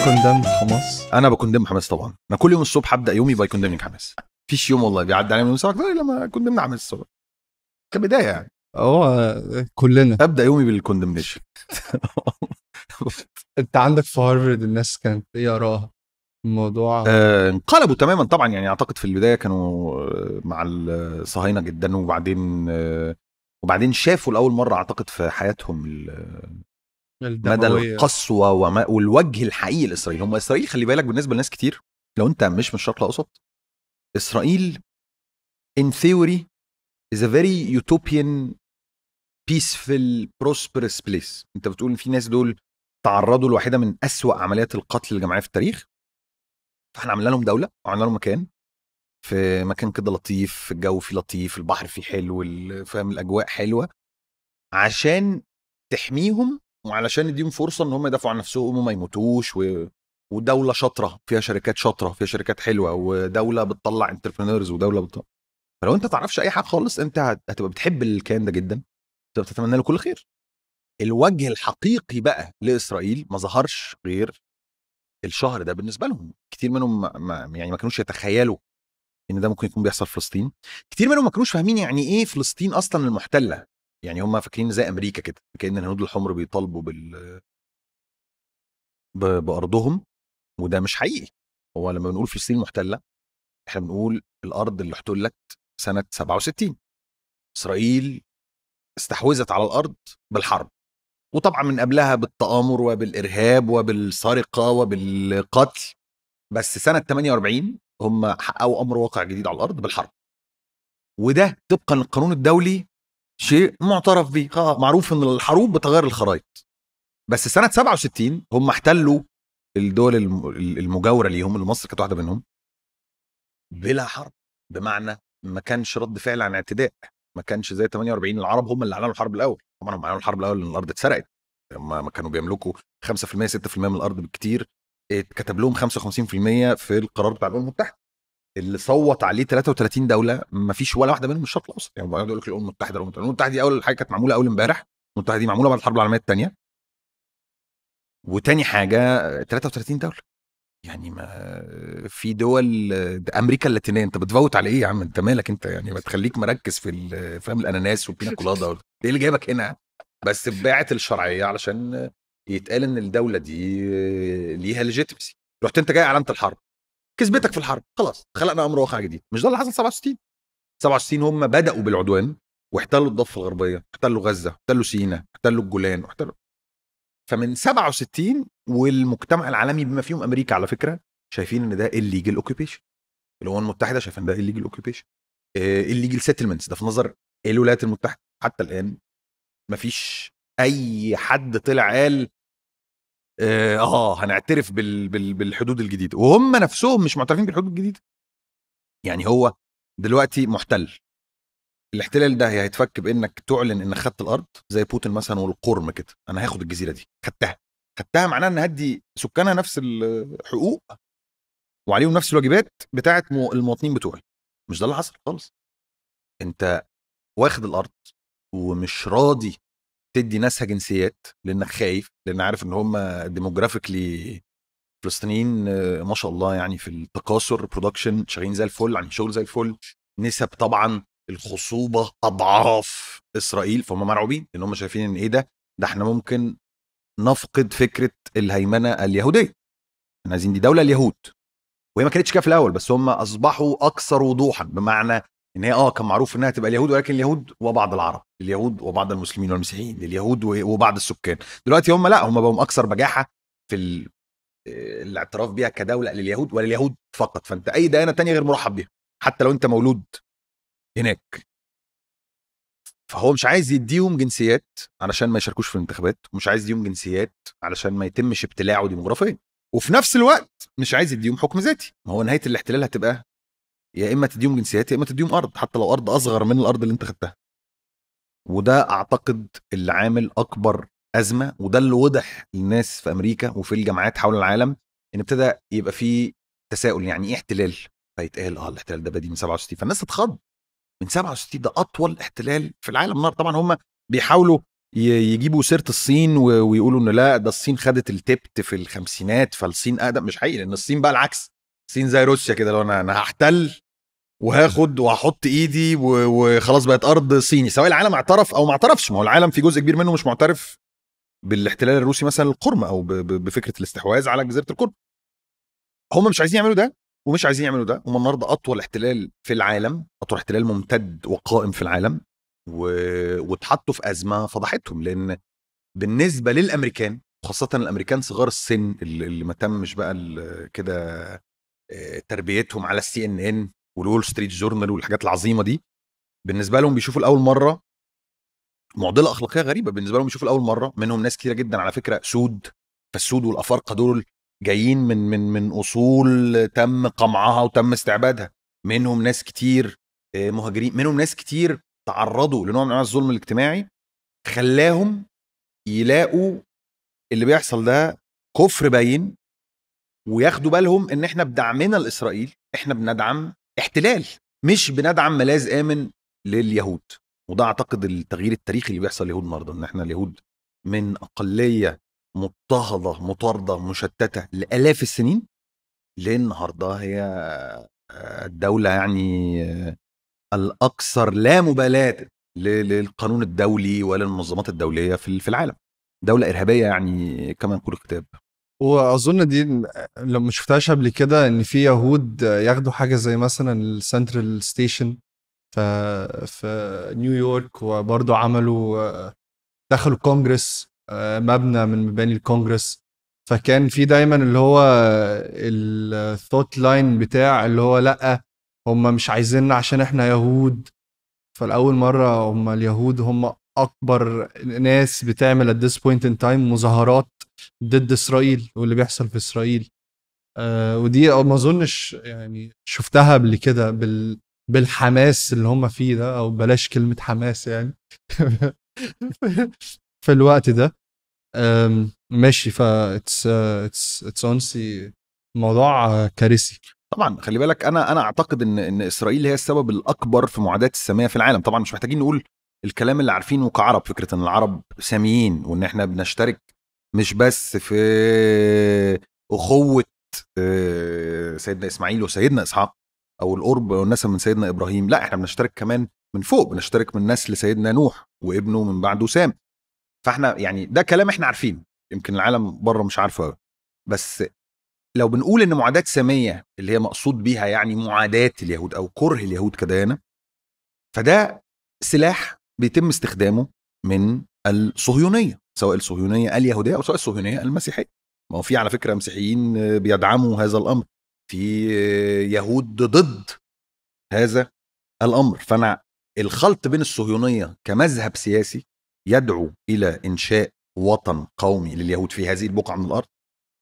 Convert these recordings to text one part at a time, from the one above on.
بتكوندم حماس انا بكوندم حماس طبعا انا كل يوم الصبح ابدا يومي باي كوندمنج حماس فيش يوم والله بيعدي عليا من ساعه اكتر الا لما كوندمنا حماس الصبح كبدايه يعني هو كلنا ابدا يومي بالكوندمنيشن انت عندك في هارفرد الناس كانت ايه اراها الموضوع آه، انقلبوا تماما طبعا يعني اعتقد في البدايه كانوا آه، مع الصهاينه جدا وبعدين آه، وبعدين شافوا لاول مره اعتقد في حياتهم ال- مدى الدموية. القسوه وما والوجه الحقيقي لاسرائيل هم اسرائيل خلي بالك بالنسبه لناس كتير لو انت مش من الشرق الاوسط اسرائيل in theory is a very utopian peaceful prosperous place انت بتقول ان في ناس دول تعرضوا لواحده من أسوأ عمليات القتل الجماعي في التاريخ فاحنا عملنا لهم دوله وعملنا لهم مكان في مكان كده لطيف الجو فيه لطيف البحر فيه حلو ال- فاهم الاجواء حلوه عشان تحميهم وعلشان نديهم فرصه ان هم يدافعوا عن نفسهم وما يموتوش و... ودوله شاطره فيها شركات شاطره فيها شركات حلوه ودوله بتطلع انتربرينورز ودوله بتطلع فلو انت تعرفش اي حاجه خالص انت هت- هتبقى بتحب الكيان ده جدا تبقى بتتمنى له كل خير الوجه الحقيقي بقى لاسرائيل ما ظهرش غير الشهر ده بالنسبه لهم كتير منهم ما ما يعني ما كانوش يتخيلوا ان ده ممكن يكون بيحصل في فلسطين كتير منهم ما كانوش فاهمين يعني ايه فلسطين اصلا المحتله يعني هم فاكرين زي امريكا كده كان الهنود الحمر بيطالبوا بال ب- بارضهم وده مش حقيقي هو لما بنقول فلسطين محتله احنا بنقول الارض اللي احتلت سنه 67 اسرائيل استحوذت على الارض بالحرب وطبعا من قبلها بالتآمر وبالارهاب وبالسرقه وبالقتل بس سنه 48 هم حققوا امر واقع جديد على الارض بالحرب وده طبقا للقانون الدولي شيء معترف به آه، معروف ان الحروب بتغير الخرائط بس سنه 67 هم احتلوا الدول الم- المجاوره ليهم اللي مصر كانت واحده منهم بلا حرب بمعنى ما كانش رد فعل عن اعتداء ما كانش زي 48 العرب هم اللي اعلنوا الحرب الاول طبعا هم اعلنوا الحرب الاول ان الارض اتسرقت هم ما كانوا بيملكوا 5% 6% من الارض بالكتير اتكتب لهم 55% في القرار بتاع الامم المتحده اللي صوت عليه 33 دوله ما فيش ولا واحده منهم من الشرق الاوسط يعني بيقعدوا يقول لك الامم المتحده الامم المتحده الامم المتحده دي اول حاجه كانت معموله اول امبارح الامم المتحده دي معموله بعد الحرب العالميه الثانيه وتاني حاجه 33 دوله يعني ما في دول ده امريكا اللاتينيه انت بتفوت على ايه يا عم انت مالك انت يعني ما تخليك مركز في ال- فاهم الاناناس والبينا كولادا وال- ايه اللي جايبك هنا بس باعت الشرعيه علشان يتقال ان الدوله دي ليها ليجيتمسي رحت انت جاي اعلنت الحرب كسبتك في الحرب خلاص خلقنا امر واقع جديد مش ده اللي حصل 67 67 هم بداوا بالعدوان واحتلوا الضفه الغربيه احتلوا غزه احتلوا سيناء احتلوا الجولان احتلوا فمن 67 والمجتمع العالمي بما فيهم امريكا على فكره شايفين ان ده الليجل اوكيبيشن الامم المتحده شايفين ده الليجل اوكيبيشن الليجل سيتلمنتس ده في نظر الولايات المتحده حتى الان مفيش اي حد طلع قال اه آه، هنعترف بال بال بالحدود الجديده وهم نفسهم مش معترفين بالحدود الجديده يعني هو دلوقتي محتل الاحتلال ده هيتفك بانك تعلن انك خدت الارض زي بوتين مثلا والقرم كده انا هاخد الجزيره دي خدتها خدتها معناها ان هدي سكانها نفس الحقوق وعليهم نفس الواجبات بتاعه مو- المواطنين بتوعي مش ده اللي حصل خالص انت واخد الارض ومش راضي تدي ناسها جنسيات لانك خايف لان عارف ان هم ديموجرافيكلي فلسطينيين آه، ما شاء الله يعني في التكاثر برودكشن شغالين زي الفل عن شغل زي الفل نسب طبعا الخصوبه اضعاف اسرائيل فهم مرعوبين لان هم شايفين ان ايه ده ده احنا ممكن نفقد فكره الهيمنه اليهوديه احنا عايزين دي دوله اليهود وهي ما كانتش كده في الاول بس هم اصبحوا اكثر وضوحا بمعنى ان هي اه كان معروف انها تبقى اليهود ولكن اليهود وبعض العرب اليهود وبعض المسلمين والمسيحيين اليهود و- وبعض السكان دلوقتي هم لا هم بقوا اكثر بجاحه في ال... آه، الاعتراف بيها كدوله لليهود ولليهود فقط فانت اي ديانه تانية غير مرحب بيها حتى لو انت مولود هناك فهو مش عايز يديهم جنسيات علشان ما يشاركوش في الانتخابات ومش عايز يديهم جنسيات علشان ما يتمش ابتلاعه ديموغرافيا وفي نفس الوقت مش عايز يديهم حكم ذاتي ما هو نهايه الاحتلال هتبقى يا اما تديهم جنسيات يا اما تديهم ارض حتى لو ارض اصغر من الارض اللي انت خدتها وده اعتقد اللي عامل اكبر ازمه وده اللي وضح للناس في امريكا وفي الجامعات حول العالم ان ابتدى يبقى في تساؤل يعني ايه احتلال فيتقال اه الاحتلال ده بادي من 67 فالناس تتخض من 67 ده اطول احتلال في العالم النهارده طبعا هم بيحاولوا ي- يجيبوا سيره الصين و- ويقولوا ان لا ده الصين خدت التبت في الخمسينات فالصين اقدم مش حقيقي لان الصين بقى العكس الصين زي روسيا كده لو انا انا هحتل وهاخد وهحط ايدي و- وخلاص بقت ارض صيني سواء العالم اعترف او ما اعترفش ما هو العالم في جزء كبير منه مش معترف بالاحتلال الروسي مثلا للقرم او ب- ب- بفكره الاستحواذ على جزيره القرم هم مش عايزين يعملوا ده ومش عايزين يعملوا ده هم النهارده اطول احتلال في العالم اطول احتلال ممتد وقائم في العالم و... واتحطوا في ازمه فضحتهم لان بالنسبه للامريكان وخاصه الامريكان صغار السن اللي اللي ما تمش بقى ال- كده آه، تربيتهم على السي ان ان والول ستريت جورنال والحاجات العظيمه دي بالنسبه لهم بيشوفوا لاول مره معضله اخلاقيه غريبه بالنسبه لهم بيشوفوا لاول مره منهم ناس كتيره جدا على فكره سود فالسود والافارقه دول جايين من من من اصول تم قمعها وتم استعبادها منهم ناس كتير آه، مهاجرين منهم ناس كتير تعرضوا لنوع من انواع الظلم الاجتماعي خلاهم يلاقوا اللي بيحصل ده كفر باين وياخدوا بالهم ان احنا بدعمنا لاسرائيل احنا بندعم احتلال مش بندعم ملاذ امن لليهود وده اعتقد التغيير التاريخي اللي بيحصل لليهود النهارده ان احنا اليهود من اقليه مضطهده مطارده مشتته لالاف السنين للنهارده هي آه، الدوله يعني آه، الاكثر لا مبالاه ل- للقانون الدولي ولا للمنظمات الدوليه في في العالم دوله ارهابيه يعني كما يقول الكتاب واظن دي لو ما شفتهاش قبل كده ان في يهود ياخدوا حاجه زي مثلا السنترال ستيشن في في نيويورك وبرضه عملوا دخلوا كونجرس مبنى من مباني الكونجرس فكان في دايما اللي هو الثوت لاين بتاع اللي هو لا هم مش عايزيننا عشان احنا يهود فالاول مره هم اليهود هم اكبر ناس بتعمل at this point in time مظاهرات ضد اسرائيل واللي بيحصل في اسرائيل آه ودي ما اظنش يعني شفتها قبل كده بال بالحماس اللي هم فيه ده او بلاش كلمه حماس يعني في الوقت ده آم، ماشي ف اتس اتس اتس اونسي موضوع آه، كارثي طبعا خلي بالك انا انا اعتقد ان ان اسرائيل هي السبب الاكبر في معاداه الساميه في العالم طبعا مش محتاجين نقول الكلام اللي عارفينه كعرب فكره ان العرب ساميين وان احنا بنشترك مش بس في اخوه آه، سيدنا اسماعيل وسيدنا اسحاق او القرب والنسب من سيدنا ابراهيم لا احنا بنشترك كمان من فوق بنشترك من نسل سيدنا نوح وابنه من بعده سام فاحنا يعني ده كلام احنا عارفينه يمكن العالم بره مش عارفه قوي بس لو بنقول ان معاداه ساميه اللي هي مقصود بيها يعني معاداه اليهود او كره اليهود كديانه فده سلاح بيتم استخدامه من الصهيونيه سواء الصهيونيه اليهوديه او سواء الصهيونيه المسيحيه ما هو في على فكره مسيحيين بيدعموا هذا الامر في يهود ضد هذا الامر فانا الخلط بين الصهيونيه كمذهب سياسي يدعو الى انشاء وطن قومي لليهود في هذه البقعه من الارض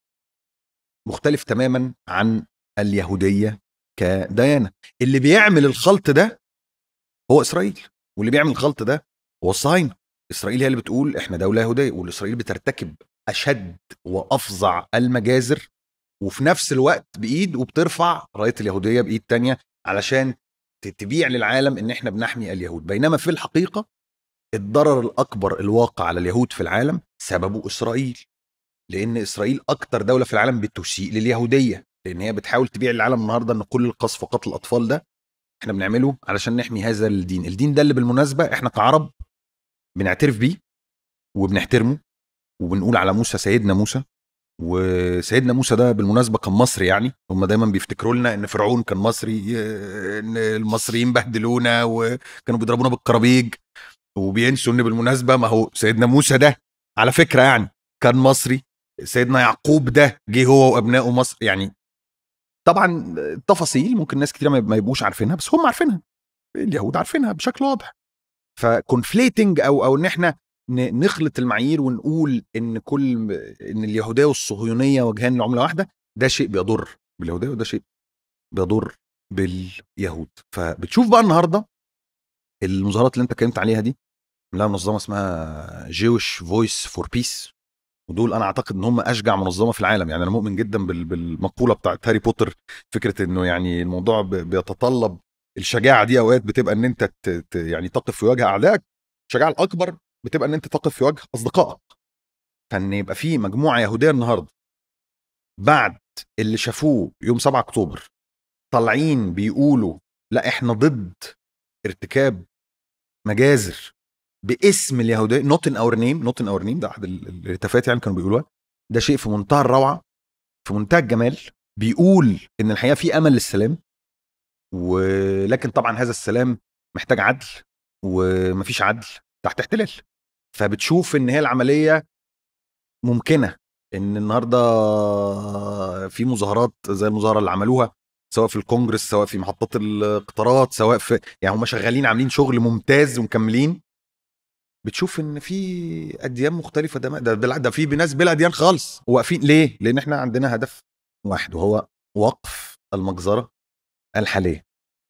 مختلف تماما عن اليهوديه كديانه اللي بيعمل الخلط ده هو اسرائيل واللي بيعمل الخلط ده هو الصهاينه اسرائيل هي اللي بتقول احنا دوله يهوديه والاسرائيل بترتكب اشد وافظع المجازر وفي نفس الوقت بايد وبترفع رايه اليهوديه بايد تانية علشان ت- تبيع للعالم ان احنا بنحمي اليهود بينما في الحقيقه الضرر الاكبر الواقع على اليهود في العالم سببه اسرائيل لان اسرائيل اكتر دوله في العالم بتسيء لليهوديه لان هي بتحاول تبيع للعالم النهارده ان كل القصف وقتل الاطفال ده احنا بنعمله علشان نحمي هذا الدين الدين ده اللي بالمناسبه احنا كعرب بنعترف بيه وبنحترمه وبنقول على موسى سيدنا موسى وسيدنا موسى ده بالمناسبه كان مصري يعني هم دايما بيفتكروا لنا ان فرعون كان مصري آه، ان المصريين بهدلونا وكانوا بيضربونا بالكرابيج وبينسوا ان بالمناسبه ما هو سيدنا موسى ده على فكره يعني كان مصري سيدنا يعقوب ده جه هو وابنائه مصر يعني طبعا تفاصيل ممكن ناس كتير ما يبقوش عارفينها بس هم عارفينها اليهود عارفينها بشكل واضح فكونفليتنج او او ان احنا ن- نخلط المعايير ونقول ان كل ان اليهوديه والصهيونيه وجهان لعمله واحده ده شيء بيضر باليهوديه وده شيء بيضر باليهود فبتشوف بقى النهارده المظاهرات اللي انت اتكلمت عليها دي لها منظمه اسمها جيوش فويس فور بيس ودول انا اعتقد ان هم اشجع منظمه في العالم يعني انا مؤمن جدا بال- بالمقوله بتاعت هاري بوتر فكره انه يعني الموضوع ب- بيتطلب الشجاعه دي اوقات بتبقى ان انت ت- ت- يعني تقف في وجه اعدائك الشجاعه الاكبر بتبقى ان انت تقف في وجه اصدقائك فان يبقى في مجموعه يهوديه النهارده بعد اللي شافوه يوم 7 اكتوبر طالعين بيقولوا لا احنا ضد ارتكاب مجازر باسم اليهوديه نوت ان اور نيم نوت ان اور نيم ده احد ال- الهتافات يعني كانوا بيقولوها ده شيء في منتهى الروعه في منتهى الجمال بيقول ان الحقيقه في امل للسلام ولكن طبعا هذا السلام محتاج عدل ومفيش عدل تحت احتلال فبتشوف ان هي العمليه ممكنه ان النهارده في مظاهرات زي المظاهره اللي عملوها سواء في الكونجرس سواء في محطات القطارات سواء في يعني هم شغالين عاملين شغل ممتاز ومكملين بتشوف ان في اديان مختلفه ده ده, ده, ده في ناس بلا اديان خالص واقفين ليه؟ لان احنا عندنا هدف واحد وهو وقف المجزره الحاليه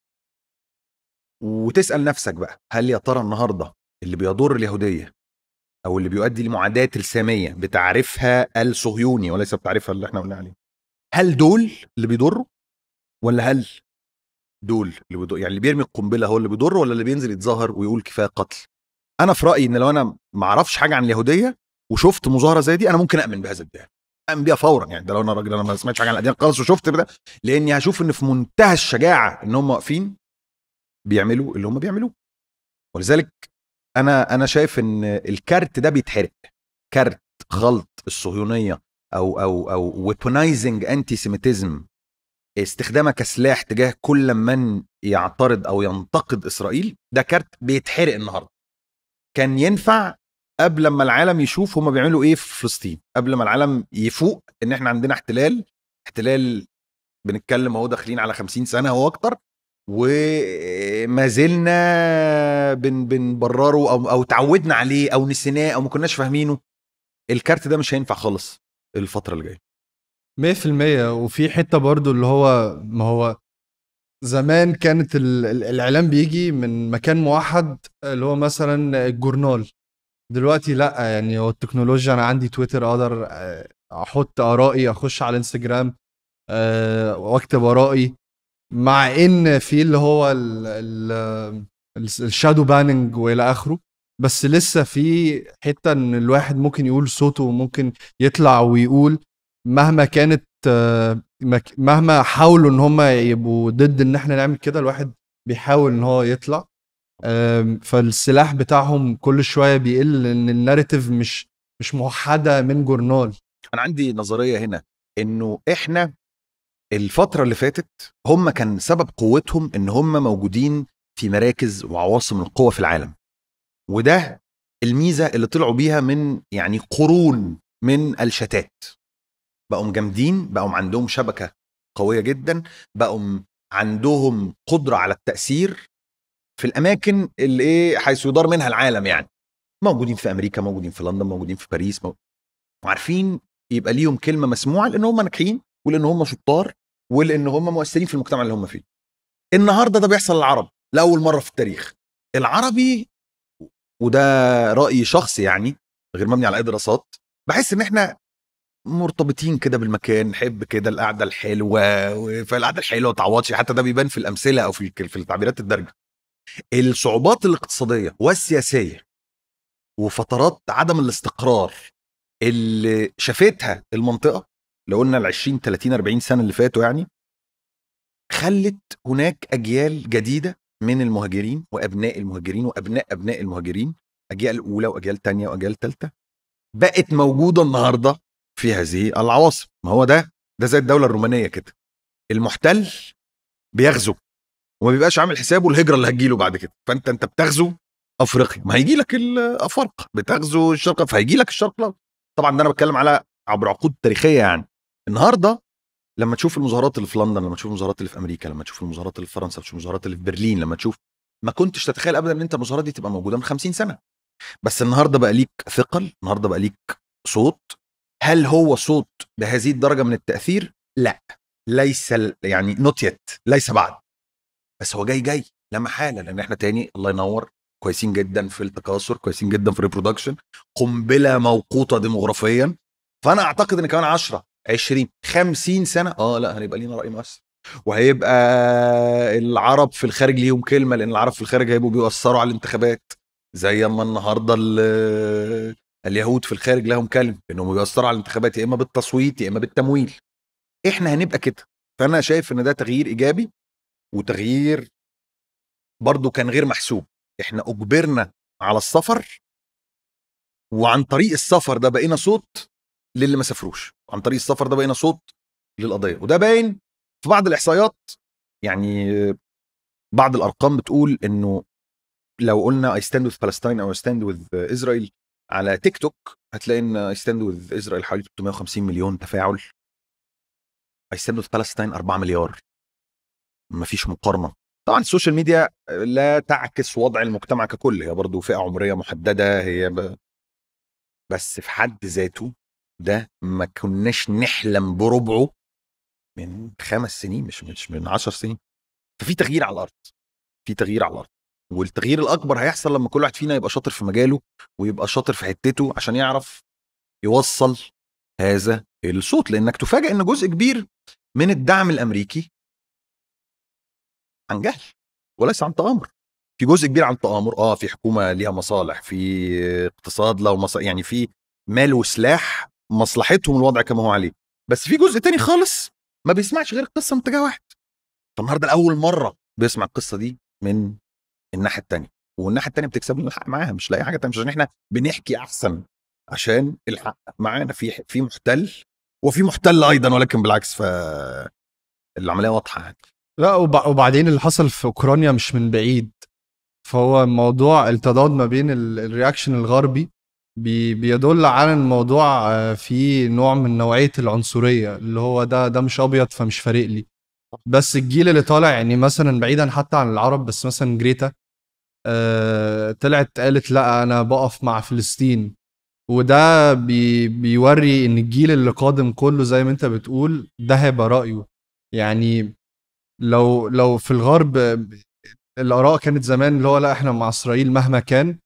وتسال نفسك بقى هل يا ترى النهارده اللي بيضر اليهوديه او اللي بيؤدي لمعاداه الساميه بتعريفها الصهيوني وليس بتعريفها اللي احنا قلنا عليه هل دول اللي بيضروا ولا هل دول اللي بيضر يعني اللي بيرمي القنبله هو اللي بيضر ولا اللي بينزل يتظاهر ويقول كفايه قتل انا في رايي ان لو انا ما اعرفش حاجه عن اليهوديه وشفت مظاهره زي دي انا ممكن اؤمن بهذا الادعاء اؤمن بيها فورا يعني ده لو انا راجل انا ما سمعتش حاجه عن الاديان خالص وشفت ده لاني هشوف ان في منتهى الشجاعه ان هم واقفين بيعملوا اللي هم بيعملوه ولذلك انا انا شايف ان الكارت ده بيتحرق كارت خلط الصهيونيه او او او ويبونايزنج انتي سيميتيزم استخدامها كسلاح تجاه كل من يعترض او ينتقد اسرائيل ده كارت بيتحرق النهارده كان ينفع قبل ما العالم يشوف هما بيعملوا ايه في فلسطين قبل ما العالم يفوق ان احنا عندنا احتلال احتلال بنتكلم اهو داخلين على 50 سنه او اكتر وما زلنا بن بنبرره او او تعودنا عليه او نسيناه او ما كناش فاهمينه الكارت ده مش هينفع خالص الفتره اللي جايه 100% وفي حته برضو اللي هو ما هو زمان كانت ال- ال- الاعلام بيجي من مكان موحد اللي هو مثلا الجورنال دلوقتي لا يعني هو التكنولوجيا انا عندي تويتر اقدر آه، احط ارائي اخش على انستجرام آه، واكتب ارائي مع ان في اللي هو الشادو باننج والى اخره بس لسه في حته ان الواحد ممكن يقول صوته وممكن يطلع ويقول مهما كانت آه، مك- مهما حاولوا ان هم يبقوا ضد ان احنا نعمل كده الواحد بيحاول ان هو يطلع آم، فالسلاح بتاعهم كل شويه بيقل لان الناريتيف مش مش موحده من جورنال انا عندي نظريه هنا انه احنا الفتره اللي فاتت هم كان سبب قوتهم ان هم موجودين في مراكز وعواصم القوه في العالم وده الميزه اللي طلعوا بيها من يعني قرون من الشتات بقوا جامدين بقوا عندهم شبكه قويه جدا بقوا عندهم قدره على التاثير في الاماكن اللي ايه حيث يدار منها العالم يعني موجودين في امريكا موجودين في لندن موجودين في باريس مو... وعارفين يبقى ليهم كلمه مسموعه لان هم ناجحين ولان هم شطار ولان هم مؤثرين في المجتمع اللي هم فيه النهارده ده بيحصل للعرب لاول مره في التاريخ العربي وده راي شخصي يعني غير مبني على اي دراسات بحس ان احنا مرتبطين كده بالمكان نحب كده القعده الحلوه و- فالقعده الحلوه ما تعوضش حتى ده بيبان في الامثله او في في التعبيرات الدارجه الصعوبات الاقتصاديه والسياسيه وفترات عدم الاستقرار اللي شافتها المنطقه لو قلنا ال 20 30 40 سنه اللي فاتوا يعني خلت هناك اجيال جديده من المهاجرين وابناء المهاجرين وابناء ابناء المهاجرين اجيال اولى واجيال تانية واجيال ثالثه بقت موجوده النهارده في هذه العواصم ما هو ده ده زي الدوله الرومانيه كده المحتل بيغزو وما بيبقاش عامل حسابه الهجره اللي هتجيله بعد كده فانت انت بتغزو افريقيا ما هيجي لك الافارقه بتغزو الشرق فهيجي لك الشرق الاوسط طبعا ده انا بتكلم على عبر عقود تاريخيه يعني النهارده لما تشوف المظاهرات اللي في لندن لما تشوف المظاهرات اللي في امريكا لما تشوف المظاهرات اللي في فرنسا لما تشوف المظاهرات اللي في برلين لما تشوف ما كنتش تتخيل ابدا ان انت المظاهرات دي تبقى موجوده من 50 سنه بس النهارده بقى ليك ثقل النهارده بقى ليك صوت هل هو صوت بهذه الدرجه من التاثير لا ليس ال- يعني نوت يت ليس بعد بس هو جاي جاي لا محاله لان احنا تاني الله ينور كويسين جدا في التكاثر كويسين جدا في الريبرودكشن قنبله موقوته ديموغرافيا فانا اعتقد ان كمان 10 20 50 سنه اه لا هنبقى لينا راي مؤثر وهيبقى العرب في الخارج ليهم كلمه لان العرب في الخارج هيبقوا بيأثروا على الانتخابات زي اما النهارده ال- اليهود في الخارج لهم كلمه انهم بيأثروا على الانتخابات يا اما بالتصويت يا اما بالتمويل احنا هنبقى كده فانا شايف ان ده تغيير ايجابي وتغيير برضو كان غير محسوب احنا اجبرنا على السفر وعن طريق السفر ده بقينا صوت للي ما سافروش عن طريق السفر ده بقينا صوت للقضيه وده باين في بعض الاحصائيات يعني بعض الارقام بتقول انه لو قلنا I stand with Palestine او I stand with Israel على تيك توك هتلاقي ان I stand with Israel حوالي 350 مليون تفاعل I stand with Palestine 4 مليار مفيش مقارنه طبعا السوشيال ميديا لا تعكس وضع المجتمع ككل هي برضو فئه عمريه محدده هي ب... بس في حد ذاته ده ما كناش نحلم بربعه من خمس سنين مش مش من عشر سنين ففي تغيير على الارض في تغيير على الارض والتغيير الاكبر هيحصل لما كل واحد فينا يبقى شاطر في مجاله ويبقى شاطر في حتته عشان يعرف يوصل هذا الصوت لانك تفاجئ ان جزء كبير من الدعم الامريكي عن جهل وليس عن تآمر في جزء كبير عن تآمر اه في حكومه ليها مصالح في اقتصاد له مصالح يعني في مال وسلاح مصلحتهم الوضع كما هو عليه بس في جزء تاني خالص ما بيسمعش غير القصه من اتجاه واحد فالنهارده لاول مره بيسمع القصه دي من الناحيه التانيه والناحيه التانيه بتكسب لنا الحق معاها مش لاقي حاجه تانية مش عشان احنا بنحكي احسن عشان الحق معانا في في محتل وفي محتل ايضا ولكن بالعكس ف العمليه واضحه يعني لا وب- وبعدين اللي حصل في اوكرانيا مش من بعيد فهو موضوع التضاد ما بين ال- الرياكشن الغربي بي بيدل على ان الموضوع آه، فيه نوع من نوعيه العنصريه اللي هو ده ده مش ابيض فمش فارق لي بس الجيل اللي طالع يعني مثلا بعيدا حتى عن العرب بس مثلا جريتا آه، طلعت قالت لا انا بقف مع فلسطين وده بي بيوري ان الجيل اللي قادم كله زي ما انت بتقول ده هيبقى رايه يعني لو لو في الغرب الاراء كانت زمان اللي هو لا احنا مع اسرائيل مهما كان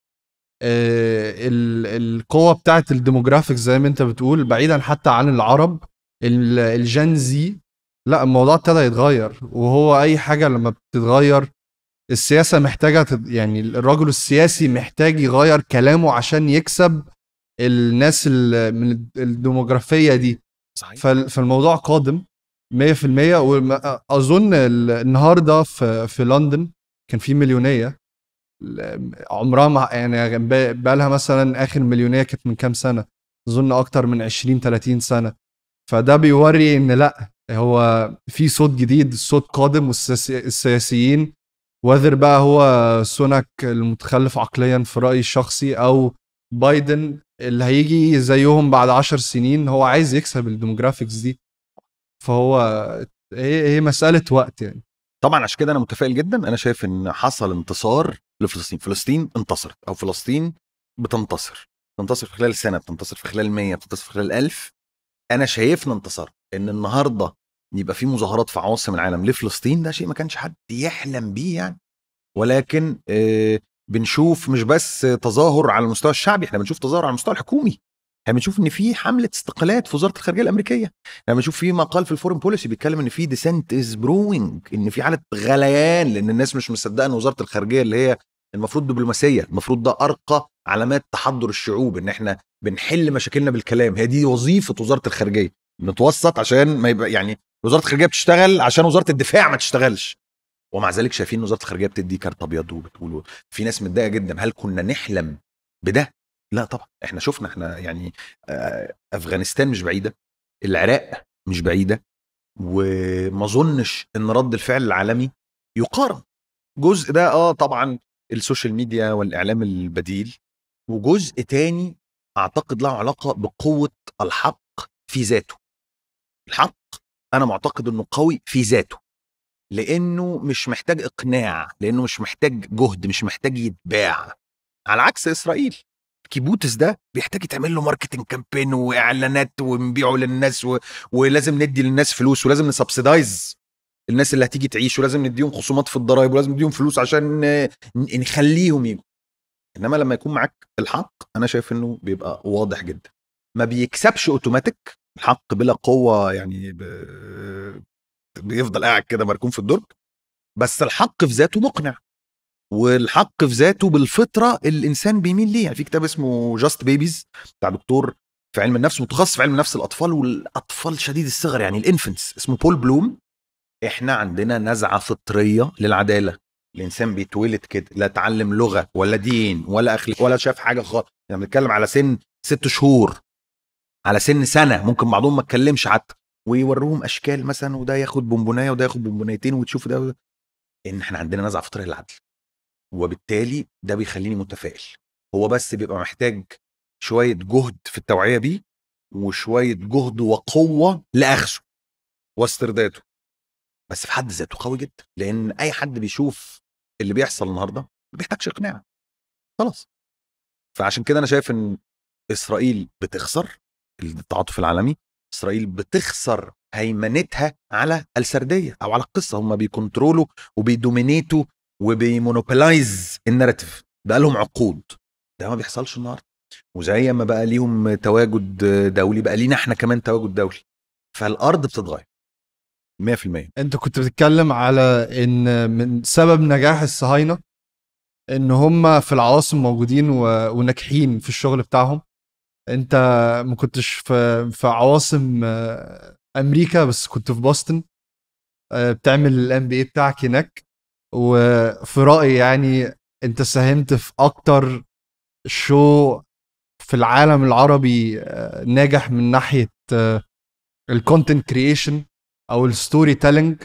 آه، ال- القوه بتاعت الديموغرافيكس زي ما انت بتقول بعيدا حتى عن العرب ال- الجين زي لا الموضوع ابتدى يتغير وهو اي حاجه لما بتتغير السياسه محتاجه تت- يعني الرجل السياسي محتاج يغير كلامه عشان يكسب الناس ال- من الديموغرافيه دي صحيح فال- فالموضوع قادم 100% واظن ال- النهارده في في لندن كان في مليونيه ل- عمرها ما يعني بقى لها مثلا اخر مليونيه كانت من كام سنه اظن اكتر من 20 30 سنه فده بيوري ان لا هو في صوت جديد الصوت قادم والسياسيين وذر بقى هو سونك المتخلف عقليا في رايي الشخصي او بايدن اللي هيجي زيهم بعد عشر سنين هو عايز يكسب الديموغرافيكس دي فهو هي هي مساله وقت يعني طبعا عشان كده انا متفائل جدا انا شايف ان حصل انتصار لفلسطين فلسطين انتصرت او فلسطين بتنتصر بتنتصر في خلال سنه بتنتصر في خلال 100 بتنتصر في خلال 1000 انا شايفنا انتصار ان النهارده يبقى في مظاهرات في عواصم العالم لفلسطين ده شيء ما كانش حد يحلم بيه يعني ولكن آه، بنشوف مش بس تظاهر على المستوى الشعبي احنا بنشوف تظاهر على المستوى الحكومي احنا بنشوف ان في حمله استقالات في وزاره الخارجيه الامريكيه احنا بنشوف في مقال في الفورين بوليسي بيتكلم ان في ديسنت از بروينج ان في حاله غليان لان الناس مش مصدقه ان وزاره الخارجيه اللي هي المفروض دبلوماسيه المفروض ده ارقى علامات تحضر الشعوب ان احنا بنحل مشاكلنا بالكلام هي دي وظيفه وزاره الخارجيه نتوسط عشان ما يبقى يعني وزاره الخارجيه بتشتغل عشان وزاره الدفاع ما تشتغلش ومع ذلك شايفين وزاره الخارجيه بتدي كارت ابيض وبتقول في ناس متضايقه جدا هل كنا نحلم بده لا طبعا احنا شفنا احنا يعني آه، افغانستان مش بعيده العراق مش بعيده وما اظنش ان رد الفعل العالمي يقارن جزء ده اه طبعا السوشيال ميديا والاعلام البديل وجزء تاني اعتقد له علاقه بقوه الحق في ذاته الحق انا معتقد انه قوي في ذاته لانه مش محتاج اقناع لانه مش محتاج جهد مش محتاج يتباع على عكس اسرائيل كيبوتس ده بيحتاج يتعمل له ماركتنج كامبين واعلانات ونبيعه للناس و... ولازم ندي للناس فلوس ولازم نسبسيدايز الناس اللي هتيجي تعيش ولازم نديهم خصومات في الضرايب ولازم نديهم فلوس عشان آه، ن- نخليهم يجوا انما لما يكون معاك الحق انا شايف انه بيبقى واضح جدا ما بيكسبش اوتوماتيك الحق بلا قوه يعني ب... بيفضل قاعد كده مركون في الدرج بس الحق في ذاته مقنع والحق في ذاته بالفطره الانسان بيميل ليه يعني في كتاب اسمه جاست بيبيز بتاع دكتور في علم النفس متخصص في علم نفس الاطفال والاطفال شديد الصغر يعني الانفنتس اسمه بول بلوم احنا عندنا نزعه فطريه للعداله الانسان بيتولد كده لا اتعلم لغه ولا دين ولا اخلاق ولا شاف حاجه خالص يعني بنتكلم على سن ست شهور على سن سنه ممكن بعضهم ما اتكلمش حتى ويوروهم اشكال مثلا وده ياخد بونبونايه وده ياخد بونبونايتين وتشوف ده, وده ان احنا عندنا نزعه فطريه للعدل وبالتالي ده بيخليني متفائل هو بس بيبقى محتاج شويه جهد في التوعيه بيه وشويه جهد وقوه لاخذه واسترداده بس في حد ذاته قوي جدا لان اي حد بيشوف اللي بيحصل النهارده ما بيحتاجش اقناع خلاص فعشان كده انا شايف ان اسرائيل بتخسر التعاطف العالمي اسرائيل بتخسر هيمنتها على السرديه او على القصه هم بيكنترولوا وبيدومينيتوا وبيمونوبلايز الناراتيف بقالهم عقود ده ما بيحصلش النهارده وزي ما بقى ليهم تواجد دولي بقى لينا احنا كمان تواجد دولي فالارض بتتغير 100% انت كنت بتتكلم على ان من سبب نجاح الصهاينه ان هم في العواصم موجودين و... وناجحين في الشغل بتاعهم انت ما كنتش في في عواصم آه، امريكا بس كنت في بoston آه، بتعمل الام بي اي بتاعك هناك وفي رايي يعني انت ساهمت في اكتر شو في العالم العربي آه، ناجح من ناحيه الكونتنت كرييشن او الستوري تيلينج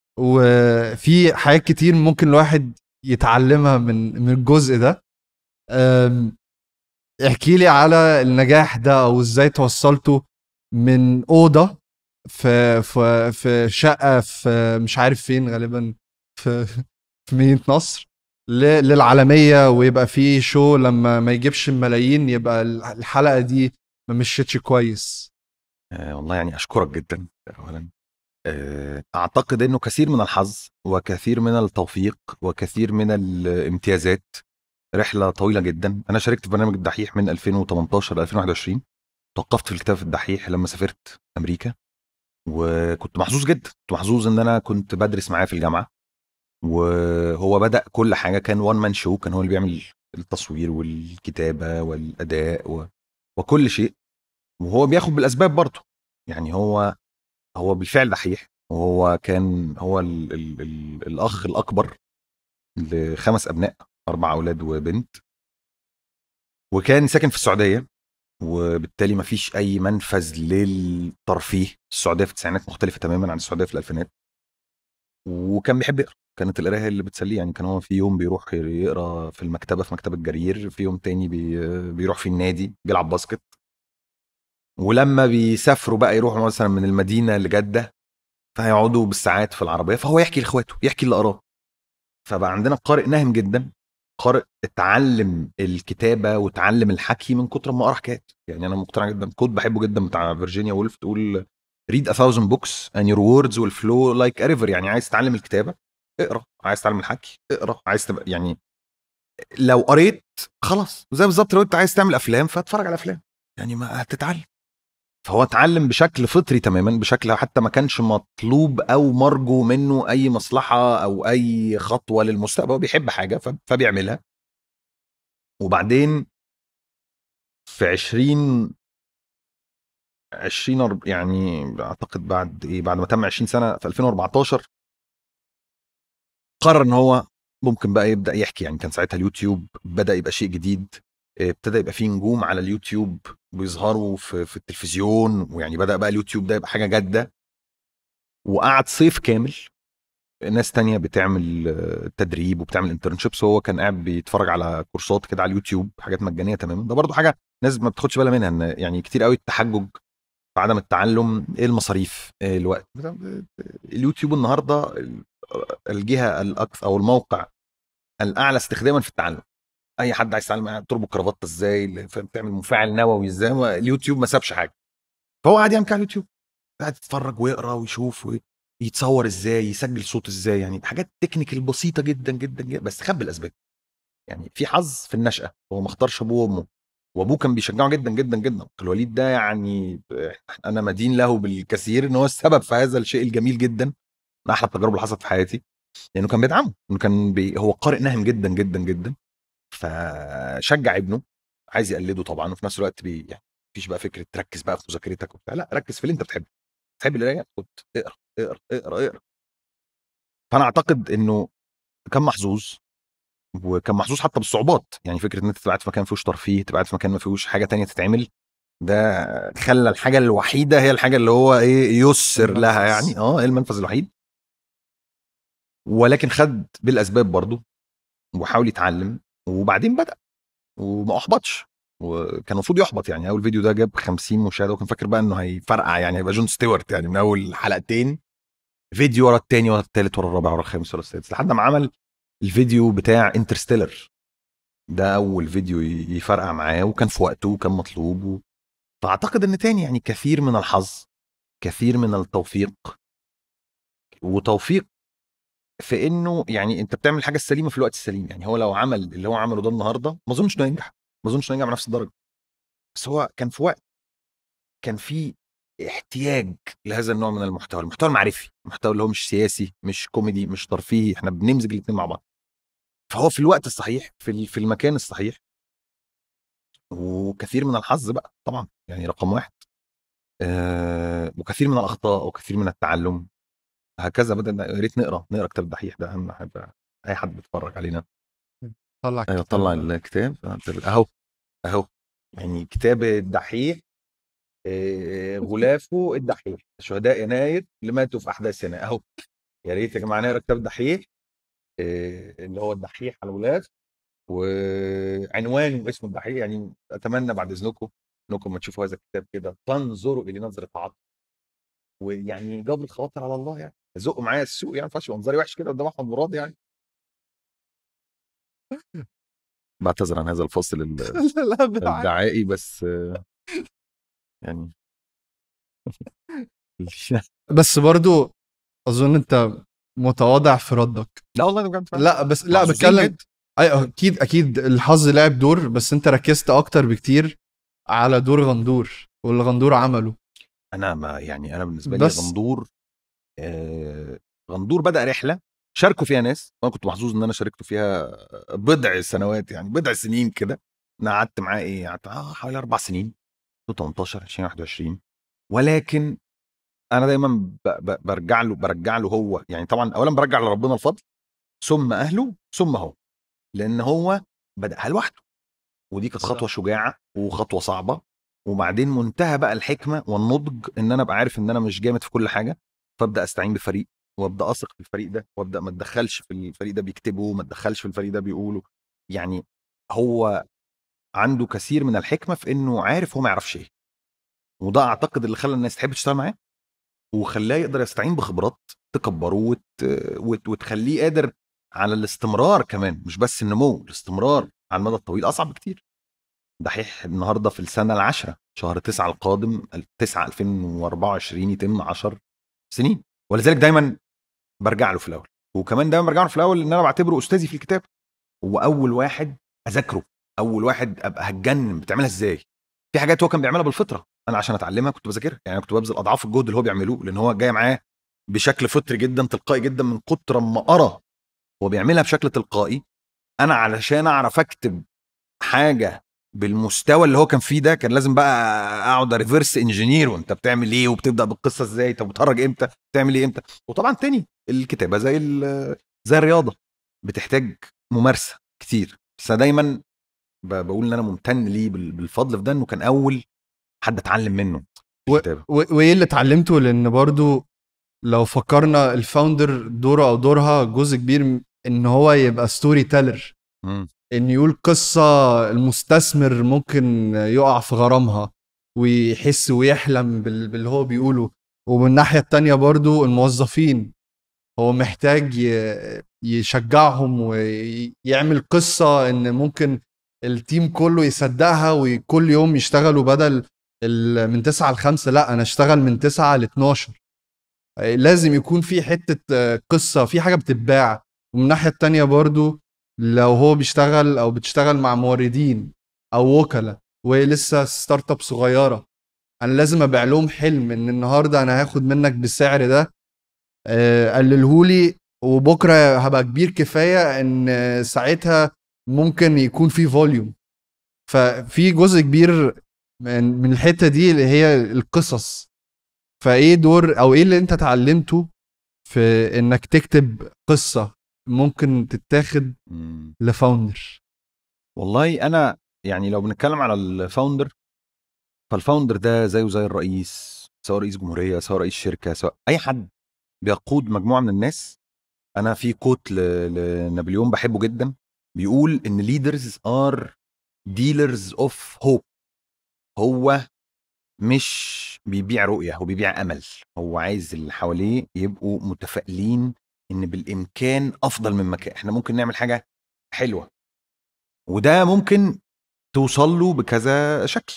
وفي حاجات كتير ممكن الواحد يتعلمها من من الجزء ده أم، احكي لي على النجاح ده او ازاي توصلته من اوضه في في في شقه في مش عارف فين غالبا في في مدينه نصر ل- للعالميه ويبقى في شو لما ما يجيبش الملايين يبقى الحلقه دي ما مشيتش كويس آه والله يعني اشكرك جدا اولا آه اعتقد انه كثير من الحظ وكثير من التوفيق وكثير من الامتيازات رحله طويله جدا انا شاركت في برنامج الدحيح من 2018 ل 2021 توقفت في الكتاب في الدحيح لما سافرت امريكا وكنت محظوظ جدا كنت محظوظ ان انا كنت بدرس معاه في الجامعه وهو بدا كل حاجه كان وان مان شو كان هو اللي بيعمل التصوير والكتابه والاداء و... وكل شيء وهو بياخد بالاسباب برضه يعني هو هو بالفعل دحيح وهو كان هو ال ال ال الاخ الاكبر لخمس ابناء اربع اولاد وبنت وكان ساكن في السعوديه وبالتالي ما فيش اي منفذ للترفيه السعوديه في التسعينات مختلفه تماما عن السعوديه في الالفينات وكان بيحب يقرا كانت القرايه هي اللي بتسليه يعني كان هو في يوم بيروح يقرا في المكتبه في مكتبه جرير في يوم تاني بي بيروح في النادي بيلعب باسكت ولما بيسافروا بقى يروحوا مثلا من المدينه لجده فهيقعدوا بالساعات في العربيه فهو يحكي لاخواته يحكي اللي قراه فبقى عندنا قارئ ناهم جدا قارئ اتعلم الكتابه وتعلم الحكي من كتر ما قرا حكايات يعني انا مقتنع جدا كود بحبه جدا بتاع فيرجينيا وولف تقول read a thousand books and your words will flow like a river يعني عايز تتعلم الكتابه اقرا عايز تتعلم الحكي اقرا عايز تبقى يعني لو قريت خلاص زي بالظبط لو انت عايز تعمل افلام فاتفرج على افلام يعني ما هتتعلم فهو اتعلم بشكل فطري تماما بشكل حتى ما كانش مطلوب او مرجو منه اي مصلحه او اي خطوه للمستقبل هو بيحب حاجه ف- فبيعملها وبعدين في 20 20 أرب- يعني اعتقد بعد ايه بعد ما تم 20 سنه في 2014 قرر ان هو ممكن بقى يبدا يحكي يعني كان ساعتها اليوتيوب بدا يبقى شيء جديد ابتدى يبقى فيه نجوم على اليوتيوب بيظهروا في, في التلفزيون ويعني بدا بقى اليوتيوب ده يبقى حاجه جاده وقعد صيف كامل ناس تانية بتعمل آه، تدريب وبتعمل انترنشيبس وهو كان قاعد بيتفرج على كورسات كده على اليوتيوب حاجات مجانيه تماما ده برضو حاجه ناس ما بتاخدش بالها منها ان يعني كتير قوي التحجج في عدم التعلم ايه المصاريف إيه الوقت اليوتيوب النهارده الجهه الاكثر او الموقع الاعلى استخداما في التعلم اي حد عايز يتعلم تربط كرافته ازاي فاهم تعمل مفاعل نووي ازاي هو اليوتيوب ما سابش حاجه فهو قاعد يعمل كده على اليوتيوب قاعد يتفرج ويقرا ويشوف ويتصور ازاي يسجل صوت ازاي يعني حاجات تكنيكال بسيطه جدا جدا جدا بس خب الاسباب يعني في حظ في النشأة هو ما اختارش ابوه وامه وابوه كان بيشجعه جدا جدا جدا الوليد ده يعني انا مدين له بالكثير ان هو السبب في هذا الشيء الجميل جدا من احلى التجارب اللي حصلت في حياتي لانه كان بيدعمه انه كان بي هو قارئ ناهم جدا جدا جدا فشجع ابنه عايز يقلده طبعا وفي نفس الوقت بي يعني مفيش بقى فكره تركز بقى في مذاكرتك وبتاع لا ركز في اللي انت بتحبه تحب القرايه خد اقرا اقرا اقرا اقرا فانا اعتقد انه كان محظوظ وكان محظوظ حتى بالصعوبات يعني فكره ان انت تبقى قاعد في مكان ما فيهوش ترفيه تبقى قاعد في مكان ما فيهوش حاجه تانية تتعمل ده خلى الحاجه الوحيده هي الحاجه اللي هو ايه يسر لها المنفذ. يعني اه المنفذ الوحيد ولكن خد بالاسباب برضه وحاول يتعلم وبعدين بدا وما احبطش وكان المفروض يحبط يعني اول فيديو ده جاب 50 مشاهده وكان فاكر بقى انه هيفرقع يعني هيبقى جون ستيوارت يعني من اول حلقتين فيديو ورا التاني ورا التالت ورا الرابع ورا الخامس ورا السادس لحد ما عمل الفيديو بتاع انترستيلر ده اول فيديو ي- يفرقع معاه وكان في وقته وكان مطلوب و... فاعتقد ان تاني يعني كثير من الحظ كثير من التوفيق وتوفيق في انه يعني انت بتعمل الحاجه السليمه في الوقت السليم يعني هو لو عمل اللي هو عمله ده النهارده ما اظنش انه ينجح ما اظنش انه ينجح بنفس الدرجه بس هو كان في وقت كان في احتياج لهذا النوع من المحتوى المحتوى المعرفي المحتوى اللي هو مش سياسي مش كوميدي مش ترفيهي احنا بنمزج الاثنين مع بعض فهو في الوقت الصحيح في ال- في المكان الصحيح وكثير من الحظ بقى طبعا يعني رقم واحد آه وكثير من الاخطاء وكثير من التعلم هكذا بدأنا يا ريت نقرا نقرا كتاب الدحيح ده اهم حاجه اي حد بيتفرج علينا طلع ايوه الكتاب طلع ده. الكتاب اهو اهو يعني كتاب الدحيح آه، غلافه الدحيح شهداء يناير اللي ماتوا في احداث يناير اهو يا ريت يا جماعه نقرا كتاب الدحيح آه، اللي هو الدحيح على الغلاف وعنوانه اسمه الدحيح يعني اتمنى بعد اذنكم انكم ما تشوفوا هذا الكتاب كده تنظروا الى نظره عطف ويعني جبر الخواطر على الله يعني زقوا معايا السوق يعني ما ينفعش منظري وحش كده قدام احمد مراد يعني بعتذر عن هذا الفصل ال- لا بالعكس الدعائي بس آه، يعني بس برضو اظن انت متواضع في ردك لا والله ده بجد فعلا. لا بس لا محظوظين بتكلم جدا. اي اكيد اكيد الحظ لعب دور بس انت ركزت اكتر بكتير على دور غندور واللي غندور عمله انا ما يعني انا بالنسبه لي بس- غندور آه غندور بدا رحله شاركوا فيها ناس وانا كنت محظوظ ان انا شاركت فيها بضع سنوات يعني بضع سنين كده انا قعدت معاه ايه قعدت آه حوالي اربع سنين 18 2021 ولكن انا دايما ب ب برجع له برجع له هو يعني طبعا اولا برجع لربنا الفضل ثم اهله ثم هو لان هو بداها لوحده ودي كانت خطوه صح. شجاعه وخطوه صعبه وبعدين منتهى بقى الحكمه والنضج ان انا ابقى عارف ان انا مش جامد في كل حاجه فابدا استعين بفريق وابدا اثق في الفريق ده وابدا ما اتدخلش في الفريق ده بيكتبه ما اتدخلش في الفريق ده بيقوله يعني هو عنده كثير من الحكمه في انه عارف هو ما يعرفش ايه وده اعتقد اللي خلى الناس تحب تشتغل معاه وخلاه يقدر يستعين بخبرات تكبره وت... وت... وتخليه قادر على الاستمرار كمان مش بس النمو الاستمرار على المدى الطويل اصعب بكتير دحيح النهارده في السنه العاشره شهر تسعة القادم 9 2024 يتم 10 سنين ولذلك دايما برجع له في الاول وكمان دايما برجع له في الاول ان انا بعتبره استاذي في الكتاب هو اول واحد اذاكره اول واحد ابقى هتجنن بتعملها ازاي في حاجات هو كان بيعملها بالفطره انا عشان اتعلمها كنت بذاكرها يعني أنا كنت ببذل اضعاف الجهد اللي هو بيعملوه لان هو جاي معاه بشكل فطري جدا تلقائي جدا من كتر ما ارى هو بيعملها بشكل تلقائي انا علشان اعرف اكتب حاجه بالمستوى اللي هو كان فيه ده كان لازم بقى اقعد ريفرس انجينير وانت بتعمل ايه وبتبدا بالقصه ازاي طب بتهرج امتى بتعمل ايه امتى وطبعا تاني الكتابه زي ال- زي الرياضه بتحتاج ممارسه كتير بس أنا دايما ب- بقول ان انا ممتن ليه بال- بالفضل في ده انه كان اول حد اتعلم منه في و- الكتابه و- وايه اللي اتعلمته لان برضو لو فكرنا الفاوندر دوره او دورها جزء كبير م- ان هو يبقى ستوري تيلر مم. ان يقول قصه المستثمر ممكن يقع في غرامها ويحس ويحلم بال- باللي هو بيقوله ومن الناحيه التانية برضو الموظفين هو محتاج ي- يشجعهم ويعمل قصه ان ممكن التيم كله يصدقها وكل يوم يشتغلوا بدل ال- من 9 ل 5 لا انا اشتغل من 9 ل 12 لازم يكون في حته آه، قصه في حاجه بتتباع ومن الناحيه التانية برضو لو هو بيشتغل او بتشتغل مع موردين او وكلاء ولسه ستارت اب صغيره انا لازم ابيع لهم حلم ان النهارده انا هاخد منك بالسعر ده آه، قللهولي وبكره هبقى كبير كفايه ان ساعتها ممكن يكون في فوليوم ففي جزء كبير من من الحته دي اللي هي القصص فايه دور او ايه اللي انت اتعلمته في انك تكتب قصه ممكن تتاخد مم. لفاوندر والله انا يعني لو بنتكلم على الفاوندر فالفاوندر ده زيه زي الرئيس سواء رئيس جمهوريه سواء رئيس شركه سواء اي حد بيقود مجموعه من الناس انا في كوت ل- لنابليون بحبه جدا بيقول ان leaders are dealers of hope هو مش بيبيع رؤيه هو بيبيع امل هو عايز اللي حواليه يبقوا متفائلين ان بالامكان افضل من مكان احنا ممكن نعمل حاجه حلوه وده ممكن توصل له بكذا شكل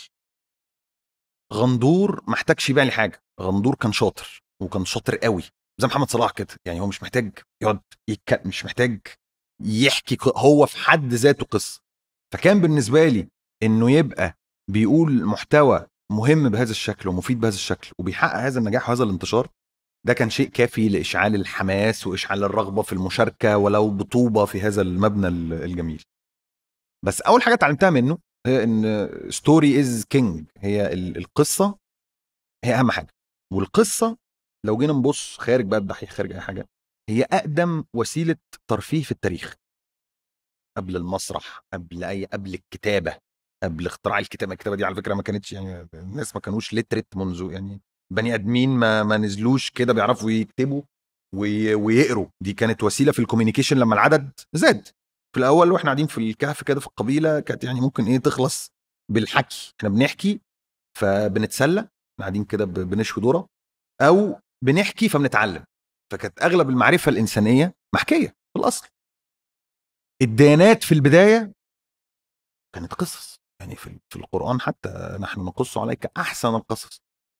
غندور ما احتاجش يبيع لي حاجه غندور كان شاطر وكان شاطر قوي زي محمد صلاح كده يعني هو مش محتاج يقعد يتك... مش محتاج يحكي ق- هو في حد ذاته قصه فكان بالنسبه لي انه يبقى بيقول محتوى مهم بهذا الشكل ومفيد بهذا الشكل وبيحقق هذا النجاح وهذا الانتشار ده كان شيء كافي لاشعال الحماس واشعال الرغبه في المشاركه ولو بطوبه في هذا المبنى ال- الجميل بس اول حاجه اتعلمتها منه هي ان ستوري از كينج هي ال- القصه هي اهم حاجه والقصه لو جينا نبص خارج بقى الدحيح خارج اي حاجه هي اقدم وسيله ترفيه في التاريخ قبل المسرح قبل اي قبل الكتابه قبل اختراع الكتابه الكتابه دي على فكره ما كانتش يعني الناس ما كانوش لترت منذ يعني بني ادمين ما ما نزلوش كده بيعرفوا يكتبوا وي- ويقروا دي كانت وسيله في الكوميونيكيشن لما العدد زاد في الاول واحنا قاعدين في الكهف كده في القبيله كانت يعني ممكن ايه تخلص بالحكي احنا بنحكي فبنتسلى إحنا قاعدين كده ب- بنشوي ذره او بنحكي فبنتعلم فكانت اغلب المعرفه الانسانيه محكيه في الاصل الديانات في البدايه كانت قصص يعني في في القران حتى نحن نقص عليك احسن القصص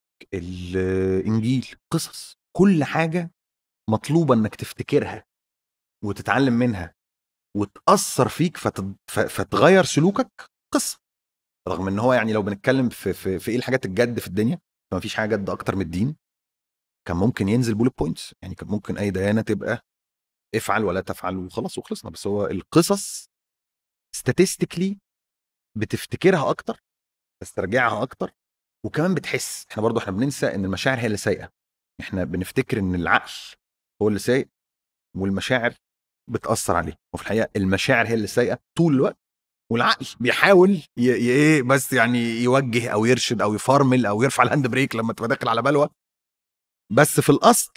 الانجيل قصص كل حاجه مطلوبه انك تفتكرها وتتعلم منها وتاثر فيك فتد... ف- فتغير سلوكك قصه رغم ان هو يعني لو بنتكلم في في, في ايه الحاجات الجد في الدنيا فما فيش حاجه جد اكتر من الدين كان ممكن ينزل بولت بوينتس يعني كان ممكن اي ديانه تبقى افعل ولا تفعل وخلاص وخلصنا بس هو القصص statistically بتفتكرها اكتر تسترجعها اكتر وكمان بتحس احنا برضو احنا بننسى ان المشاعر هي اللي سايقه احنا بنفتكر ان العقل هو اللي سايق والمشاعر بتاثر عليه وفي الحقيقه المشاعر هي اللي سايقه طول الوقت والعقل بيحاول ي- ي- ايه بس يعني يوجه او يرشد او يفرمل او يرفع الهاند بريك لما تبقى داخل على بلوه بس في الاصل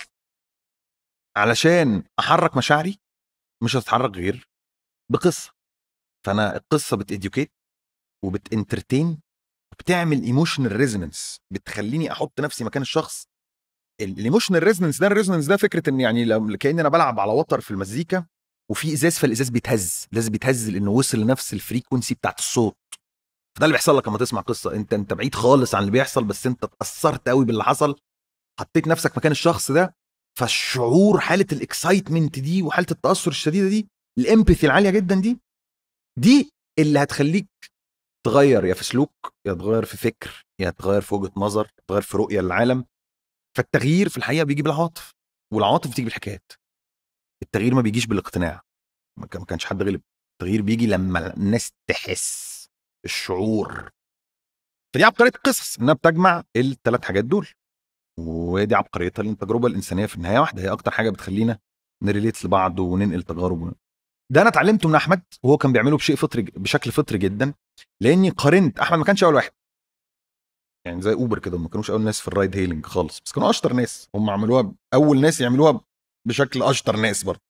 علشان احرك مشاعري مش هتتحرك غير بقصه فانا القصه بتاديوكيت وبتانترتين وبتعمل ايموشنال ريزونانس بتخليني احط نفسي مكان الشخص الايموشنال ريزونانس ده الريزونانس ده فكره ان يعني لو كاني انا بلعب على وتر في المزيكا وفي ازاز فالازاز بيتهز الازاز بيتهز لانه وصل لنفس الفريكونسي بتاعت الصوت فده اللي بيحصل لك لما تسمع قصه انت انت بعيد خالص عن اللي بيحصل بس انت اتاثرت قوي باللي حصل حطيت نفسك مكان الشخص ده فالشعور حاله الاكسايتمنت دي وحاله التاثر الشديده دي الامباثي العاليه جدا دي دي اللي هتخليك تغير يا في سلوك يا تغير في فكر يا تغير في وجهه نظر تغير في رؤيه للعالم فالتغيير في الحقيقه بيجي بالعواطف والعواطف بتيجي بالحكايات التغيير ما بيجيش بالاقتناع ما كان- ما كانش حد غلب التغيير بيجي لما الناس تحس الشعور فدي عبقريه القصص انها بتجمع الثلاث حاجات دول ودي عبقريتها لان التجربه الانسانيه في النهايه واحده هي اكتر حاجه بتخلينا نريليت لبعض وننقل تجارب ده انا اتعلمته من احمد وهو كان بيعمله بشيء فطري بشكل فطري جدا لاني قارنت احمد ما كانش اول واحد يعني زي اوبر كده ما كانوش اول ناس في الرايد هيلينج خالص بس كانوا اشطر ناس هم عملوها اول ناس يعملوها بشكل اشطر ناس برضه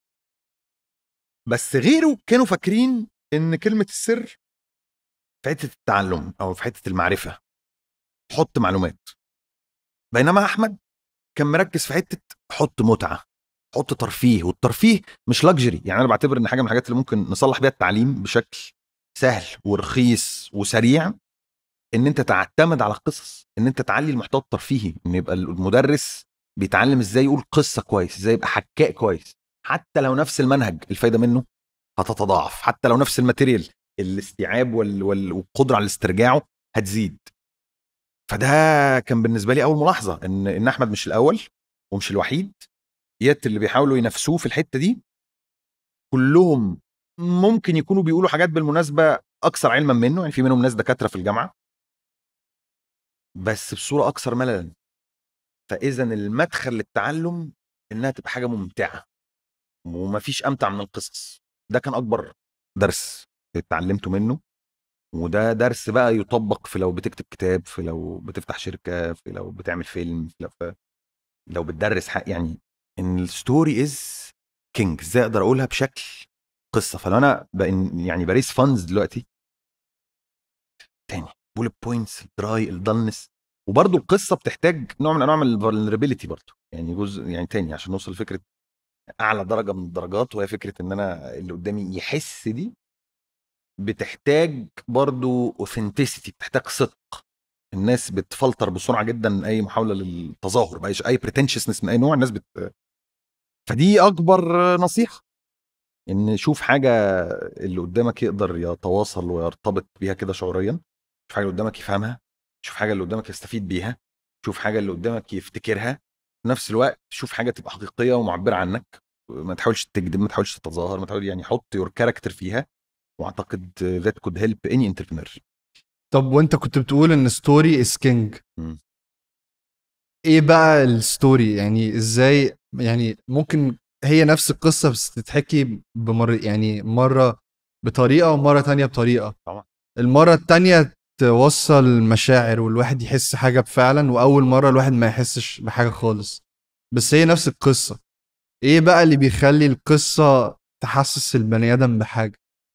بس غيره كانوا فاكرين ان كلمه السر في حته التعلم او في حته المعرفه حط معلومات بينما احمد كان مركز في حته حط متعه حط ترفيه والترفيه مش لاكجري يعني انا بعتبر ان حاجه من الحاجات اللي ممكن نصلح بيها التعليم بشكل سهل ورخيص وسريع ان انت تعتمد على القصص ان انت تعلي المحتوى الترفيهي ان يبقى المدرس بيتعلم ازاي يقول قصه كويس ازاي يبقى حكاء كويس حتى لو نفس المنهج الفايده منه هتتضاعف حتى لو نفس الماتيريال الاستيعاب وال... وال... والقدره على استرجاعه هتزيد فده كان بالنسبه لي اول ملاحظه ان ان احمد مش الاول ومش الوحيد يات اللي بيحاولوا ينافسوه في الحته دي كلهم ممكن يكونوا بيقولوا حاجات بالمناسبه اكثر علما منه يعني في منهم ناس دكاتره في الجامعه بس بصوره اكثر مللا فاذا المدخل للتعلم انها تبقى حاجه ممتعه ومفيش امتع من القصص ده كان اكبر درس اتعلمته منه وده درس بقى يطبق في لو بتكتب كتاب في لو بتفتح شركه في لو بتعمل فيلم في لو, في لو بتدرس حق يعني ان الستوري از كينج ازاي اقدر اقولها بشكل قصه فلو انا بقى يعني بريس فانز دلوقتي تاني بولت بوينتس الدراي الدلنس وبرده القصه بتحتاج نوع من انواع من الفولنربيلتي برضه يعني جزء يعني تاني عشان نوصل لفكره اعلى درجه من الدرجات وهي فكره ان انا اللي قدامي يحس دي بتحتاج برضو اوثنتسيتي بتحتاج صدق الناس بتفلتر بسرعه جدا اي محاوله للتظاهر باي اي بريتنشسنس من اي نوع الناس بت فدي اكبر نصيحه ان شوف حاجه اللي قدامك يقدر يتواصل ويرتبط بيها كده شعوريا شوف حاجه اللي قدامك يفهمها شوف حاجه اللي قدامك يستفيد بيها شوف حاجه اللي قدامك يفتكرها في نفس الوقت شوف حاجه تبقى حقيقيه ومعبره عنك ما تحاولش تكذب ما تحاولش تتظاهر ما تحاول يعني حط يور كاركتر فيها واعتقد ذات كود هيلب اني انتربرنور طب وانت كنت بتقول ان ستوري از كينج ايه بقى الستوري يعني ازاي يعني ممكن هي نفس القصه بس تتحكي بمر يعني مره بطريقه ومره تانية بطريقه طبعا المره التانية توصل مشاعر والواحد يحس حاجه فعلا واول مره الواحد ما يحسش بحاجه خالص بس هي نفس القصه ايه بقى اللي بيخلي القصه تحسس البني ادم بحاجه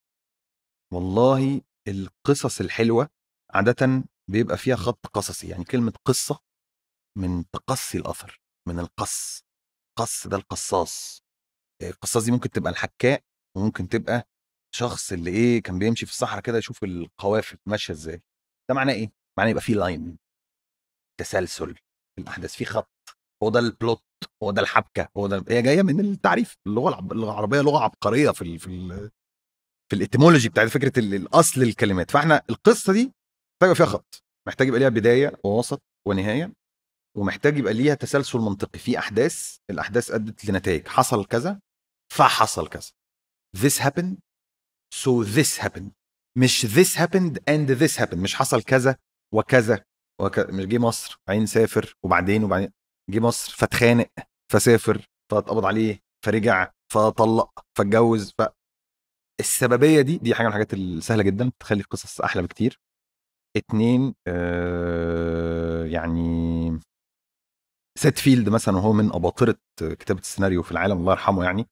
والله القصص الحلوه عاده بيبقى فيها خط قصصي يعني كلمه قصه من تقصي الاثر من القص قص ده القصاص القصاص دي ممكن تبقى الحكاء وممكن تبقى شخص اللي ايه كان بيمشي في الصحراء كده يشوف القوافل ماشيه ازاي ده معناه ايه معناه يبقى في لاين تسلسل في الاحداث في خط هو ده البلوت هو ده الحبكه هو ده هي جايه من التعريف اللغه العربيه لغه عبقريه في ال في ال في الاتيمولوجي بتاعت فكره الاصل الكلمات فاحنا القصه دي محتاج فيها خط محتاج يبقى ليها بدايه ووسط ونهايه ومحتاج يبقى ليها تسلسل منطقي في احداث الاحداث ادت لنتائج حصل كذا فحصل كذا this happened so this happened مش this happened and this happened مش حصل كذا وكذا وكذا مش جه مصر بعدين سافر وبعدين وبعدين جه مصر فاتخانق فسافر فاتقبض عليه فرجع فطلق فاتجوز ف السببيه دي دي حاجه من الحاجات السهله جدا تخلي القصص احلى بكتير اتنين آه يعني سيت فيلد مثلا وهو من اباطره كتابه السيناريو في العالم الله يرحمه يعني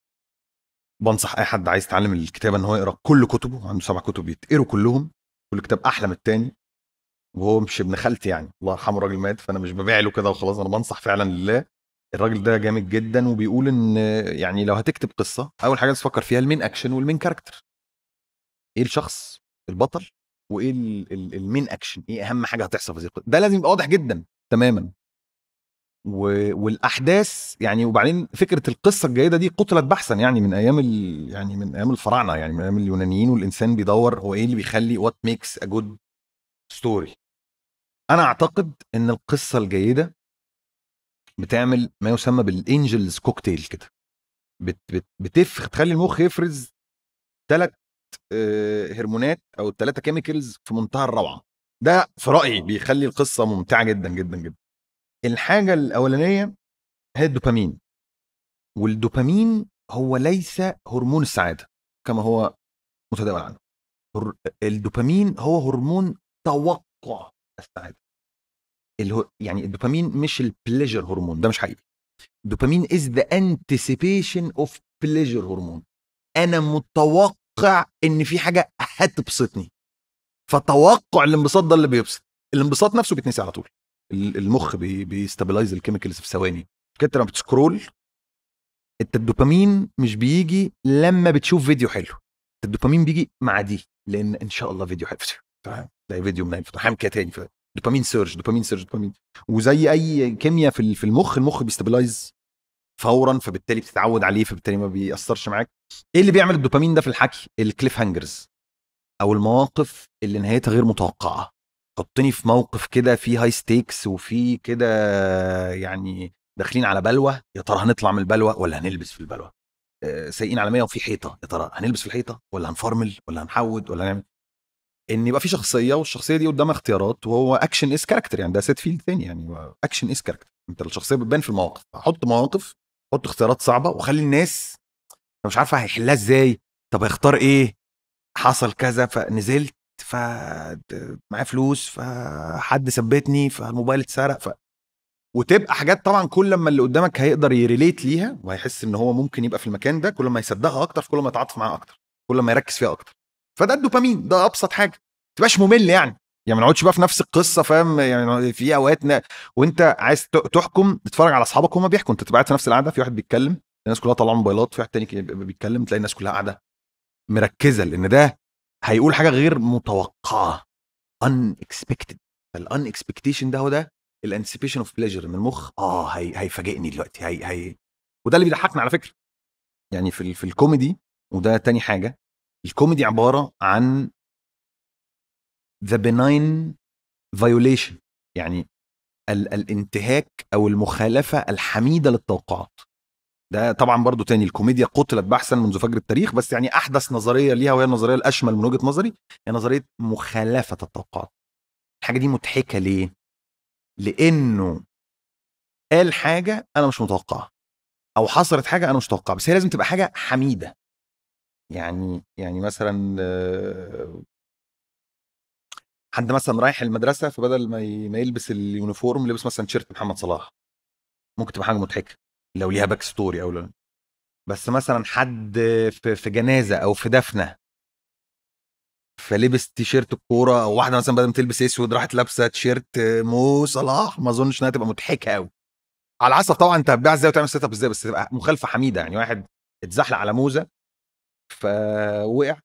بنصح اي حد عايز يتعلم الكتابه ان هو يقرا كل كتبه عنده سبع كتب يتقروا كلهم كل كتاب احلى من التاني وهو مش ابن خالتي يعني الله يرحمه الراجل مات فانا مش ببيع له كده وخلاص انا بنصح فعلا لله الراجل ده جامد جدا وبيقول ان يعني لو هتكتب قصه اول حاجه تفكر فيها المين اكشن والمين كاركتر ايه الشخص البطل وايه المين اكشن ايه اهم حاجه هتحصل في القصه ده لازم يبقى واضح جدا تماما و... والاحداث يعني وبعدين فكره القصه الجيده دي قتلت بحثا يعني من ايام ال... يعني من ايام الفراعنه يعني من ايام اليونانيين والانسان بيدور هو ايه اللي بيخلي وات ميكس ا جود ستوري انا اعتقد ان القصه الجيده بتعمل ما يسمى بالانجلز كوكتيل كده بت بت بتفخ تخلي المخ يفرز ثلاث هرمونات او الثلاثه كيميكلز في منتهى الروعه ده في رايي بيخلي القصه ممتعه جدا جدا جدا الحاجه الاولانيه هي الدوبامين والدوبامين هو ليس هرمون السعاده كما هو متداول عنه الدوبامين هو هرمون توقع السعاده الهو يعني الدوبامين مش البليجر هرمون ده مش حقيقي الدوبامين از ذا انتسيبيشن اوف بليجر هرمون انا متوقع ان في حاجه هتبسطني فتوقع الانبساط ده اللي بيبسط الانبساط نفسه بيتنسي على طول المخ بي بيستابلايز الكيميكالز في ثواني كده لما بتسكرول انت الدوبامين مش بيجي لما بتشوف فيديو حلو الدوبامين بيجي مع دي لان ان شاء الله فيديو حلو تلاقي فيديو منين فتحام كده تاني دوبامين سيرج دوبامين سيرج دوبامين وزي اي كيمياء في في المخ المخ بيستابلايز فورا فبالتالي بتتعود عليه فبالتالي ما بيأثرش معاك ايه اللي بيعمل الدوبامين ده في الحكي الكليف هانجرز او المواقف اللي نهايتها غير متوقعه حطني في موقف كده فيه هاي ستيكس وفيه كده يعني داخلين على بلوه يا ترى هنطلع من البلوه ولا هنلبس في البلوه آه، سايقين على 100 وفي حيطه يا ترى هنلبس في الحيطه ولا هنفرمل ولا هنحود ولا هنعمل ان يبقى في شخصيه والشخصيه دي قدامها اختيارات وهو اكشن از كاركتر يعني ده سيت فيلد ثاني يعني اكشن از كاركتر انت الشخصيه بتبان في المواقف احط مواقف احط اختيارات صعبه واخلي الناس مش عارفه هيحلها ازاي طب هيختار ايه حصل كذا فنزلت ف معايا فلوس فحد ثبتني فالموبايل اتسرق ف... وتبقى حاجات طبعا كل لما اللي قدامك هيقدر يريليت ليها وهيحس ان هو ممكن يبقى في المكان ده كل ما يصدقها اكتر كل ما يتعاطف معاها اكتر كل ما يركز فيها اكتر فده الدوبامين ده ابسط حاجه ما تبقاش ممل يعني يعني ما نقعدش بقى في نفس القصه فاهم يعني في اوقات ن- وانت عايز ت- تحكم تتفرج على اصحابك وهم بيحكوا انت تبقى قاعد في نفس القعده في واحد بيتكلم الناس كلها طالعه موبايلات في واحد تاني كده بيتكلم تلاقي الناس كلها قاعده مركزه لان ده هيقول حاجه غير متوقعه unexpected الان اكسبكتيشن ده هو ده الانتسيبيشن اوف بليجر ان المخ اه هي هيفاجئني دلوقتي هي هي وده اللي بيضحكنا على فكره يعني في ال- في الكوميدي وده تاني حاجه الكوميدي عباره عن the benign violation يعني ال الانتهاك او المخالفه الحميده للتوقعات ده طبعا برضو تاني الكوميديا قتلت بحثا منذ فجر التاريخ بس يعني احدث نظريه ليها وهي النظريه الاشمل من وجهه نظري هي نظريه مخالفه التوقعات الحاجه دي مضحكه ليه لانه قال حاجه انا مش متوقعها او حصلت حاجه انا مش متوقعها بس هي لازم تبقى حاجه حميده يعني يعني مثلا آه، حد مثلا رايح المدرسه فبدل ما ي- ما يلبس اليونيفورم لبس مثلا تيشيرت محمد صلاح ممكن تبقى حاجه مضحكه لو ليها باك ستوري او لا بس مثلا حد في في جنازه او في دفنه فلبس تيشيرت الكوره او واحده مثلا بدل ما تلبس اسود راحت لابسه تيشيرت مو صلاح ما اظنش انها تبقى مضحكه قوي على حسب طبعا انت هتبيع ازاي وتعمل سيت اب ازاي بس تبقى مخالفه حميده يعني واحد اتزحلق على موزه فوقع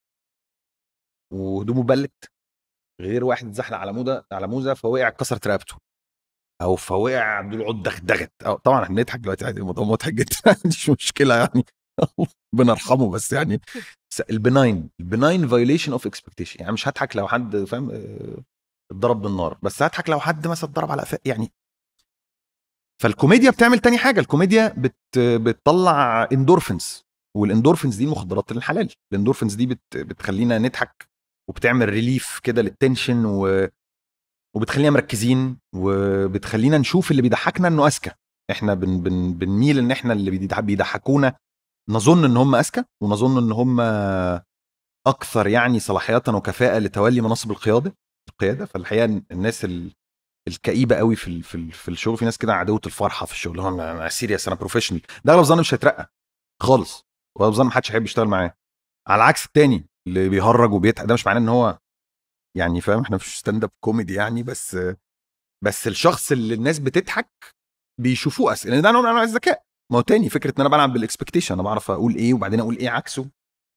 وهدومه بلت غير واحد اتزحلق على موزه على موزه فوقع كسرت رقبته او فوقع عبد العود دغدغت أو طبعا احنا بنضحك دلوقتي عادي الموضوع مضحك جدا ما عنديش مشكله يعني ربنا يرحمه بس يعني س- البناين البناين فايوليشن اوف اكسبكتيشن يعني مش هضحك لو حد فاهم آه، اتضرب بالنار بس هضحك لو حد مثلا اتضرب على قفاه يعني فالكوميديا بتعمل تاني حاجه الكوميديا بت بتطلع اندورفنز والاندورفنز دي المخدرات الحلال الاندورفنز دي بت بتخلينا نضحك وبتعمل ريليف كده للتنشن و وبتخلينا مركزين وبتخلينا نشوف اللي بيضحكنا انه اذكى احنا بن بن بنميل ان احنا اللي بيضح- بيضحكونا نظن ان هم اذكى ونظن ان هم اكثر يعني صلاحيه وكفاءه لتولي مناصب القياده القياده فالحقيقه الناس ال- الكئيبه قوي في ال- في ال- في الشغل في ناس كده عدوه الفرحه في الشغل هو انا أنا سيريس انا بروفيشنال ده اغلب ظن مش هيترقى خالص واغلب ظن محدش هيحب يشتغل معاه على عكس التاني اللي بيهرج وبيضحك ده مش معناه ان هو يعني فاهم احنا مش ستاند اب كوميدي يعني بس بس الشخص اللي الناس بتضحك بيشوفوه اسئله لان ده نوع من انواع الذكاء ما هو تاني فكره ان انا بلعب بالاكسبكتيشن انا بعرف اقول ايه وبعدين اقول ايه عكسه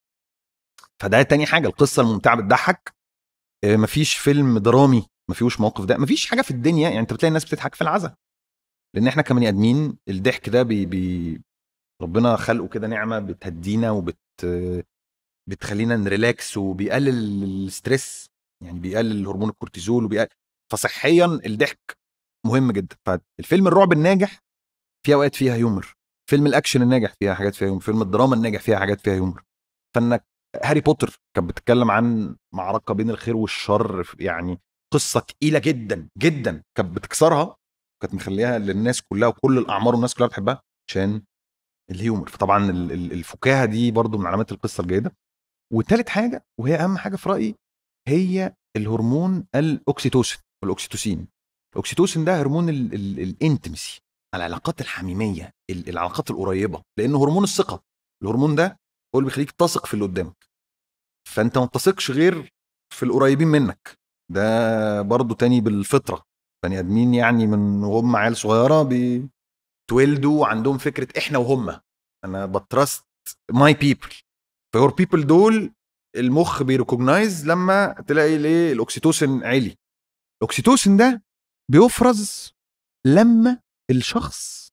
فده تاني حاجه القصه الممتعه بتضحك آه، مفيش فيلم درامي ما فيهوش موقف ده مفيش حاجه في الدنيا يعني انت بتلاقي الناس بتضحك في العزا لان احنا كبني ادمين الضحك ده بي, بي ربنا خلقه كده نعمه بتهدينا وبت بتخلينا نريلاكس وبيقلل الستريس يعني بيقلل هرمون الكورتيزول وبيقلل فصحيا الضحك مهم جدا فالفيلم الرعب الناجح في اوقات فيها هيومر فيلم الاكشن الناجح فيها حاجات فيها هيومر فيلم الدراما الناجح فيها حاجات فيها هيومر فانك هاري بوتر كانت بتتكلم عن معركه بين الخير والشر يعني قصه تقيله جدا جدا كانت بتكسرها كانت مخليها للناس كلها وكل الاعمار والناس كلها بتحبها عشان الهيومر فطبعا ال- ال- الفكاهه دي برضو من علامات القصه الجيده وثالث حاجه وهي اهم حاجه في رايي هي الهرمون الاوكسيتوسين والاوكسيتوسين الاوكسيتوسين ده هرمون ال- ال- الانتمسي العلاقات الحميميه ال- العلاقات القريبه لانه هرمون الثقه الهرمون ده هو اللي بيخليك تثق في اللي قدامك فانت ما بتثقش غير في القريبين منك ده برضو تاني بالفطره بني ادمين يعني من وهم عيال صغيره بيتولدوا عندهم فكره احنا وهم انا بترست ماي بيبل فيور بيبل دول المخ بيريكوجنايز لما تلاقي ليه الاكسيتوسين عالي الاكسيتوسين ده بيفرز لما الشخص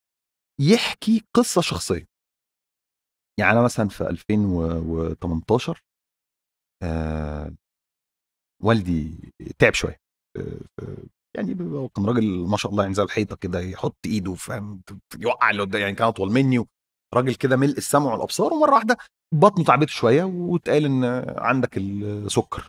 يحكي قصه شخصيه يعني انا مثلا في 2018 آه والدي تعب شويه في- في يعني هو كان راجل ما شاء الله يعني زي الحيطه كده يحط ايده فاهم يوقع اللي قدام يعني كان اطول مني راجل كده ملء السمع والابصار ومره واحده بطنه تعبته شويه واتقال ان عندك السكر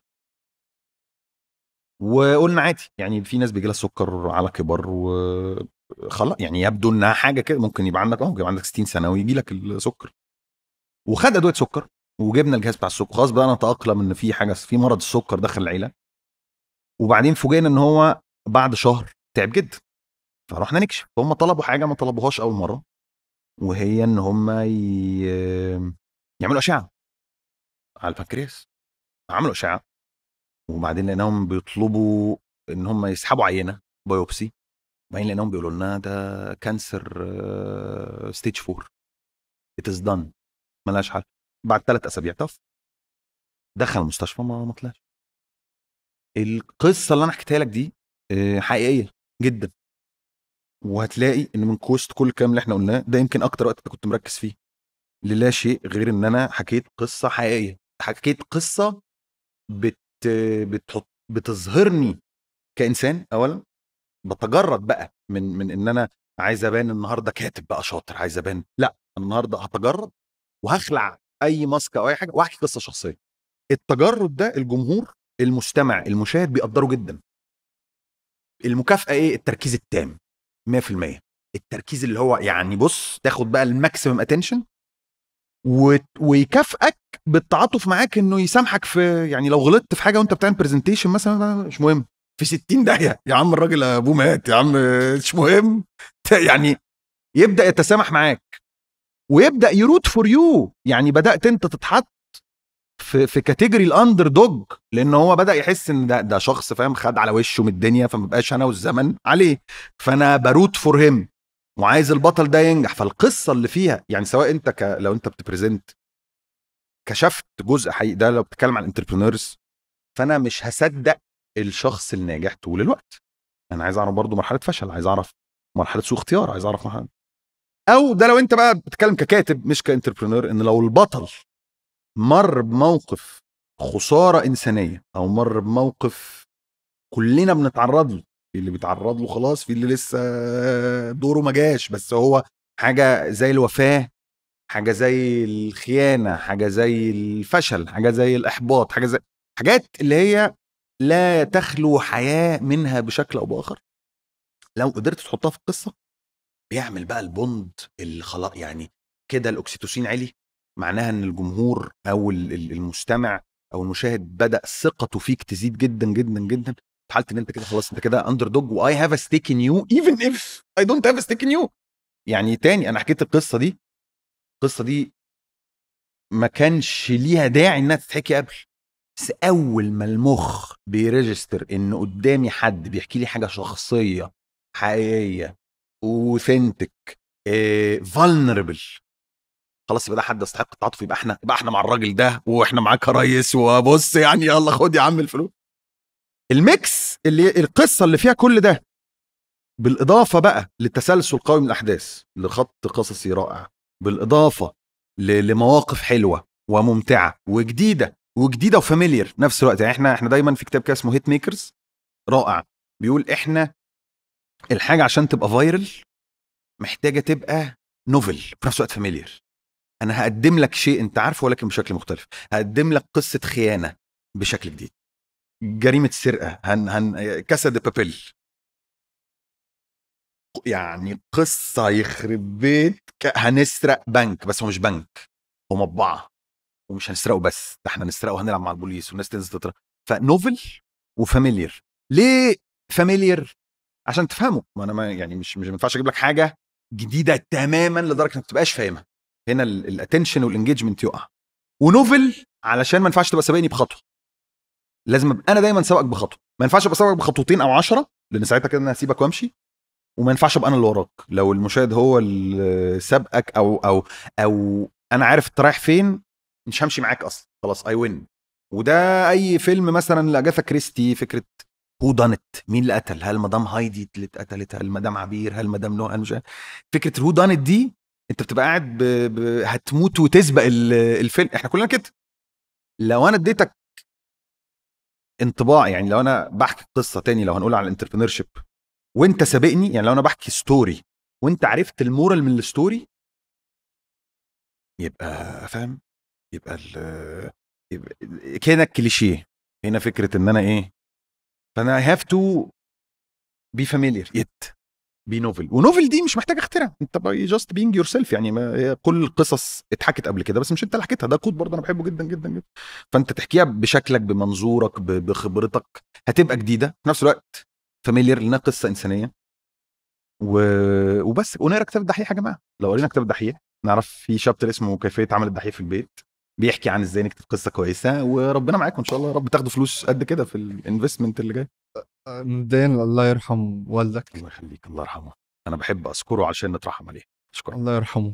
وقلنا عادي يعني في ناس بيجي لها السكر على كبر وخلاص يعني يبدو انها حاجه كده ممكن يبقى عندك اه ممكن يبقى عندك 60 سنه ويجي لك السكر وخد ادويه سكر وجبنا الجهاز بتاع السكر خلاص بقى نتاقلم ان في حاجه في مرض السكر دخل العيله وبعدين فوجئنا ان هو بعد شهر تعب جدا فرحنا نكشف فهم طلبوا حاجه ما طلبوهاش اول مره وهي ان هم ي... يعملوا اشعه على البنكرياس عملوا اشعه وبعدين لقيناهم بيطلبوا ان هم يسحبوا عينه بايوبسي وبعدين لقيناهم بيقولوا لنا ده كانسر ستيج 4 ات از دان ملهاش حل بعد ثلاث اسابيع طف دخل المستشفى ما ما طلعش القصه اللي انا حكيتها لك دي آه، حقيقيه جدا وهتلاقي ان من وسط كل الكلام اللي احنا قلناه ده يمكن اكتر وقت كنت مركز فيه للا شيء غير ان انا حكيت قصه حقيقيه حكيت قصه بت بتحط بتظهرني كانسان اولا بتجرد بقى من من ان انا عايز ابان النهارده كاتب بقى شاطر عايز ابان لا النهارده هتجرد وهخلع اي ماسك او اي حاجه واحكي قصه شخصيه التجرد ده الجمهور المستمع المشاهد بيقدره جدا المكافاه ايه التركيز التام 100% التركيز اللي هو يعني بص تاخد بقى الماكسيمم اتنشن ويكافئك بالتعاطف معاك انه يسامحك في يعني لو غلطت في حاجه وانت بتعمل برزنتيشن مثلا مش مهم في 60 داهيه يا عم الراجل ابوه مات يا عم مش مهم يعني يبدا يتسامح معاك ويبدا يروت فور يو يعني بدات انت تتحط في في كاتيجوري الاندر دوج لان هو بدا يحس ان ده ده شخص فاهم خد على وشه من الدنيا فما بقاش انا والزمن عليه فانا بروت فور هيم وعايز البطل ده ينجح فالقصه اللي فيها يعني سواء انت ك... لو انت بتبريزنت كشفت جزء حقيقي ده لو بتتكلم عن الانتربرينورز فانا مش هصدق الشخص الناجح طول الوقت انا عايز اعرف برضه مرحله فشل عايز اعرف مرحله سوء اختيار عايز اعرف مرحله او ده لو انت بقى بتتكلم ككاتب مش كانتربرينور ان لو البطل مر بموقف خساره انسانيه او مر بموقف كلنا بنتعرض له في اللي بيتعرض له خلاص في اللي لسه دوره ما جاش بس هو حاجه زي الوفاه حاجه زي الخيانه حاجه زي الفشل حاجه زي الاحباط حاجه زي حاجات اللي هي لا تخلو حياه منها بشكل او باخر لو قدرت تحطها في القصه بيعمل بقى البوند اللي خلاص يعني كده الاكسيتوسين عالي معناها ان الجمهور او المستمع او المشاهد بدا ثقته فيك تزيد جدا جدا جدا في حاله ان انت كده خلاص انت كده اندر دوج واي هاف ا ستيك ان يو ايفن اف اي دونت هاف ا ستيك ان يو يعني تاني انا حكيت القصه دي القصه دي ما كانش ليها داعي انها تتحكي قبل بس اول ما المخ بيريجستر ان قدامي حد بيحكي لي حاجه شخصيه حقيقيه اوثنتك فولنربل خلاص يبقى ده حد يستحق التعاطف يبقى احنا يبقى احنا مع الراجل ده واحنا معاك يا ريس وبص يعني يلا خد يا عم الفلوس الميكس اللي القصه اللي فيها كل ده بالاضافه بقى للتسلسل قوي من الاحداث لخط قصصي رائع بالاضافه لمواقف حلوه وممتعه وجديده وجديده وفاميليير نفس الوقت يعني احنا احنا دايما في كتاب كده اسمه هيت ميكرز رائع بيقول احنا الحاجه عشان تبقى فايرل محتاجه تبقى نوفل في نفس الوقت فاميليير انا هقدم لك شيء انت عارفه ولكن بشكل مختلف هقدم لك قصه خيانه بشكل جديد جريمه سرقه هن هن كاسا دي بابيل يعني قصه يخرب بيت هنسرق بنك بس هو مش بنك هو مطبعه ومش هنسرقه بس ده احنا هنسرقه وهنلعب مع البوليس والناس تنزل تطرق فنوفل وفاميليير ليه فاميليير عشان تفهمه ما انا ما يعني مش مش ما ينفعش اجيب لك حاجه جديده تماما لدرجه انك ما تبقاش فاهمها هنا الاتنشن والانجيجمنت يقع ونوفل علشان ما ينفعش تبقى سابقني بخطوه لازم ابقى انا دايما سابقك بخطوه ما ينفعش ابقى سابقك بخطوتين او عشرة لان ساعتها كده انا هسيبك وامشي وما ينفعش ابقى انا اللي وراك لو المشاهد هو اللي سابقك او او او انا عارف انت رايح فين مش همشي معاك اصلا خلاص اي وين وده اي فيلم مثلا لاجاثا كريستي فكره هو دانت مين اللي قتل هل مدام هايدي اللي اتقتلت هل مدام عبير هل مدام نوع مش فكره هو دانت دي انت بتبقى قاعد ب... ب... هتموت وتسبق الفيلم احنا كلنا كده لو انا اديتك انطباع يعني لو انا بحكي قصه تاني لو هنقول على الانتربرينور شيب وانت سابقني يعني لو انا بحكي ستوري وانت عرفت المورال من الستوري يبقى فاهم يبقى, يبقى كده كليشيه هنا فكره ان انا ايه فانا I have to be familiar yet بي نوفل ونوفل دي مش محتاج اخترع انت جاست بينج يور سيلف يعني ما هي كل القصص اتحكت قبل كده بس مش انت اللي حكيتها ده كود برضه انا بحبه جدا جدا جدا فانت تحكيها بشكلك بمنظورك بخبرتك هتبقى جديده في نفس الوقت فاميليار لانها قصه انسانيه و... وبس ونقرا كتاب الدحيح يا جماعه لو قرينا كتاب الدحيح نعرف في شابتر اسمه كيفيه عمل الدحيح في البيت بيحكي عن ازاي نكتب قصه كويسه وربنا معاكم ان شاء الله يا رب تاخدوا فلوس قد كده في الانفستمنت اللي جاي مبدئيا الله يرحم والدك الله يخليك الله يرحمه انا بحب اذكره عشان نترحم عليه اشكرك الله يرحمه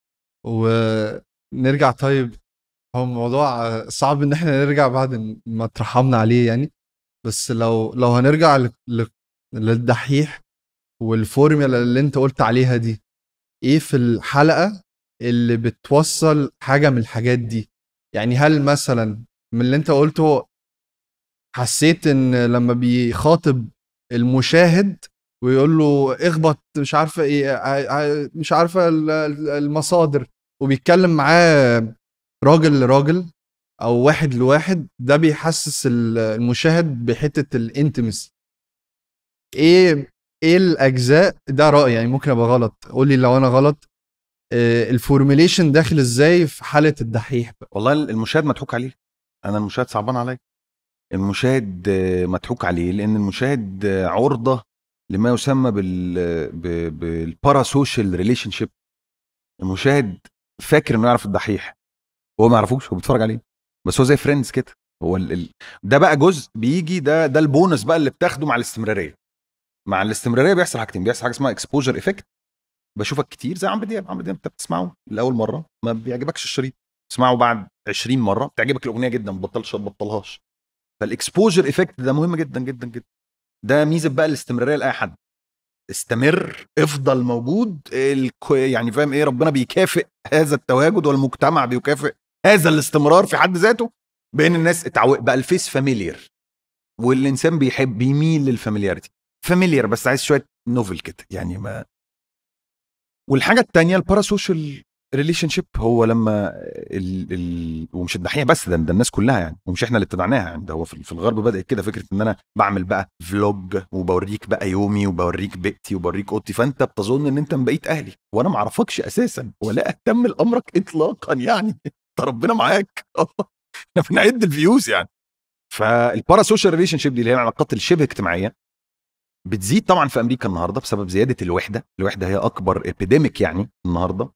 ونرجع طيب هو الموضوع صعب ان احنا نرجع بعد ما اترحمنا عليه يعني بس لو لو هنرجع ل... ل... للدحيح والفورميلا اللي انت قلت عليها دي ايه في الحلقه اللي بتوصل حاجه من الحاجات دي يعني هل مثلا من اللي انت قلته حسيت ان لما بيخاطب المشاهد ويقول له اخبط مش عارفه ايه مش عارفه المصادر وبيتكلم معاه راجل لراجل او واحد لواحد ده بيحسس المشاهد بحته الانتمسي ايه ايه الاجزاء ده رايي يعني ممكن ابقى غلط قول لي لو انا غلط آه، الفورميليشن داخل ازاي في حاله الدحيح بقى. والله المشاهد مضحوك عليه انا المشاهد صعبان عليا المشاهد مضحوك عليه لان المشاهد عرضه لما يسمى بال بالبارا سوشيال ريليشن شيب المشاهد فاكر انه يعرف الدحيح هو ما يعرفوش هو بيتفرج عليه بس هو زي فريندز كده هو ال... ال... ده بقى جزء بيجي ده ده البونس بقى اللي بتاخده مع الاستمراريه مع الاستمراريه بيحصل حاجتين بيحصل حاجه اسمها اكسبوجر افكت بشوفك كتير زي عمرو دياب عمرو دياب انت بتسمعه لاول مره ما بيعجبكش الشريط تسمعه بعد 20 مره بتعجبك الاغنيه جدا ما بطلش تبطلهاش فالاكسبوجر افكت ده مهم جدا جدا جدا ده ميزه بقى الاستمراريه لاي حد استمر افضل موجود يعني فاهم ايه ربنا بيكافئ هذا التواجد والمجتمع بيكافئ هذا الاستمرار في حد ذاته بين الناس اتعود بقى الفيس فاميليير والانسان بيحب بيميل للفاميلياريتي فاميليير بس عايز شويه نوفل كده يعني ما والحاجه الثانيه الباراسوشيال ريليشن شيب هو لما ال... ال... ومش الدحيح بس ده, ده الناس كلها يعني ومش احنا اللي اتبعناها يعني ده هو في الغرب بدات كده فكره ان انا بعمل بقى فلوج وبوريك بقى يومي وبوريك بيتي وبوريك اوضتي فانت بتظن ان انت من بقيه اهلي وانا ما اعرفكش اساسا ولا اهتم لامرك اطلاقا يعني انت ربنا معاك احنا بنعد الفيوز يعني فالبارا سوشيال ريليشن شيب دي اللي هي العلاقات الشبه اجتماعيه بتزيد طبعا في امريكا النهارده بسبب زياده الوحده الوحده هي اكبر ابيديميك يعني النهارده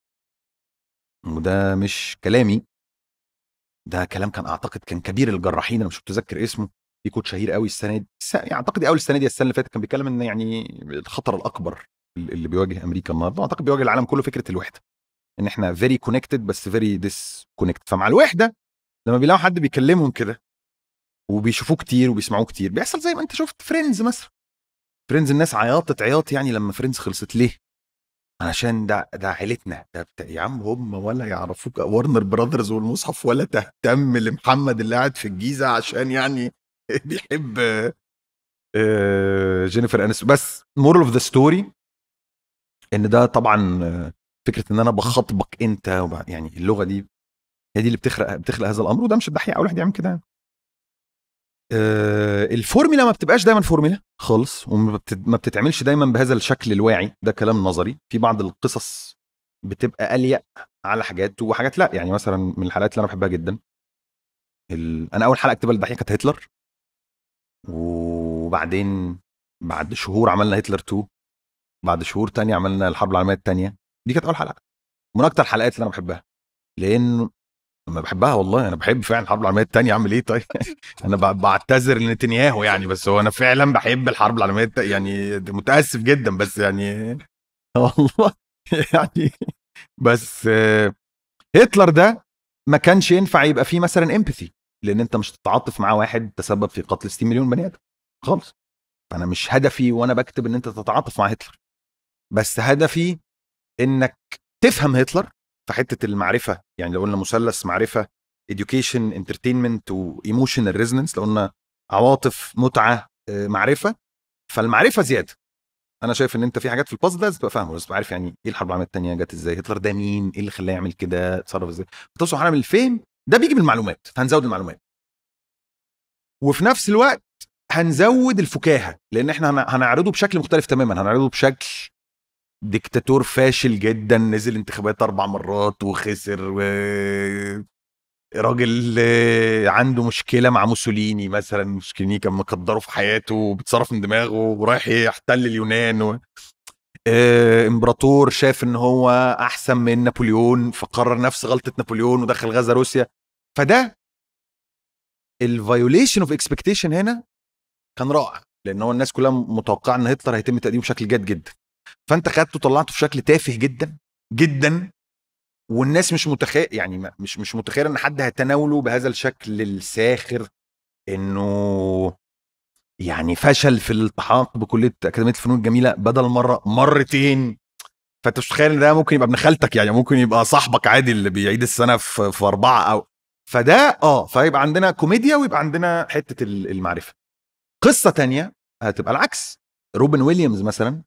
وده مش كلامي ده كلام كان اعتقد كان كبير الجراحين انا مش متذكر اسمه في كود شهير قوي السنه دي يعني اعتقد اول السنه دي السنه اللي فاتت كان بيتكلم ان يعني الخطر الاكبر اللي بيواجه امريكا النهارده اعتقد بيواجه العالم كله فكره الوحده ان احنا فيري كونكتد بس فيري ديس كونكتد فمع الوحده لما بيلاقوا حد بيكلمهم كده وبيشوفوه كتير وبيسمعوه كتير بيحصل زي ما انت شفت فريندز مثلا فريندز الناس عياطت عياط يعني لما فريندز خلصت ليه علشان ده ده عيلتنا ده بتاع يا عم هم ولا يعرفوك ورنر براذرز والمصحف ولا تهتم لمحمد اللي قاعد في الجيزه عشان يعني بيحب جينيفر انس بس مورال اوف ذا ستوري ان ده طبعا فكره ان انا بخاطبك انت يعني اللغه دي هي دي اللي بتخلق بتخلق هذا الامر وده مش الدحيح اول واحد يعمل كده يعني. آه، الفورميلا ما بتبقاش دايما فورميلا خالص وما بتتعملش دايما بهذا الشكل الواعي ده كلام نظري في بعض القصص بتبقى اليق على حاجات وحاجات لا يعني مثلا من الحلقات اللي انا بحبها جدا ال... انا اول حلقه اكتبها للدحيح كانت هتلر وبعدين بعد شهور عملنا هتلر 2 بعد شهور تانية عملنا الحرب العالميه الثانيه دي كانت اول حلقه من اكتر الحلقات اللي انا بحبها لان انا بحبها والله انا بحب فعلا الحرب العالميه الثانيه اعمل ايه طيب انا بعتذر لنتنياهو يعني بس هو انا فعلا بحب الحرب العالميه يعني متاسف جدا بس يعني والله يعني بس هتلر ده ما كانش ينفع يبقى فيه مثلا امباثي لان انت مش تتعاطف مع واحد تسبب في قتل 60 مليون بني ادم خالص فانا مش هدفي وانا بكتب ان انت تتعاطف مع هتلر بس هدفي انك تفهم هتلر في حته المعرفه يعني لو قلنا مثلث معرفه education entertainment وايموشنال ريزونانس لو قلنا عواطف متعه آه، معرفه فالمعرفه زياده انا شايف ان انت في حاجات في البازل لازم تبقى فاهمه لازم تبقى عارف يعني ايه الحرب العالميه الثانيه جت ازاي هتلر ده مين ايه اللي خلاه يعمل كده اتصرف ازاي فتوصل حاله من الفهم ده بيجي بالمعلومات فهنزود المعلومات وفي نفس الوقت هنزود الفكاهه لان احنا هن- هنعرضه بشكل مختلف تماما هنعرضه بشكل ديكتاتور فاشل جدا نزل انتخابات اربع مرات وخسر و... راجل آه، عنده مشكله مع موسوليني مثلا موسوليني كان مقدره في حياته وبيتصرف من دماغه ورايح يحتل اليونان و... آه، امبراطور شاف ان هو احسن من نابليون فقرر نفس غلطه نابليون ودخل غزا روسيا فده الفايوليشن اوف اكسبكتيشن هنا كان رائع لان هو الناس كلها متوقعه ان هتلر هيتم تقديمه بشكل جاد جدا فانت خدته طلعته في شكل تافه جدا جدا والناس مش متخيل يعني ما- مش مش متخيله ان حد هيتناوله بهذا الشكل الساخر انه يعني فشل في الالتحاق بكليه اكاديميه الفنون الجميله بدل مره مرتين فانت مش متخيل ان ده ممكن يبقى ابن خالتك يعني ممكن يبقى صاحبك عادي اللي بيعيد السنه في, في اربعه او فده اه فيبقى عندنا كوميديا ويبقى عندنا حته ال- المعرفه قصه تانية هتبقى العكس روبن ويليامز مثلا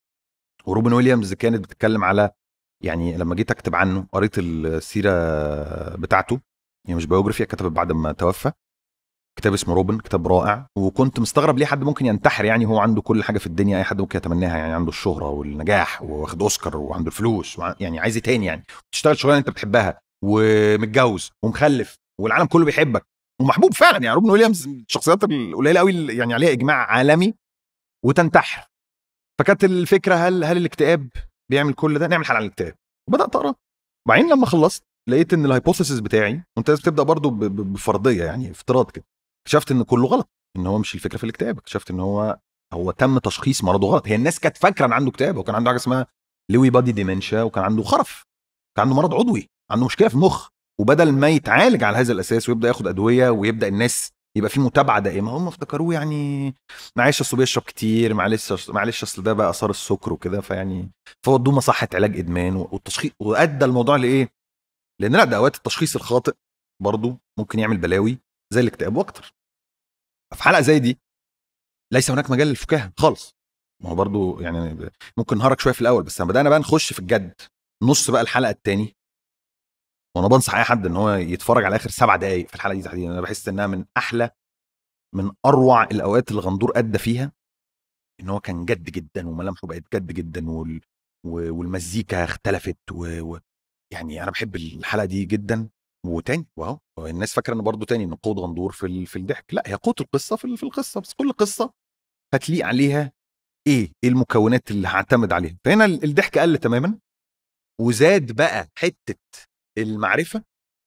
وروبن ويليامز كانت بتتكلم على يعني لما جيت اكتب عنه قريت السيره بتاعته هي مش بايوجرافي كتبت بعد ما توفى كتاب اسمه روبن كتاب رائع وكنت مستغرب ليه حد ممكن ينتحر يعني هو عنده كل حاجه في الدنيا اي حد ممكن يتمناها يعني عنده الشهره والنجاح واخد اوسكار وعنده الفلوس وع- يعني عايز ايه تاني يعني تشتغل شغلانه انت بتحبها ومتجوز ومخلف والعالم كله بيحبك ومحبوب فعلا يعني روبن ويليامز من الشخصيات القليله قوي اللي يعني عليها اجماع عالمي وتنتحر فكانت الفكره هل هل الاكتئاب بيعمل كل ده نعمل حلقه عن الاكتئاب وبدات اقرا وبعدين لما خلصت لقيت ان الهايبوثيسيس بتاعي وانت لازم تبدا برضو ب- ب- بفرضيه يعني افتراض كده اكتشفت ان كله غلط ان هو مش الفكره في الاكتئاب اكتشفت ان هو هو تم تشخيص مرضه غلط هي الناس كانت فاكره ان عنده اكتئاب وكان عنده حاجه اسمها لوي بادي ديمنشا وكان عنده خرف كان عنده مرض عضوي عنده مشكله في المخ وبدل ما يتعالج على هذا الاساس ويبدا ياخد ادويه ويبدا الناس يبقى في متابعه دائمه هم افتكروه يعني معلش اصل بيشرب كتير معلش معلش اصل ده بقى اثار السكر وكده فيعني فودوه مصحه علاج ادمان والتشخيص وادى الموضوع لايه؟ لان لا ده اوقات التشخيص الخاطئ برضه ممكن يعمل بلاوي زي الاكتئاب واكتر في حلقه زي دي ليس هناك مجال للفكاهه خالص ما هو برضه يعني ممكن نهرج شويه في الاول بس لما بدانا بقى نخش في الجد نص بقى الحلقه التاني وانا بنصح اي حد ان هو يتفرج على اخر سبع دقائق في الحلقه دي تحديدا انا بحس انها من احلى من اروع الاوقات اللي غندور ادى فيها ان هو كان جد جدا وملامحه بقت جد جدا وال... و- والمزيكا اختلفت و... و... يعني انا بحب الحلقه دي جدا وتاني واو هو الناس فاكره ان برضه تاني ان قوه غندور في ال... في الضحك لا هي قوه القصه في ال- في القصه بس كل قصه هتليق عليها ايه ايه المكونات اللي هعتمد عليها فهنا ال- الضحك قل تماما وزاد بقى حته المعرفه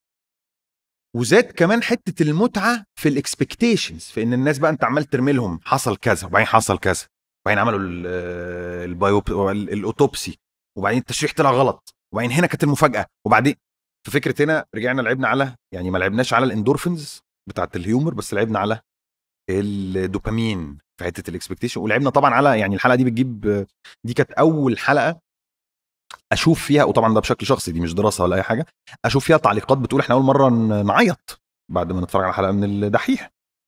وزاد كمان حته المتعه في الاكسبكتيشنز في ان الناس بقى انت عمال ترمي لهم حصل كذا وبعدين حصل كذا وبعدين عملوا ال- آه، البايو ال- الاوتوبسي وبعدين التشريح طلع غلط وبعدين هنا كانت المفاجاه وبعدين في فكره هنا رجعنا لعبنا على يعني ما لعبناش على الاندورفينز بتاعت الهيومر بس لعبنا على الدوبامين في حته الاكسبكتيشن ولعبنا طبعا على يعني الحلقه دي بتجيب دي كانت اول حلقه اشوف فيها وطبعا ده بشكل شخصي دي مش دراسه ولا اي حاجه اشوف فيها تعليقات بتقول احنا اول مره ن- نعيط بعد ما نتفرج على حلقه من الدحيح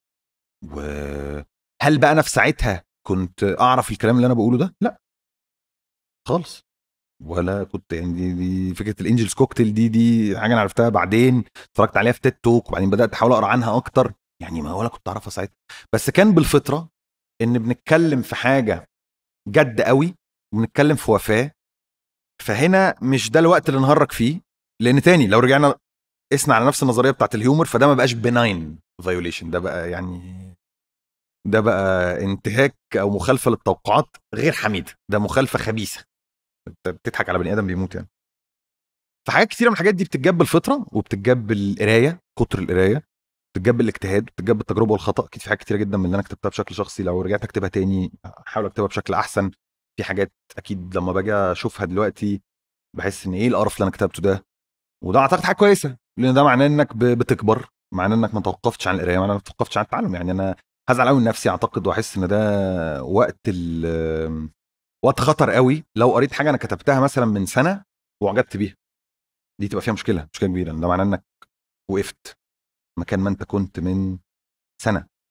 وهل بقى انا في ساعتها كنت اعرف الكلام اللي انا بقوله ده لا خالص ولا كنت يعني دي, دي فكره الانجلز كوكتيل دي دي حاجه انا عرفتها بعدين اتفرجت عليها في تيد توك وبعدين بدات احاول اقرا عنها اكتر يعني ما ولا كنت اعرفها ساعتها بس كان بالفطره ان بنتكلم في حاجه جد قوي وبنتكلم في وفاه فهنا مش ده الوقت اللي نهرج فيه لان تاني لو رجعنا قسنا على نفس النظريه بتاعت الهيومر فده ما بقاش بناين فايوليشن ده بقى يعني ده بقى انتهاك او مخالفه للتوقعات غير حميده ده مخالفه خبيثه انت بتضحك على بني ادم بيموت يعني فحاجات كتيره من الحاجات دي بتتجاب بالفطره وبتتجاب بالقرايه كتر القرايه بتتجاب بالاجتهاد بتتجاب بالتجربه والخطا اكيد في حاجات كتيره جدا من اللي انا كتبتها بشكل شخصي لو رجعت اكتبها تاني احاول اكتبها بشكل احسن في حاجات اكيد لما باجي اشوفها دلوقتي بحس ان ايه القرف اللي انا كتبته ده وده اعتقد حاجه كويسه لان ده معناه انك ب- بتكبر معناه انك ما توقفتش عن القرايه معناه انك ما توقفتش عن التعلم يعني انا هزعل قوي من نفسي اعتقد واحس ان ده وقت ال وقت خطر قوي لو قريت حاجه انا كتبتها مثلا من سنه واعجبت بيها دي تبقى فيها مشكله مشكله كبيره ده معناه انك وقفت مكان ما انت كنت من سنه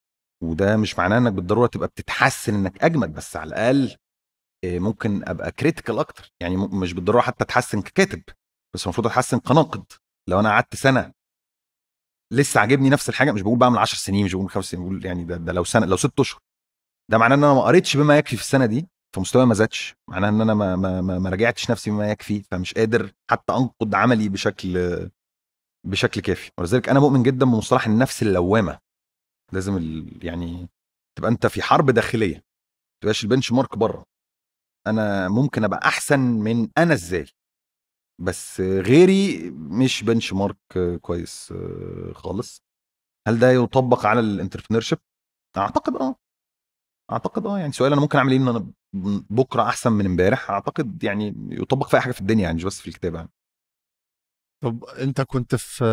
وده مش معناه انك بالضروره تبقى بتتحسن انك اجمد بس على الاقل آه، ممكن ابقى كريتيكال اكتر يعني م- مش بالضروره حتى اتحسن ككاتب بس المفروض اتحسن كناقد لو انا قعدت سنه لسه عاجبني نفس الحاجه مش بقول بقى من 10 سنين مش بقول من 5 سنين بقول يعني ده, ده لو سنه لو ست اشهر ده معناه ان انا ما قريتش بما يكفي في السنه دي فمستواي ما زادش معناه ان انا ما ما ما, ما راجعتش نفسي بما يكفي فمش قادر حتى انقد عملي بشكل بشكل كافي ولذلك انا مؤمن جدا بمصطلح النفس اللوامه لازم ال... يعني تبقى انت في حرب داخليه ما تبقاش البنش مارك بره انا ممكن ابقى احسن من انا ازاي بس غيري مش بنش مارك كويس خالص هل ده يطبق على الانتربرنور شيب اعتقد اه اعتقد اه يعني سؤال انا ممكن اعمل ايه ان انا بكره احسن من امبارح اعتقد يعني يطبق في اي حاجه في الدنيا يعني مش بس في الكتابه يعني. طب انت كنت في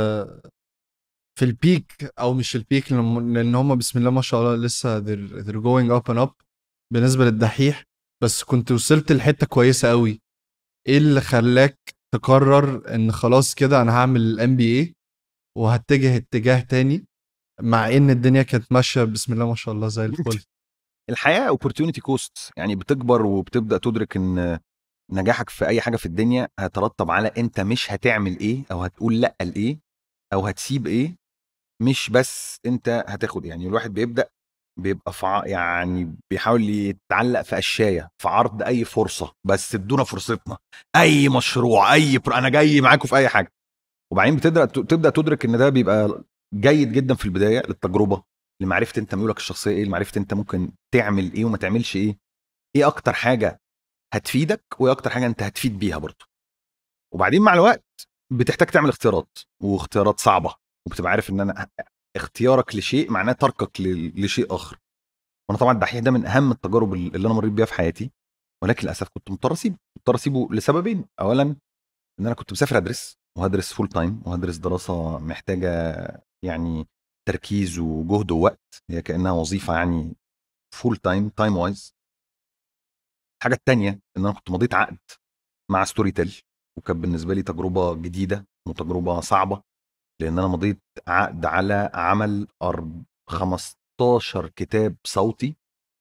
في البيك او مش البيك لأن- لان هم بسم الله ما شاء الله لسه they're, they're going up and up بالنسبه للدحيح بس كنت وصلت لحته كويسه قوي ايه اللي خلاك تقرر ان خلاص كده انا هعمل الام بي اي وهتجه اتجاه تاني مع ان الدنيا كانت ماشيه بسم الله ما شاء الله زي الفل الحياه اوبورتيونيتي كوست يعني بتكبر وبتبدا تدرك ان نجاحك في اي حاجه في الدنيا هيترتب على انت مش هتعمل ايه او هتقول لا لايه او هتسيب ايه مش بس انت هتاخد يعني الواحد بيبدا بيبقى في ع- يعني بيحاول يتعلق في قشايه في عرض اي فرصه بس ادونا فرصتنا اي مشروع اي بر... انا جاي معاكم في اي حاجه وبعدين بتبدا تبدا تدرك ان ده بيبقى جيد جدا في البدايه للتجربه لمعرفه انت ميولك الشخصيه ايه لمعرفه انت ممكن تعمل ايه وما تعملش ايه ايه اكتر حاجه هتفيدك وايه اكتر حاجه انت هتفيد بيها برضه وبعدين مع الوقت بتحتاج تعمل اختيارات واختيارات صعبه وبتبقى عارف ان انا اختيارك لشيء معناه تركك ل- لشيء اخر وانا طبعا الدحيح ده من اهم التجارب اللي انا مريت بيها في حياتي ولكن للاسف كنت مضطر اسيبه مضطر اسيبه لسببين اولا ان انا كنت مسافر ادرس وهدرس فول تايم وهدرس دراسه محتاجه يعني تركيز وجهد ووقت هي كانها وظيفه يعني فول تايم تايم وايز الحاجه الثانيه ان انا كنت مضيت عقد مع ستوري تيل وكانت بالنسبه لي تجربه جديده وتجربه صعبه لان انا مضيت عقد على عمل أرب- 15 كتاب صوتي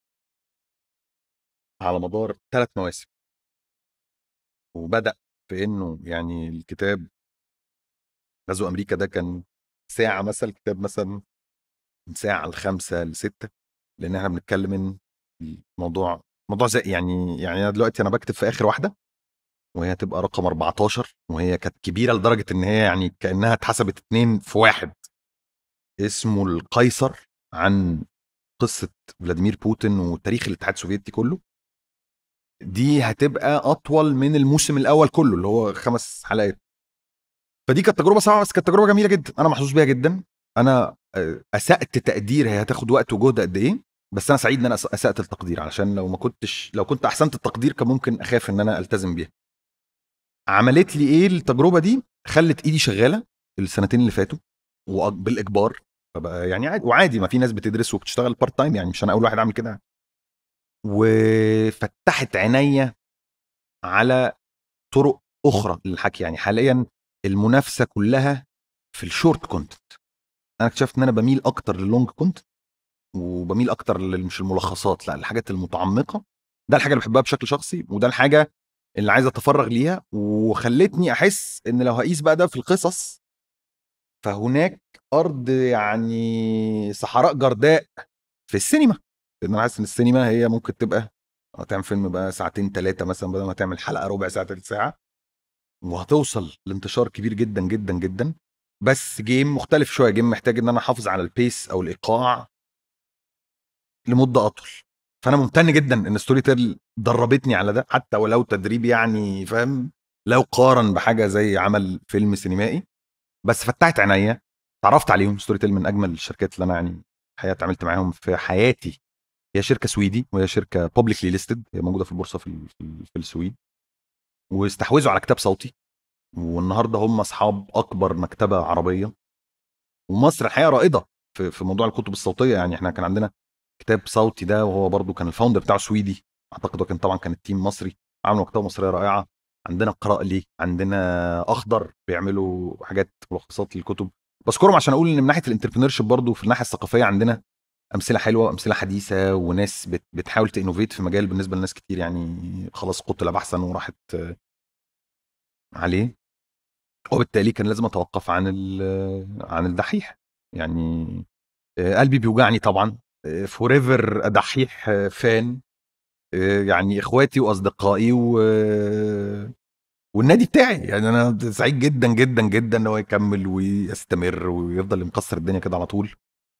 على مدار ثلاث مواسم وبدا في انه يعني الكتاب غزو امريكا ده كان ساعه مثلا الكتاب مثلا من ساعه لخمسه لسته لان احنا بنتكلم ان الموضوع موضوع زي يعني يعني انا دلوقتي انا بكتب في اخر واحده وهي تبقى رقم 14 وهي كانت كبيره لدرجه ان هي يعني كانها اتحسبت اتنين في واحد اسمه القيصر عن قصه فلاديمير بوتين وتاريخ الاتحاد السوفيتي كله دي هتبقى اطول من الموسم الاول كله اللي هو خمس حلقات فدي كانت تجربه صعبه بس كانت تجربه جميله جدا انا محظوظ بيها جدا انا آه، اسات تقدير هي هتاخد وقت وجهد قد ايه بس انا سعيد ان انا أس- اسات التقدير علشان لو ما كنتش لو كنت احسنت التقدير كان ممكن اخاف ان انا التزم بيها عملت لي ايه التجربه دي خلت ايدي شغاله السنتين اللي فاتوا وبالاجبار فبقى يعني عادي وعادي ما في ناس بتدرس وبتشتغل بارت تايم يعني مش انا اول واحد اعمل كده وفتحت عينيا على طرق اخرى للحكي يعني حاليا المنافسه كلها في الشورت كونتنت انا اكتشفت ان انا بميل اكتر للونج كونتنت وبميل اكتر لل- مش الملخصات لا الحاجات المتعمقه ده الحاجه اللي بحبها بشكل شخصي وده الحاجه اللي عايز اتفرغ ليها وخلتني احس ان لو هقيس بقى ده في القصص فهناك ارض يعني صحراء جرداء في السينما لان انا حاسس ان السينما هي ممكن تبقى تعمل فيلم بقى ساعتين ثلاثه مثلا بدل ما تعمل حلقه ربع ساعه ثلث ساعه وهتوصل لانتشار كبير جدا جدا جدا بس جيم مختلف شويه جيم محتاج ان انا احافظ على البيس او الايقاع لمده اطول فانا ممتن جدا ان ستوري تيل دربتني على ده حتى ولو تدريب يعني فاهم لا يقارن بحاجه زي عمل فيلم سينمائي بس فتحت عينيا تعرفت عليهم ستوري تيل من اجمل الشركات اللي انا يعني الحقيقه اتعاملت معاهم في حياتي هي شركه سويدي وهي شركه بابليكلي ليستد هي موجوده في البورصه في ال- في, ال- في السويد واستحوذوا على كتاب صوتي والنهارده هم اصحاب اكبر مكتبه عربيه ومصر الحقيقه رائده في, في موضوع الكتب الصوتيه يعني احنا كان عندنا كتاب صوتي ده وهو برضو كان الفاوندر بتاعه سويدي اعتقد وكان طبعا كان التيم مصري عملوا مكتبه مصريه رائعه عندنا قراء لي عندنا اخضر بيعملوا حاجات ملخصات للكتب بذكرهم عشان اقول ان من ناحيه الانتربرينور شيب برضو في الناحيه الثقافيه عندنا امثله حلوه وامثله حديثه وناس بت بتحاول تانوفيت في مجال بالنسبه لناس كتير يعني خلاص قتل بحثا وراحت آه، عليه وبالتالي كان لازم اتوقف عن ال- عن الدحيح يعني آه، قلبي بيوجعني طبعا فور ايفر دحيح آه، فان آه، يعني اخواتي واصدقائي و والنادي بتاعي يعني انا سعيد جدا جدا جدا ان هو يكمل ويستمر ويفضل مكسر الدنيا كده على طول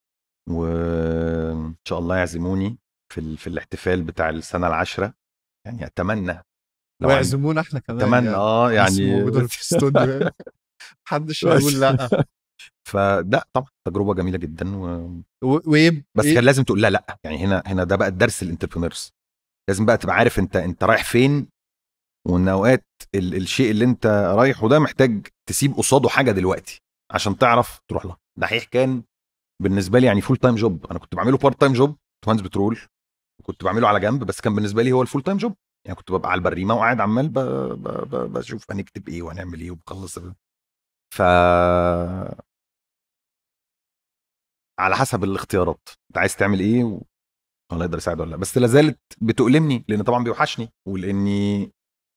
وان شاء الله يعزموني في ال... في الاحتفال بتاع السنه العاشره يعني اتمنى لو عند- ويعزمونا احنا كمان اتمنى يعني. اه ناس يعني موجودة في الاستوديو محدش هيقول لا فده طبعا تجربه جميله جدا و... و- ويب بس إيه- كان لازم تقول لا لا يعني هنا هنا ده بقى الدرس الانتربرينورز لازم بقى تبقى عارف انت انت رايح فين وان اوقات ال... الشيء اللي انت رايحه ده محتاج تسيب قصاده حاجه دلوقتي عشان تعرف تروح لها دحيح كان بالنسبه لي يعني فول تايم جوب انا كنت بعمله بارت تايم جوب مهندس بترول وكنت بعمله على جنب بس كان بالنسبه لي هو الفول تايم جوب يعني كنت ببقى على البريمه وقاعد عمال ب... ب... ب... بشوف هنكتب ايه وهنعمل ايه وبخلص ف على حسب الاختيارات انت عايز تعمل ايه و... الله يقدر يساعد ولا لا بس لا زالت بتؤلمني لان طبعا بيوحشني ولاني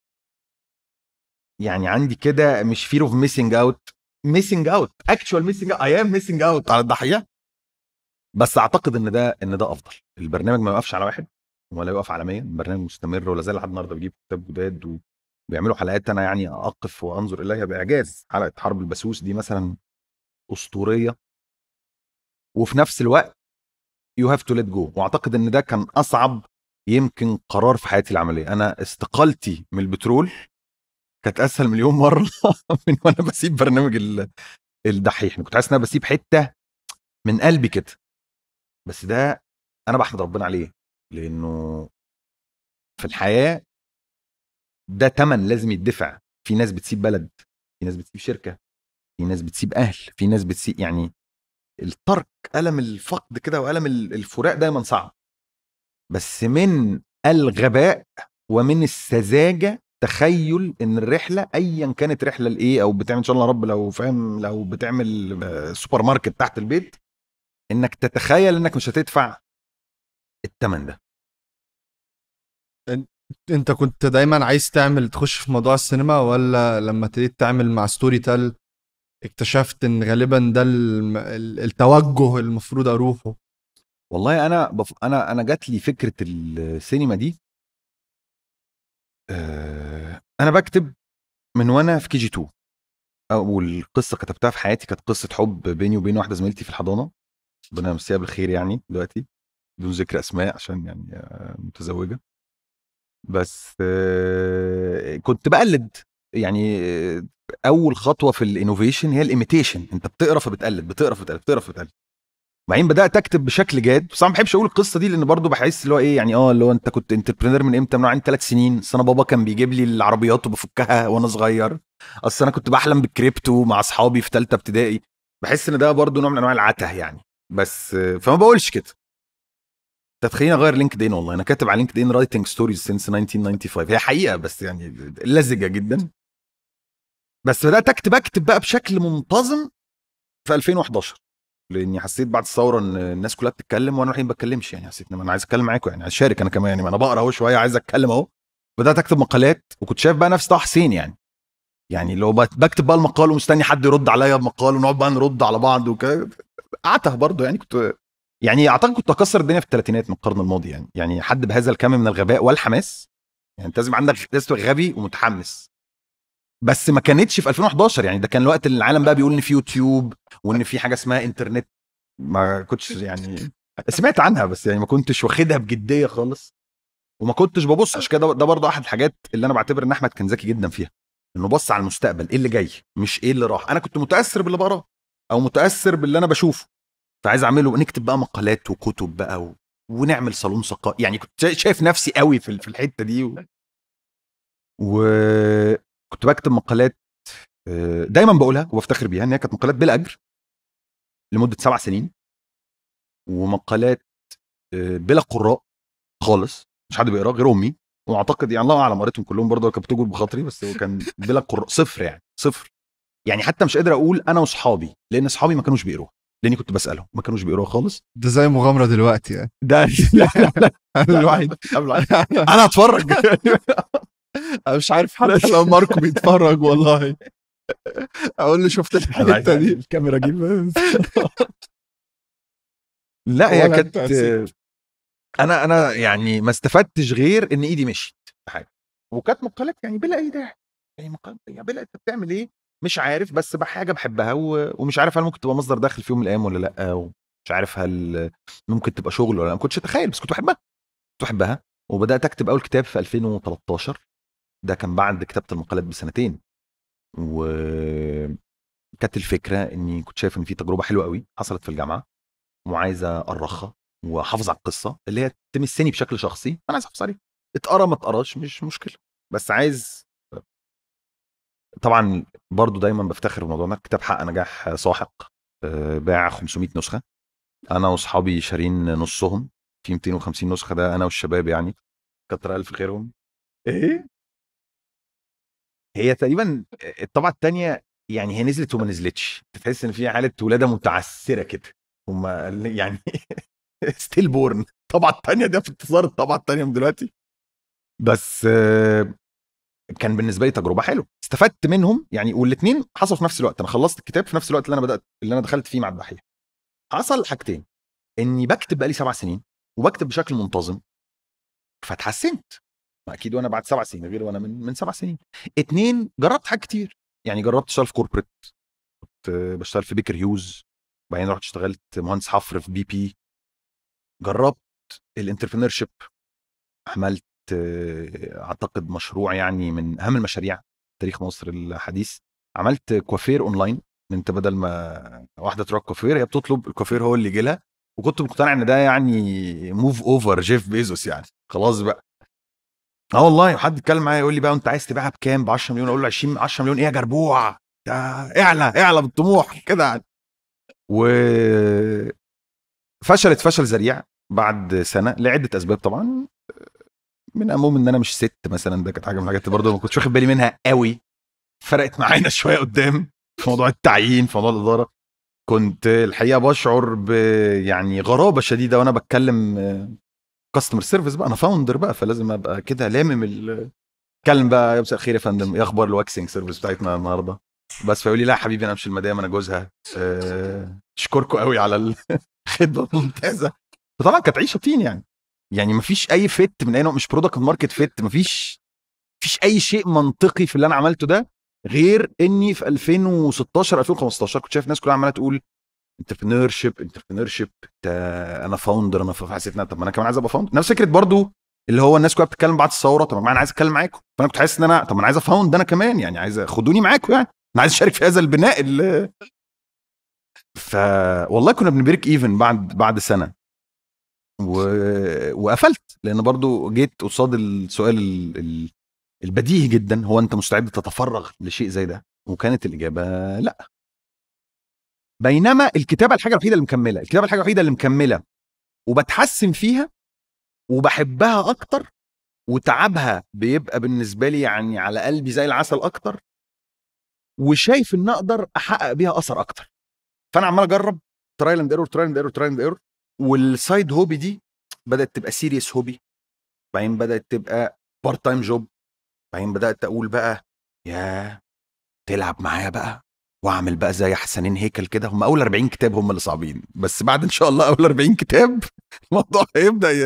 يعني عندي كده مش فير اوف ميسنج اوت ميسنج اوت اكشوال ميسنج اوت اي ام ميسنج اوت على الضحيه بس اعتقد ان ده ان ده افضل البرنامج ما يوقفش على واحد ولا يوقف على 100 البرنامج مستمر ولا زال لحد النهارده بيجيب كتاب جداد وبيعملوا حلقات انا يعني اقف وانظر اليها باعجاز حلقه حرب البسوس دي مثلا اسطوريه وفي نفس الوقت يو هاف تو ليت جو واعتقد ان ده كان اصعب يمكن قرار في حياتي العمليه انا استقالتي من البترول كانت اسهل مليون مره من وانا بسيب برنامج ال- الدحيح أنا كنت حاسس ان انا بسيب حته من قلبي كده بس ده انا بحمد ربنا عليه لانه في الحياه ده تمن لازم يدفع في ناس بتسيب بلد في ناس بتسيب شركه في ناس بتسيب اهل في ناس بتسيب يعني الترك الم الفقد كده والم ال- الفراق دايما صعب بس من الغباء ومن السذاجه تخيل ان الرحله ايا كانت رحله لايه او بتعمل ان شاء الله يا رب لو فاهم لو بتعمل آه، سوبر ماركت تحت البيت انك تتخيل انك مش هتدفع الثمن ده انت كنت دايما عايز تعمل تخش في موضوع السينما ولا لما ابتديت تعمل مع ستوري تيل اكتشفت ان غالبا ده الم- ال- التوجه المفروض اروحه والله انا بف... انا انا جات لي فكره السينما دي آه، انا بكتب من وانا في كي جي 2 اول قصه كتبتها في حياتي كانت قصه حب بيني وبين واحده زميلتي في الحضانه ربنا يمسيها بالخير يعني دلوقتي بدون ذكر اسماء عشان يعني آه، متزوجه بس آه، كنت بقلد يعني آه، اول خطوه في الانوفيشن هي الايميتيشن انت بتقرا فبتقلد بتقرا فبتقلد بتقرا فبتقلد بعدين بدات اكتب بشكل جاد بس انا ما بحبش اقول القصه دي لان برضو بحس اللي هو ايه يعني اه اللي هو انت كنت انتربرينور من امتى من عندي ثلاث سنين اصل انا بابا كان بيجيب لي العربيات وبفكها وانا صغير اصل انا كنت بحلم بالكريبتو مع اصحابي في ثالثه ابتدائي بحس ان ده برضو نوع من انواع العته يعني بس آه، فما بقولش كده طب خليني اغير لينكد ان والله انا كاتب على لينكد ان رايتنج ستوريز سينس 1995 هي حقيقه بس يعني لزجه جدا بس بدات اكتب اكتب بقى بشكل منتظم في 2011 لاني حسيت بعد الثوره ان الناس كلها بتتكلم وانا الحين ما بتكلمش يعني حسيت ان انا عايز اتكلم معاكم يعني عايز اشارك انا كمان يعني ما انا بقرا اهو شويه عايز اتكلم اهو بدات اكتب مقالات وكنت شايف بقى نفسي طه حسين يعني يعني لو بت- بكتب بقى المقال ومستني حد يرد عليا بمقال ونقعد بقى نرد على بعض وكده عته برضه يعني كنت يعني اعتقد كنت اكسر الدنيا في الثلاثينات من القرن الماضي يعني يعني حد بهذا الكم من الغباء والحماس يعني انت لازم عندك لازم تبقى غبي ومتحمس بس ما كانتش في 2011 يعني ده كان الوقت اللي العالم بقى بيقول ان في يوتيوب وان في حاجه اسمها انترنت ما كنتش يعني سمعت عنها بس يعني ما كنتش واخدها بجديه خالص وما كنتش ببص عشان كده ده برضه احد الحاجات اللي انا بعتبر ان احمد كان ذكي جدا فيها انه بص على المستقبل ايه اللي جاي مش ايه اللي راح انا كنت متاثر باللي بقراه او متاثر باللي انا بشوفه فعايز اعمله نكتب بقى مقالات وكتب بقى و... ونعمل صالون ثقافي يعني كنت شا- شايف نفسي قوي في في الحته دي و... وكنت بكتب مقالات آه، دايما بقولها وبفتخر بيها ان هي كانت مقالات بلا اجر لمده سبع سنين ومقالات آه، بلا قراء خالص مش حد بيقرا غير امي واعتقد يعني الله اعلم قريتهم كلهم برضه كانت بتجر بخاطري بس هو كان بلا قراء صفر يعني صفر يعني حتى مش قادر اقول انا واصحابي لان اصحابي ما كانوش بيقروا لاني كنت بسالهم ما كانوش بيقروها خالص ده زي مغامره دلوقتي يعني ده لا لا لا انا الوحيد انا هتفرج انا مش عارف حتى لو ماركو بيتفرج والله اقول له شفت الحته دي الكاميرا جيب لا هي ولا أنت كانت نسيت. انا انا يعني ما استفدتش غير ان ايدي مشيت في حاجه وكانت مقالات يعني بلا اي داعي يعني مقالات يعني بلا انت بتعمل ايه مش عارف بس بحاجه بحبها و... ومش عارف هل ممكن تبقى مصدر دخل في يوم من الايام ولا لا ومش عارف هل ممكن تبقى شغل ولا لا ما كنتش اتخيل بس كنت بحبها كنت بحبها وبدات اكتب اول كتاب في 2013 ده كان بعد كتابه المقالات بسنتين و كانت الفكره اني كنت شايف ان في تجربه حلوه قوي حصلت في الجامعه وعايزه ارخها واحافظ على القصه اللي هي تمسني بشكل شخصي انا عايز احافظ عليها اتقرا ما اتقراش مش مشكله بس عايز طبعا برضو دايما بفتخر بالموضوع ده كتاب حق نجاح ساحق آه، باع 500 نسخه انا واصحابي شارين نصهم في 250 نسخه ده انا والشباب يعني كتر الف خيرهم ايه هي تقريبا الطبعه الثانيه يعني هي نزلت وما نزلتش تحس ان في حاله ولاده متعسره كده هم يعني ستيل بورن الطبعه الثانيه ده في انتظار الطبعه الثانيه من دلوقتي بس آه، كان بالنسبه لي تجربه حلوه استفدت منهم يعني والاثنين حصلوا في نفس الوقت انا خلصت الكتاب في نفس الوقت اللي انا بدات اللي انا دخلت فيه مع الدحيح حصل حاجتين اني بكتب بقالي سبع سنين وبكتب بشكل منتظم فاتحسنت ما اكيد وانا بعد سبع سنين غير وانا من من سبع سنين اتنين جربت حاجات كتير يعني جربت اشتغل في كوربريت كنت بشتغل في بيكر هيوز وبعدين رحت اشتغلت مهندس حفر في بي بي جربت الانتربرينور شيب عملت آه، اعتقد مشروع يعني من اهم المشاريع في تاريخ مصر الحديث عملت كوافير اونلاين انت بدل ما واحده تروح كوافير هي بتطلب الكوافير هو اللي يجي لها وكنت مقتنع ان ده يعني موف اوفر جيف بيزوس يعني خلاص بقى اه والله حد اتكلم معايا يقول لي بقى انت عايز تبيعها بكام ب 10 مليون اقول له 20 10 مليون ايه يا جربوع ده اعلى اعلى بالطموح كده يعني و فشلت فشل ذريع بعد سنه لعده اسباب طبعا من اهمهم ان انا مش ست مثلا ده كانت حاجه من الحاجات اللي برضه ما كنتش واخد بالي منها قوي فرقت معانا شويه قدام في موضوع التعيين في موضوع الاداره كنت الحقيقه بشعر ب يعني غرابه شديده وانا بتكلم كاستمر سيرفيس بقى انا فاوندر بقى فلازم ابقى كده لامم ال- اتكلم بقى يا مساء الخير يا فندم ايه اخبار الواكسنج سيرفيس بتاعتنا النهارده بس فيقول لي لا يا حبيبي انا مش المدام انا جوزها أه اشكركم قوي على الخدمه الممتازه فطبعا كانت عيشه طين يعني يعني مفيش اي فيت من اي نوع مش برودكت ماركت فيت مفيش مفيش اي شيء منطقي في اللي انا عملته ده غير اني في 2016 2015 كنت شايف الناس كلها عماله تقول انتربرينور شيب انتربرينور شيب انا فاوندر انا حسيت إن أنا- طب ما انا كمان عايز ابقى فاوندر نفس فكره برضو اللي هو الناس كلها بتتكلم بعد الثوره طب ما انا عايز اتكلم معاكم فانا كنت حاسس ان انا طب ما انا عايز افاوند انا كمان يعني عايز خدوني معاكم يعني انا عايز اشارك في هذا البناء اللي ف والله كنا بنبريك ايفن بعد بعد سنه و... وقفلت لان برضو جيت قصاد السؤال ال... ال... البديهي جدا هو انت مستعد تتفرغ لشيء زي ده وكانت الاجابه لا بينما الكتابه الحاجه الوحيده اللي مكمله الكتابه الحاجه الوحيده اللي مكمله وبتحسن فيها وبحبها اكتر وتعبها بيبقى بالنسبه لي يعني على قلبي زي العسل اكتر وشايف ان اقدر احقق بيها اثر اكتر فانا عمال اجرب ترايل اند ايرور ترايل اند ايرور ترايل اند ايرور والسايد هوبي دي بدات تبقى سيريس هوبي بعدين بدات تبقى بارت تايم جوب بعدين بدات اقول بقى يا تلعب معايا بقى واعمل بقى زي حسنين هيكل كده هم اول 40 كتاب هم اللي صعبين بس بعد ان شاء الله اول 40 كتاب الموضوع هيبدا ي...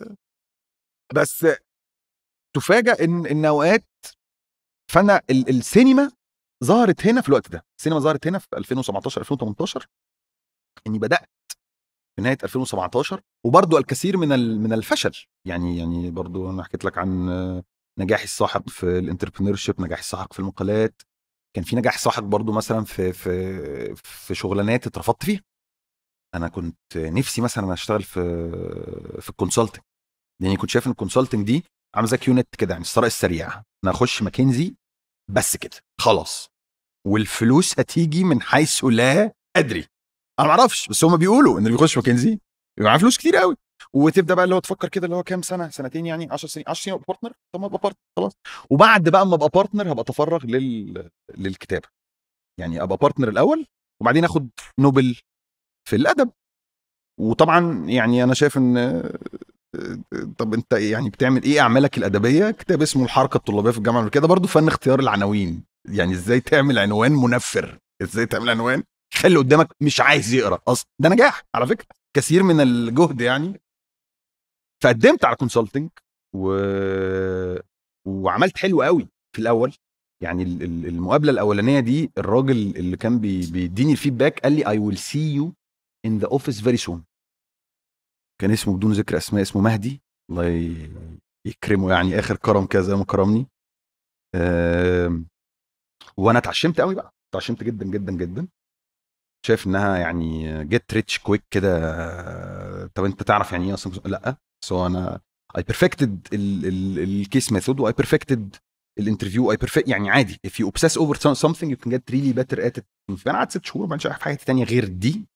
بس تفاجأ ان ان اوقات فانا ال- السينما ظهرت هنا في الوقت ده السينما ظهرت هنا في 2017 2018 اني بدات في نهايه 2017 وبرضو الكثير من ال- من الفشل يعني يعني برضو انا حكيت لك عن آه، نجاحي الساحق في الانتربرينور شيب نجاحي الساحق في المقالات كان في نجاح ساحق برضو مثلا في في في شغلانات اترفضت فيها انا كنت نفسي مثلا اشتغل في في الكونسلتنج لاني كنت شايف ان الكونسلتنج دي عامله زي كيونت كده يعني الثراء السريع انا اخش ماكنزي بس كده خلاص والفلوس هتيجي من حيث لا ادري انا ما اعرفش بس هم بيقولوا ان اللي بيخش ماكنزي يبقى معاه فلوس كتير قوي وتبدا بقى اللي هو تفكر كده اللي هو كام سنه سنتين يعني 10 سنين 10 سنين ابقى بارتنر طب ما ابقى بارتنر خلاص وبعد بقى ما ابقى بارتنر هبقى اتفرغ لل... للكتابه يعني ابقى بارتنر الاول وبعدين اخد نوبل في الادب وطبعا يعني انا شايف ان طب انت يعني بتعمل ايه اعمالك الادبيه كتاب اسمه الحركه الطلابيه في الجامعه الامريكيه ده برضه فن اختيار العناوين يعني ازاي تعمل عنوان منفر ازاي تعمل عنوان خلي قدامك مش عايز يقرا اصلا ده نجاح على فكره كثير من الجهد يعني فقدمت على كونسلتنج و... وعملت حلو قوي في الاول يعني ال- ال- المقابله الاولانيه دي الراجل اللي كان بي... بيديني الفيدباك قال لي اي ويل سي يو ان ذا اوفيس فيري سون كان اسمه بدون ذكر اسماء اسمه مهدي الله ي- يكرمه يعني اخر كرم كده زي ما كرمني آم، وانا اتعشمت قوي بقى اتعشمت جدا جدا جدا شايف انها يعني جيت ريتش كويك كده طب انت تعرف يعني ايه اصلا لا سو انا اي بيرفكتد الكيس ميثود واي بيرفكتد الانترفيو اي بيرفكت يعني عادي if you obsess over some- something you can get really better at it فانا قعدت ست شهور ما عملتش حاجه تانية غير دي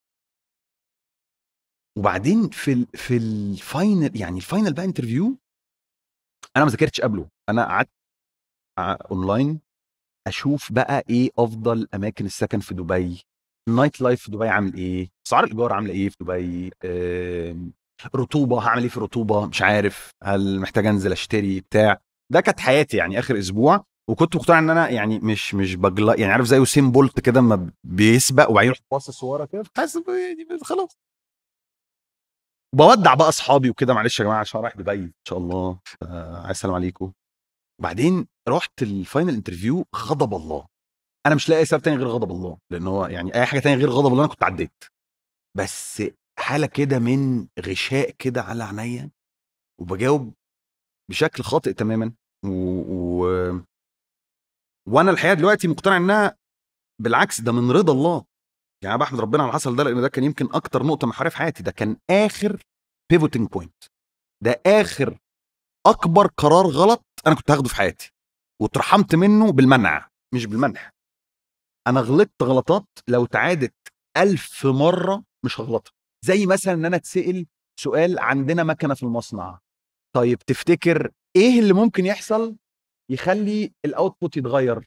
وبعدين في ال في الفاينل يعني الفاينل بقى انترفيو انا ما ذاكرتش قبله انا قعدت ع- اونلاين اشوف بقى ايه افضل اماكن السكن في دبي النايت لايف في دبي عامل ايه اسعار الايجار عامله ايه في دبي آم، رطوبه هعمل ايه في الرطوبه مش عارف هل محتاج انزل اشتري بتاع ده كانت حياتي يعني اخر اسبوع وكنت مقتنع ان انا يعني مش مش بجلا يعني عارف زي وسيم بولت كده اما بيسبق وبعدين يروح باصص ورا كده حاسس ب- يعني خلاص وبودع بقى اصحابي وكده معلش يا جماعه عشان رايح دبي ان شاء الله آه عايز السلام عليكم وبعدين رحت الفاينل انترفيو غضب الله انا مش لاقي سبب تاني غير غضب الله لان هو يعني اي حاجه تانية غير غضب الله انا كنت عديت بس حاله كده من غشاء كده على عينيا وبجاوب بشكل خاطئ تماما و... و... وانا الحقيقه دلوقتي مقتنع انها بالعكس ده من رضا الله يعني انا بحمد ربنا على اللي حصل ده لان ده كان يمكن اكتر نقطه محوريه في حياتي ده كان اخر بيفوتنج بوينت ده اخر اكبر قرار غلط انا كنت هاخده في حياتي واترحمت منه بالمنع مش بالمنح انا غلطت غلطات لو تعادت ألف مرة مش هغلطها زي مثلا ان انا اتسأل سؤال عندنا مكنة في المصنع طيب تفتكر ايه اللي ممكن يحصل يخلي الاوتبوت يتغير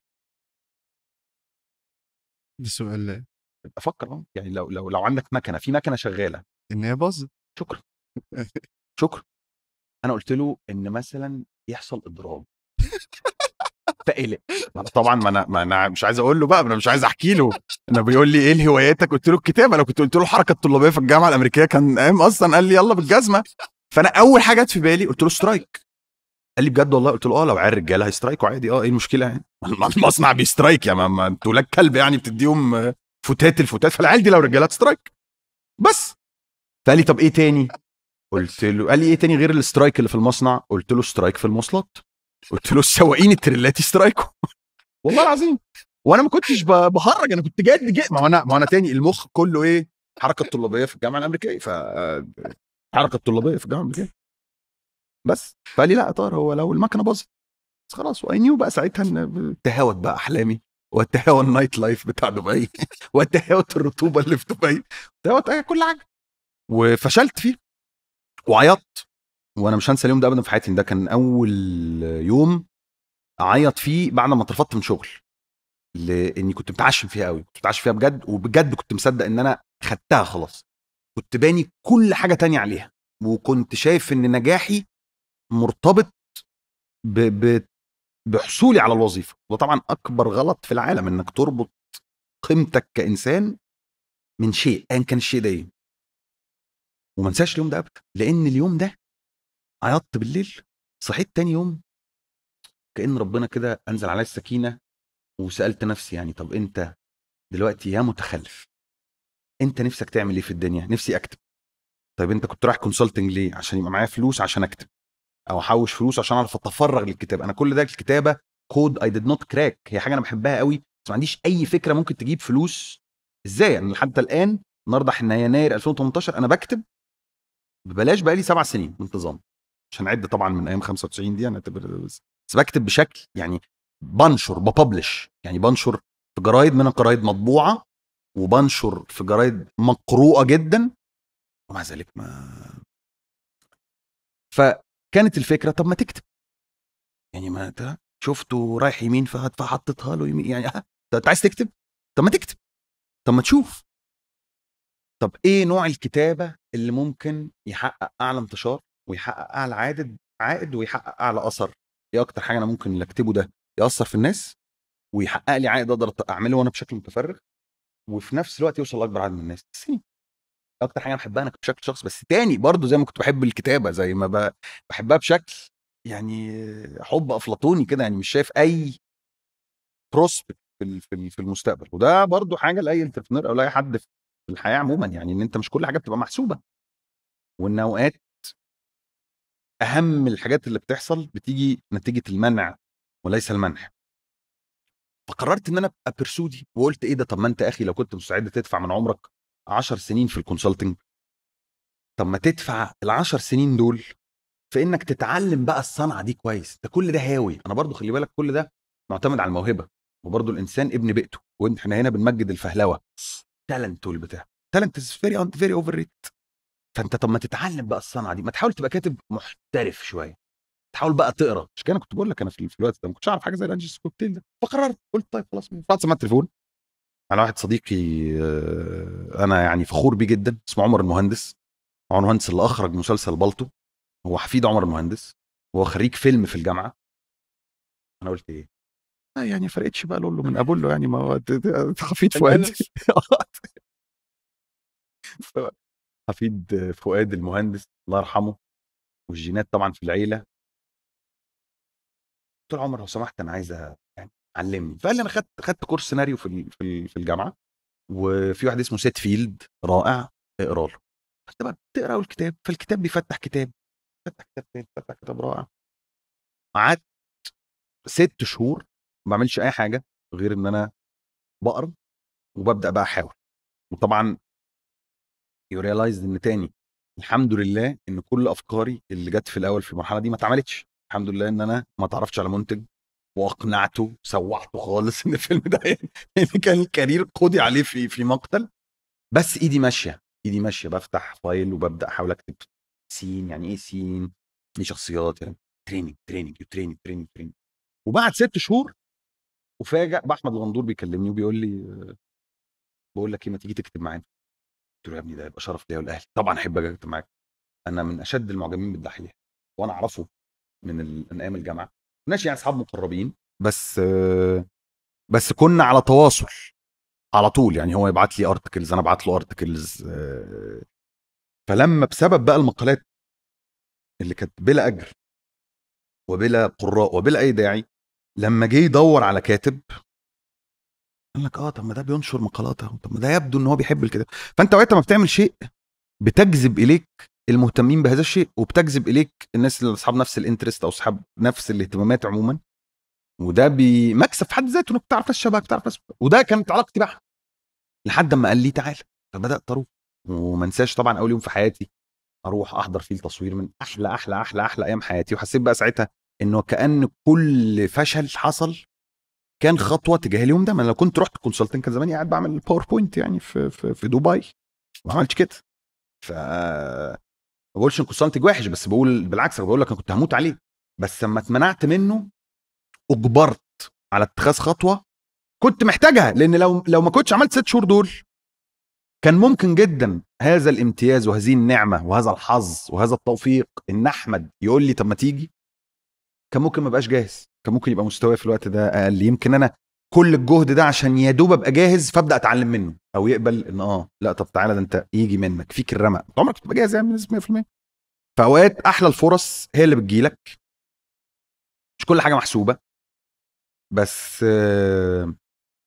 ده سؤال افكر اهو يعني لو لو لو عندك مكنه في مكنه شغاله ان هي باظت شكرا شكرا انا قلت له ان مثلا يحصل اضراب فقلق ما أنا طبعا ما انا ما انا مش عايز اقول له بقى ما انا مش عايز احكي له انا بيقول لي ايه هواياتك قلت له الكتابه لو كنت قلت له الحركه الطلابيه في الجامعه الامريكيه كان قام اصلا قال لي يلا بالجزمه فانا اول حاجه جت في بالي قلت له سترايك قال لي بجد والله قلت له اه لو عيال الرجاله هيسترايكوا عادي اه ايه المشكله يعني ما المصنع بيسترايك يا ما, ما انتوا ولاد كلب يعني بتديهم آه، فتات الفتات فالعيال دي لو رجاله تسترايك بس فقال لي طب ايه تاني قلت له قال لي ايه تاني غير السترايك اللي في المصنع قلت له سترايك في المواصلات قلت له السواقين التريلات يسترايكوا والله العظيم وانا ما كنتش ب- بهرج انا كنت جاد جاد ما هو انا ما هو انا تاني المخ كله ايه الحركه الطلابيه في الجامعه الامريكيه ف الحركه الطلابيه في الجامعه الامريكيه بس فقال لي لا يا طاهر هو لو المكنه باظت بس خلاص واي نيو بقى ساعتها ان تهاوت بقى احلامي وتهاوى النايت لايف بتاع دبي وتهاوت الرطوبه اللي في دبي تهاوت أي- كل حاجه وفشلت فيه وعيطت وانا مش هنسى اليوم ده ابدا في حياتي ده كان اول يوم اعيط فيه بعد ما اترفضت من شغل لاني كنت متعشم فيها قوي كنت متعشم فيها بجد وبجد كنت مصدق ان انا خدتها خلاص كنت باني كل حاجه تانية عليها وكنت شايف ان نجاحي مرتبط ب... ب... بحصولي على الوظيفه وطبعا اكبر غلط في العالم انك تربط قيمتك كانسان من شيء ايا كان الشيء ده ايه وما انساش اليوم ده ابدا لان اليوم ده عيطت بالليل صحيت تاني يوم كان ربنا كده انزل عليا السكينه وسالت نفسي يعني طب انت دلوقتي يا متخلف انت نفسك تعمل ايه في الدنيا نفسي اكتب طيب انت كنت رايح كونسلتنج ليه عشان يبقى معايا فلوس عشان اكتب او احوش فلوس عشان اعرف اتفرغ للكتاب انا كل ده الكتابه كود اي ديد نوت كراك هي حاجه انا بحبها قوي بس ما عنديش اي فكره ممكن تجيب فلوس ازاي انا حتى الان النهارده احنا يناير 2018 انا بكتب ببلاش بقالي سبع سنين بانتظام مش هنعد طبعا من ايام 95 دي انا اعتبر بس بس بكتب بشكل يعني بنشر ببلش يعني بنشر في جرايد من الجرايد مطبوعه وبنشر في جرايد مقروءه جدا ومع ذلك ما فكانت الفكره طب ما تكتب يعني ما انت شفته رايح يمين فهت- فحطيتها له يمين يعني ها انت عايز تكتب طب ما تكتب طب ما تشوف طب ايه نوع الكتابه اللي ممكن يحقق اعلى انتشار ويحقق اعلى عائد عائد ويحقق اعلى اثر ايه اكتر حاجه انا ممكن اللي اكتبه ده ياثر في الناس ويحقق لي عائد اقدر اعمله وانا بشكل متفرغ وفي نفس الوقت يوصل لاكبر عدد من الناس السين اكتر حاجه انا بحبها انا بشكل شخص بس تاني برضو زي ما كنت بحب الكتابه زي ما ب- بحبها بشكل يعني حب افلاطوني كده يعني مش شايف اي بروسبكت في ال- في ال- في المستقبل وده برضو حاجه لاي انتربرنور او لاي حد في الحياه عموما يعني ان انت مش كل حاجه بتبقى محسوبه وان اوقات اهم الحاجات اللي بتحصل بتيجي نتيجه المنع وليس المنح فقررت ان انا ابقى بيرسودي وقلت ايه ده طب ما انت اخي لو كنت مستعد تدفع من عمرك 10 سنين في الكونسلتنج طب ما تدفع ال 10 سنين دول في انك تتعلم بقى الصنعه دي كويس ده كل ده هاوي انا برضو خلي بالك كل ده معتمد على الموهبه وبرضو الانسان ابن بيئته واحنا هنا بنمجد الفهلوه تالنت والبتاع تالنت از فيري فيري اوفر ريت فانت طب ما تتعلم بقى الصنعه دي ما تحاول تبقى كاتب محترف شويه تحاول بقى تقرا مش كده انا كنت بقول لك انا في في الوقت ده ما كنتش اعرف حاجه زي الانجلس كوكتيل ده فقررت قلت طيب خلاص رفعت سماعه التليفون على واحد صديقي آه، انا يعني فخور بيه جدا اسمه عمر المهندس عمر المهندس اللي اخرج مسلسل بالطو هو حفيد عمر المهندس هو خريج فيلم في الجامعه انا قلت ايه آه يعني فرقتش بقى لولو من ابولو يعني ما هو ت- ت- حفيد فؤاد ف- حفيد فؤاد المهندس الله يرحمه والجينات طبعا في العيله قلت له عمر لو سمحت انا عايز أ- يعني علمني فقال لي انا خدت خدت كورس سيناريو في ال- في ال- في الجامعه وفي واحد اسمه سيت فيلد رائع اقرا له فانت بقى بتقرا الكتاب فالكتاب بيفتح كتاب فتح كتاب تاني فتح كتاب رائع قعدت ست شهور ما بعملش اي حاجه غير ان انا بقرا وببدا بقى احاول وطبعا يو ريلايز ان تاني الحمد لله ان كل افكاري اللي جت في الاول في المرحله دي ما اتعملتش الحمد لله ان انا ما اتعرفتش على منتج واقنعته سوحته خالص ان الفيلم ده يعني كان الكارير قضي عليه في في مقتل بس ايدي ماشيه ايدي ماشيه بفتح فايل وببدا احاول اكتب سين يعني ايه سين دي شخصيات يعني تريننج تريننج تريننج تريننج تريننج وبعد ست شهور وفاجئ باحمد الغندور بيكلمني وبيقول لي آه، بقول لك ايه ما تيجي تكتب معانا قلت له يا ابني ده يبقى شرف ليا والاهلي طبعا احب اجي اكتب معاك انا من اشد المعجبين بالدحيح وانا اعرفه من ال- من ايام الجامعه كناش يعني اصحاب مقربين بس آه، بس كنا على تواصل على طول يعني هو يبعت لي ارتكلز انا ابعت له ارتكلز فلما بسبب بقى المقالات اللي كانت بلا اجر وبلا قراء وبلا اي داعي لما جه يدور على كاتب قال لك اه طب ما ده بينشر مقالات اهو طب ما ده يبدو ان هو بيحب الكتاب فانت وقتها ما بتعمل شيء بتجذب اليك المهتمين بهذا الشيء وبتجذب اليك الناس اللي اصحاب نفس الانترست او اصحاب نفس الاهتمامات عموما وده بمكسب في حد ذاته انك تعرف ناس شبهك تعرف ناس وده كانت علاقتي بقى لحد ما قال لي تعالى فبدات اروح وما انساش طبعا اول يوم في حياتي اروح احضر فيه التصوير من احلى احلى احلى احلى ايام حياتي وحسيت بقى ساعتها انه كان كل فشل حصل كان خطوه تجاه اليوم ده ما أنا لو كنت رحت كونسلتنج كان زماني قاعد بعمل باوربوينت يعني في في, في دبي ما عملتش كده ف ما بقولش ان كونسلتنج وحش بس بقول بالعكس أنا بقول لك انا كنت هموت عليه بس لما اتمنعت منه اجبرت على اتخاذ خطوه كنت محتاجها لان لو لو ما كنتش عملت ست شهور دول كان ممكن جدا هذا الامتياز وهذه النعمه وهذا الحظ وهذا التوفيق ان احمد يقول لي طب ما تيجي كان ممكن ما بقاش جاهز كان ممكن يبقى مستواي في الوقت ده اقل يمكن انا كل الجهد ده عشان يا دوب ابقى جاهز فابدا اتعلم منه او يقبل ان اه لا طب تعالى ده انت يجي منك فيك الرمق أنت عمرك تبقى جاهز يعني بنسبه 100% فاوقات احلى الفرص هي اللي بتجيلك مش كل حاجه محسوبه بس آه،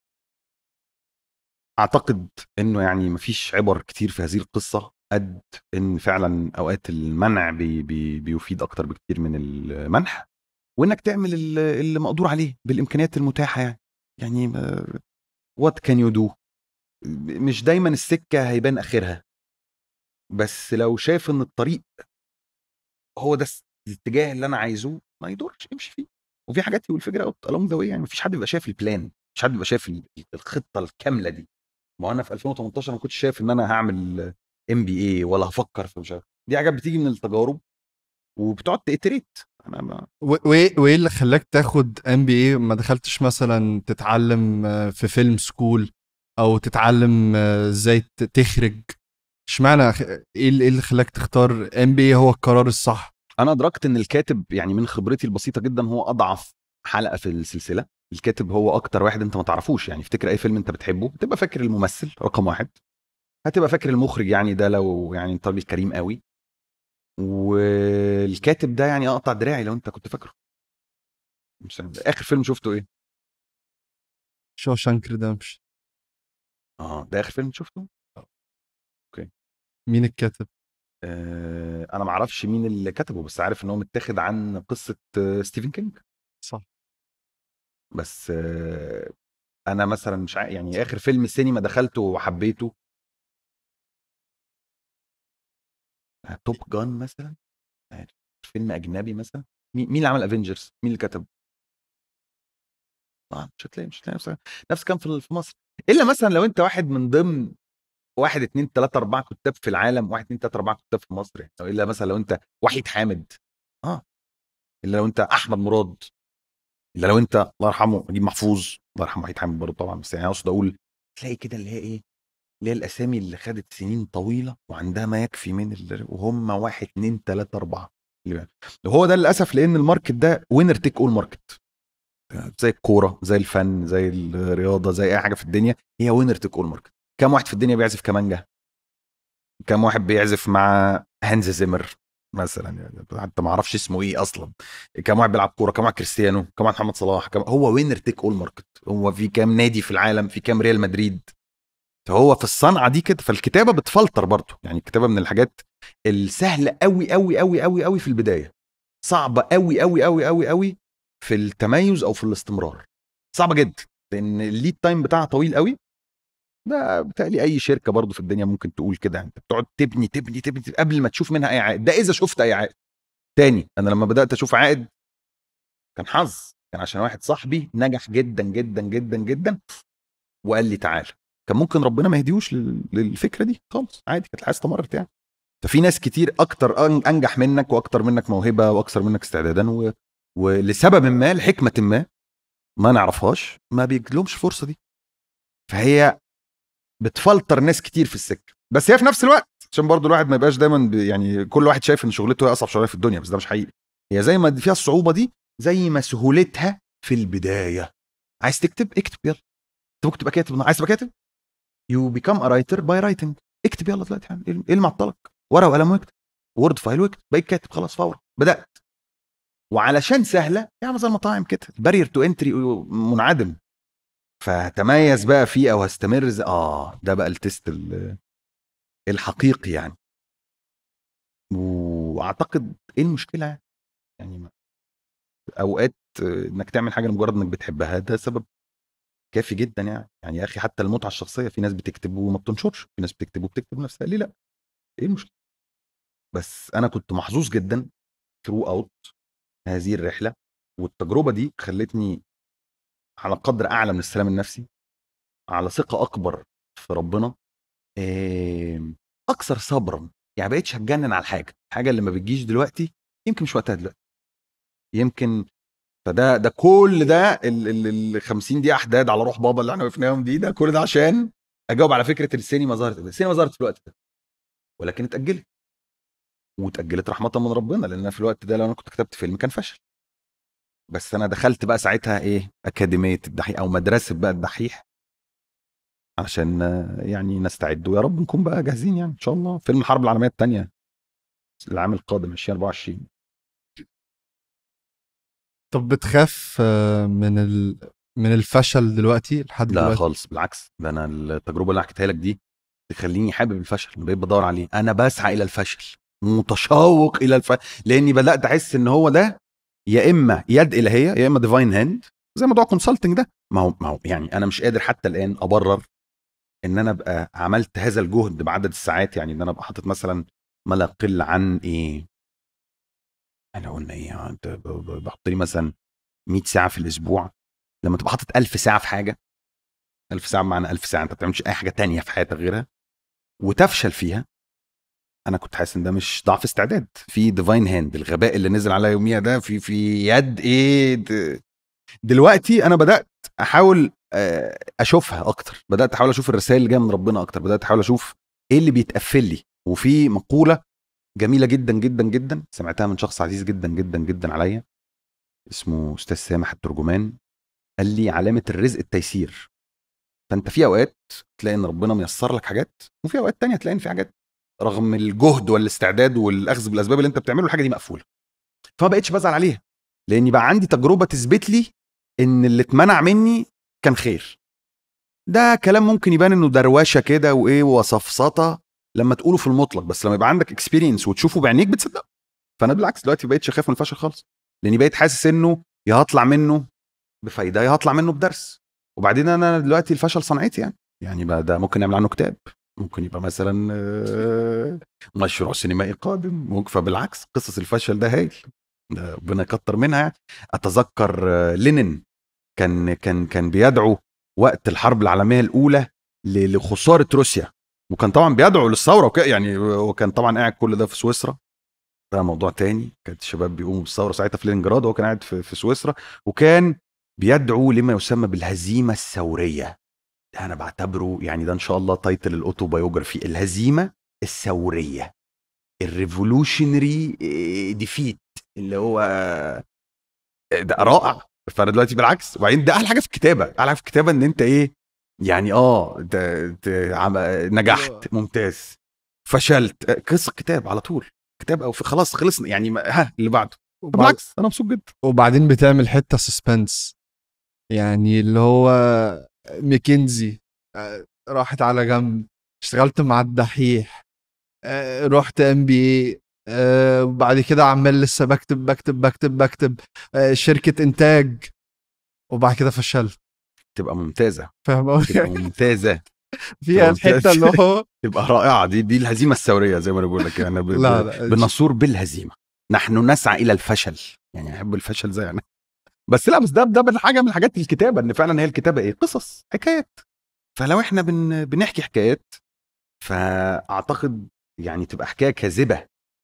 اعتقد انه يعني مفيش عبر كتير في هذه القصه قد ان فعلا اوقات المنع بي بي بيفيد اكتر بكتير من المنح وانك تعمل ال- اللي مقدور عليه بالامكانيات المتاحه يعني يعني وات كان يو دو مش دايما السكه هيبان اخرها بس لو شايف ان الطريق هو ده الاتجاه اللي انا عايزه ما يدورش امشي فيه وفي حاجات يو الفكره اوت along ذا way يعني مفيش حد بيبقى شايف البلان مش حد بيبقى شايف ال- الخطه الكامله دي ما هو انا في 2018 ما كنتش شايف ان انا هعمل ام بي اي ولا هفكر في مش عارف دي حاجات بتيجي من التجارب وبتقعد تيتريت انا ما و- وايه وايه اللي خلاك تاخد ام بي اي ما دخلتش مثلا تتعلم آه، في فيلم سكول او تتعلم آه، ازاي ت- تخرج اشمعنى خ- ايه اللي إيه اللي خلاك تختار ام بي هو القرار الصح انا ادركت ان الكاتب يعني من خبرتي البسيطه جدا هو اضعف حلقه في السلسله الكاتب هو اكتر واحد انت ما تعرفوش يعني افتكر اي فيلم انت بتحبه هتبقى فاكر الممثل رقم واحد هتبقى فاكر المخرج يعني ده لو يعني انت راجل كريم قوي والكاتب ده يعني اقطع دراعي لو انت كنت فاكره مش عارف. اخر فيلم شفته ايه شو شانك ريدمشن اه ده اخر فيلم شفته مين الكاتب آه انا ما اعرفش مين اللي كتبه بس عارف ان هو متاخد عن قصه آه، ستيفن كينج صح بس آه، انا مثلا مش عارف يعني اخر فيلم سينما دخلته وحبيته توب جان مثلا مش عارف. فيلم اجنبي مثلا مين مين اللي عمل افنجرز مين اللي كتب آه مش هتلاقي مش هتلاقي نفس نفس كان في في مصر الا مثلا لو انت واحد من ضمن واحد اتنين تلاته اربعه كتاب في العالم واحد اتنين تلاته اربعه كتاب في مصر يعني. أو الا مثلا لو انت وحيد حامد اه الا لو انت احمد مراد الا لو انت الله يرحمه نجيب محفوظ الله يرحمه وحيد حامد برضه طبعا بس يعني اقصد اقول تلاقي كده اللي هي ايه اللي هي الاسامي اللي خدت سنين طويله وعندها ما يكفي من ال... وهم واحد اتنين تلاته اربعه اللي بقى. وهو ده للاسف لان الماركت ده وينر تيك اول ماركت زي الكوره زي الفن زي الرياضه زي اي حاجه في الدنيا هي وينر تيك اول ماركت كم واحد في الدنيا بيعزف كمانجا كم واحد بيعزف مع هانز زيمر مثلا يعني حتى ما اعرفش اسمه ايه اصلا كم واحد بيلعب كوره كم واحد كريستيانو كم واحد محمد صلاح كم هو وينر تيك اول ماركت هو في كام نادي في العالم في كام ريال مدريد فهو في الصنعه دي كده فالكتابه بتفلتر برضه يعني الكتابه من الحاجات السهله قوي قوي قوي قوي قوي في البدايه صعبه قوي قوي قوي قوي قوي في التميز او في الاستمرار صعبه جدا لان الليد تايم بتاعها طويل قوي ده بتقلي اي شركه برضه في الدنيا ممكن تقول كده انت بتقعد تبني تبني تبني تبني قبل ما تشوف منها اي عائد ده اذا شفت اي عائد تاني انا لما بدات اشوف عائد كان حظ كان عشان واحد صاحبي نجح جدا جدا جدا جدا وقال لي تعالى كان ممكن ربنا ما يهديهوش لل- للفكره دي خالص عادي كانت الحياه استمرت يعني ففي ناس كتير اكتر أن- انجح منك واكتر منك موهبه واكثر منك استعدادا و... ولسبب ما لحكمه ما ما نعرفهاش ما بيجيلهمش الفرصه دي فهي بتفلتر ناس كتير في السكه بس هي في نفس الوقت عشان برضو الواحد ما يبقاش دايما ب... يعني كل واحد شايف ان شغلته هي اصعب شغلانه في الدنيا بس ده مش حقيقي هي زي ما فيها الصعوبه دي زي ما سهولتها في البدايه عايز تكتب اكتب يلا انت ممكن تبقى كاتب عايز تبقى كاتب يو بيكام ا رايتر باي رايتنج اكتب يلا دلوقتي يعني ايه اللي معطلك ورقه وقلم واكتب وورد فايل واكتب بقيت كاتب خلاص فورا بدات وعلشان سهله يعني زي المطاعم كده البارير تو انتري منعدم فهتميز بقى فيه او هستمر زي اه ده بقى التست ال- الحقيقي يعني واعتقد ايه المشكله يعني؟ يعني ما- اوقات آه، انك تعمل حاجه لمجرد انك بتحبها ده سبب كافي جدا يعني يعني يا اخي حتى المتعه الشخصيه في ناس بتكتب وما بتنشرش في ناس بتكتب وبتكتب نفسها ليه لا ايه المشكله بس انا كنت محظوظ جدا ثرو اوت هذه الرحله والتجربه دي خلتني على قدر اعلى من السلام النفسي على ثقه اكبر في ربنا آم، اكثر صبرا يعني بقيتش هتجنن على الحاجه الحاجه اللي ما بتجيش دلوقتي يمكن مش وقتها دلوقتي يمكن فده ده كل ده ال ال- ال 50 دقيقه احداد على روح بابا اللي احنا وقفناهم دي ده كل ده عشان اجاوب على فكره السينما ظهرت السينما ظهرت في الوقت ده ولكن اتاجلت واتاجلت رحمه من ربنا لان أنا في الوقت ده لو انا كنت كتبت فيلم كان فشل بس انا دخلت بقى ساعتها ايه اكاديميه الدحيح او مدرسه بقى الدحيح عشان آه، يعني نستعد ويا رب نكون بقى جاهزين يعني ان شاء الله فيلم الحرب العالميه الثانيه العام القادم 2024 طب بتخاف آه، من ال... من الفشل دلوقتي لحد لا دلوقتي خالص بالعكس ده انا التجربه اللي حكيتها لك دي تخليني حابب الفشل أنا بقيت بدور عليه انا بسعى الى الفشل متشوق الى الفشل لاني بدات احس ان هو ده يا اما يد الهيه يا اما ديفاين هاند زي موضوع كونسلتنج ده ما هو ما هو يعني انا مش قادر حتى الان ابرر ان انا ابقى عملت هذا الجهد بعدد الساعات يعني ان انا ابقى حاطط مثلا ما لا يقل عن ايه انا قلنا ايه انت ب- ب- بحط لي مثلا 100 ساعه في الاسبوع لما تبقى حاطط 1000 ساعه في حاجه 1000 ساعه بمعنى 1000 ساعه انت ما بتعملش اي حاجه تانية في حياتك غيرها وتفشل فيها انا كنت حاسس ان ده مش ضعف استعداد في ديفاين هاند الغباء اللي نزل عليا يوميها ده في في يد ايه د- دلوقتي انا بدات احاول آه، اشوفها اكتر بدات احاول اشوف الرسائل اللي جايه من ربنا اكتر بدات احاول اشوف ايه اللي بيتقفل لي وفي مقوله جميله جدا جدا جدا سمعتها من شخص عزيز جدا جدا جدا عليا اسمه استاذ سامح الترجمان قال لي علامه الرزق التيسير فانت في اوقات تلاقي ان ربنا ميسر لك حاجات وفي اوقات تانية تلاقي ان في حاجات رغم الجهد والاستعداد والاخذ بالاسباب اللي انت بتعمله الحاجه دي مقفوله فما بقتش بزعل عليها لاني بقى عندي تجربه تثبت لي ان اللي اتمنع مني كان خير ده كلام ممكن يبان انه دروشه كده وايه وصفصطه لما تقوله في المطلق بس لما يبقى عندك اكسبيرينس وتشوفه بعينيك بتصدقه فانا بالعكس دلوقتي بقيتش اخاف من الفشل خالص لاني بقيت حاسس انه يا هطلع منه بفايده يا هطلع منه بدرس وبعدين انا دلوقتي الفشل صنعتي يعني يعني بقى ده ممكن نعمل عنه كتاب ممكن يبقى مثلا آه، مشروع سينمائي قادم ممكن فبالعكس قصص الفشل ده هايل ده ربنا يكتر منها يعني اتذكر آه، لينين كان كان كان بيدعو وقت الحرب العالميه الاولى ل- لخساره روسيا وكان طبعا بيدعو للثوره وكده يعني وكان طبعا قاعد كل ده في سويسرا ده موضوع تاني كانت الشباب بيقوموا بالثوره ساعتها في لينينجراد وهو كان قاعد في, في سويسرا وكان بيدعو لما يسمى بالهزيمه الثوريه ده انا بعتبره يعني ده ان شاء الله تايتل الاوتوبايوجرافي الهزيمه الثوريه الريفولوشنري ديفيت اللي هو ده رائع فانا دلوقتي بالعكس وبعدين ده احلى حاجه في الكتابه احلى حاجه في الكتابه ان انت ايه يعني اه انت انت عم- نجحت ممتاز فشلت قصه كتاب على طول كتاب او في خلاص خلصنا يعني ما- ها اللي بعده بالعكس انا مبسوط جدا وبعدين بتعمل حته سسبنس يعني اللي هو ميكنزي آه، راحت على جنب اشتغلت مع الدحيح آه، رحت ام بي اي وبعد كده عمال لسه بكتب بكتب بكتب بكتب آه، شركه انتاج وبعد كده فشلت تبقى ممتازه فاهم تبقى قصدي؟ ممتازه فيها الحته اللي هو تبقى رائعه دي دي الهزيمه الثوريه زي ما انا بقول لك يعني ب- لا ب- لا بنصور بالهزيمه نحن نسعى الى الفشل يعني احب الفشل زي انا بس لا بس ده ده من حاجه من حاجات الكتابه ان فعلا هي الكتابه ايه قصص حكايات فلو احنا بن بنحكي حكايات فاعتقد يعني تبقى حكايه كاذبه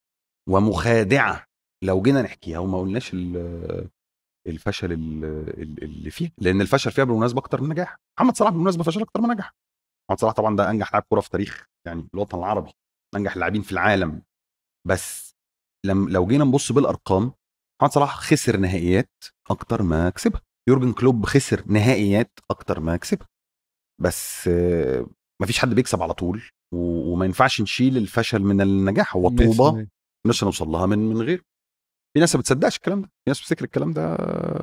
ومخادعه لو جينا نحكيها وما قلناش ال- الفشل ال- ال- اللي فيها لان الفشل فيها بالمناسبه اكتر من النجاح محمد صلاح بالمناسبه فشل اكتر من نجاح محمد صلاح طبعا ده انجح لاعب كره في تاريخ يعني الوطن العربي انجح اللاعبين في العالم بس لم لو جينا نبص بالارقام محمد صلاح خسر نهائيات اكتر ما كسبها يورجن كلوب خسر نهائيات اكتر ما كسبها بس آه، مفيش حد بيكسب على طول و- وما ينفعش نشيل الفشل من النجاح هو طوبه 100%. مش هنوصل لها من من غير في ناس ما بتصدقش الكلام ده في ناس بتفتكر الكلام ده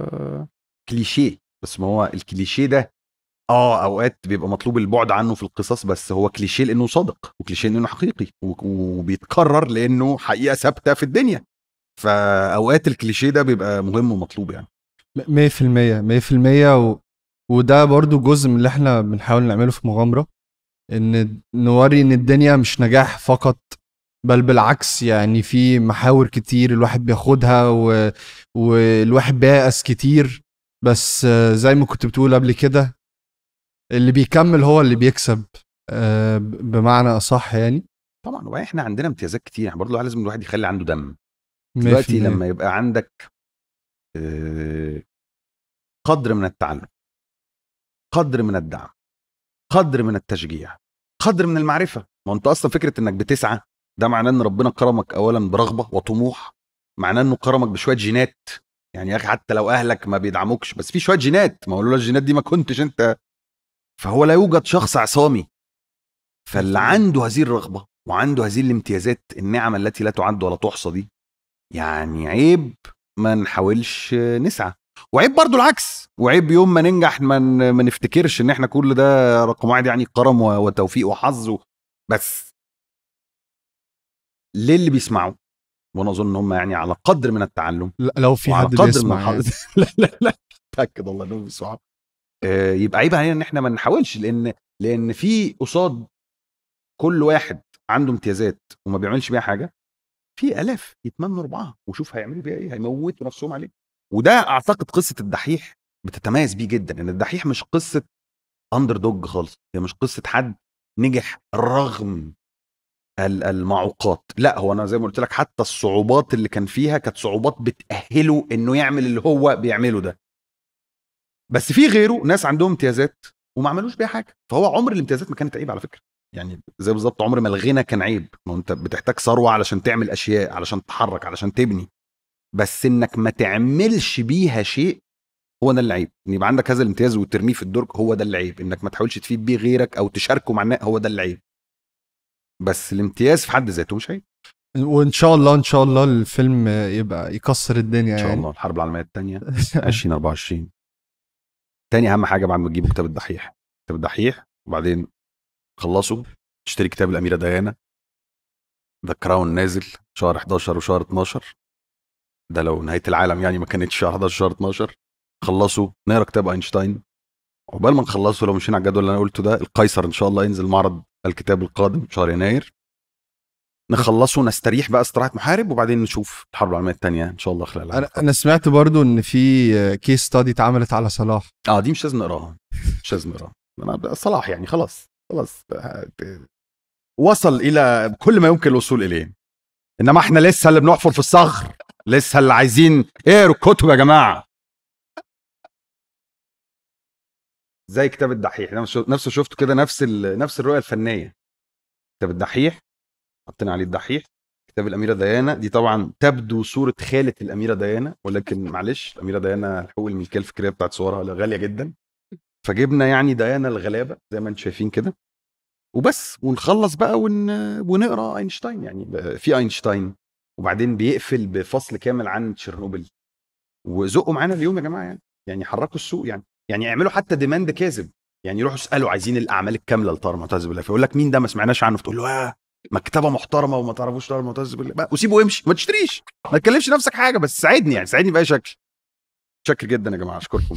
كليشيه بس ما هو الكليشيه ده اه اوقات بيبقى مطلوب البعد عنه في القصص بس هو كليشيه لانه صادق وكليشيه لانه حقيقي و- وبيتكرر لانه حقيقه ثابته في الدنيا فاوقات الكليشيه ده بيبقى مهم ومطلوب يعني 100% 100% و... وده برضو جزء من اللي احنا بنحاول نعمله في مغامرة ان نوري ان الدنيا مش نجاح فقط بل بالعكس يعني في محاور كتير الواحد بياخدها و... والواحد بييأس كتير بس آه، زي ما كنت بتقول قبل كده اللي بيكمل هو اللي بيكسب آه، ب- بمعنى اصح يعني طبعا واحنا عندنا امتيازات كتير يعني برضه لازم الواحد يخلي عنده دم دلوقتي 100%. لما يبقى عندك آه، قدر من التعلم قدر من الدعم قدر من التشجيع قدر من المعرفه ما انت اصلا فكره انك بتسعى ده معناه ان ربنا كرمك اولا برغبه وطموح معناه انه كرمك بشويه جينات يعني يا اخي حتى لو اهلك ما بيدعموكش بس في شويه جينات ما هو لولا الجينات دي ما كنتش انت فهو لا يوجد شخص عصامي فاللي عنده هذه الرغبه وعنده هذه الامتيازات النعم التي لا تعد ولا تحصى دي يعني عيب ما نحاولش نسعى وعيب برضو العكس وعيب يوم ما ننجح ما ن- ما نفتكرش ان احنا كل ده رقم واحد يعني كرم و- وتوفيق وحظ و- بس ليه اللي بيسمعوا وانا اظن ان هم يعني على قدر من التعلم لا، لو في وعلى حد قدر من بيسمع يعني. الحظ لا لا لا اتاكد والله انهم بيسمعوا آه، يبقى عيب علينا ان احنا ما نحاولش لان لان في قصاد كل واحد عنده امتيازات وما بيعملش بيها حاجه في الاف يتمنوا ربعها وشوف هيعملوا بيها ايه هيموتوا نفسهم عليه وده اعتقد قصه الدحيح بتتميز بيه جدا ان الدحيح مش قصه اندر دوج خالص هي مش قصه حد نجح رغم ال- المعوقات لا هو انا زي ما قلت لك حتى الصعوبات اللي كان فيها كانت صعوبات بتاهله انه يعمل اللي هو بيعمله ده بس في غيره ناس عندهم امتيازات وما عملوش بيها حاجه فهو عمر الامتيازات ما كانت عيب على فكره يعني زي بالظبط عمر ما الغنى كان عيب ما هو انت بتحتاج ثروه علشان تعمل اشياء علشان تتحرك علشان تبني بس انك ما تعملش بيها شيء هو ده اللي عيب ان يبقى عندك هذا الامتياز وترميه في الدرج هو ده اللي عيب انك ما تحاولش تفيد بيه غيرك او تشاركه مع الناس هو ده اللي عيب بس الامتياز في حد ذاته مش عيب وان شاء الله ان شاء الله الفيلم يبقى يكسر الدنيا ان شاء يعني الله الحرب العالميه الثانيه 2024 تاني اهم حاجه بعد ما تجيبوا كتاب الدحيح كتاب الدحيح وبعدين خلصوا تشتري كتاب الاميره ديانا ذا كراون نازل شهر 11 وشهر 12 ده لو نهايه العالم يعني ما كانتش شهر 11 شهر 12 خلصوا نقرا كتاب اينشتاين عقبال ما نخلصه لو مشينا على الجدول اللي انا قلته ده القيصر ان شاء الله ينزل معرض الكتاب القادم شهر يناير نخلصه نستريح بقى استراحه محارب وبعدين نشوف الحرب العالميه الثانيه ان شاء الله خلال العام انا انا سمعت برضو ان في كيس ستادي اتعملت على صلاح اه دي مش لازم نقراها مش لازم نقراها انا صلاح يعني خلاص خلاص وصل الى كل ما يمكن الوصول اليه انما احنا لسه اللي بنحفر في الصخر لسه اللي عايزين اقروا الكتب يا جماعه زي كتاب الدحيح نفسه نفسه شفته كده نفس ال... نفس الرؤيه الفنيه كتاب الدحيح حطينا عليه الدحيح كتاب الاميره ديانا دي طبعا تبدو صوره خاله الاميره ديانا ولكن معلش الاميره ديانا حقوق الملكيه الفكريه بتاعت صورها غاليه جدا فجبنا يعني ديانا الغلابه زي ما انتم شايفين كده وبس ونخلص بقى ون... ونقرا اينشتاين يعني في اينشتاين وبعدين بيقفل بفصل كامل عن تشيرنوبل وزقوا معانا اليوم يا جماعه يعني يعني حركوا السوق يعني يعني اعملوا حتى ديماند كاذب يعني يروحوا يسالوا عايزين الاعمال الكامله لطار معتز بالله فيقول لك مين ده ما سمعناش عنه فتقول له آه مكتبه محترمه وما تعرفوش طار معتز بالله وسيبه يمشي ما تشتريش ما تكلفش نفسك حاجه بس ساعدني يعني ساعدني باي شكل شكر جدا يا جماعه اشكركم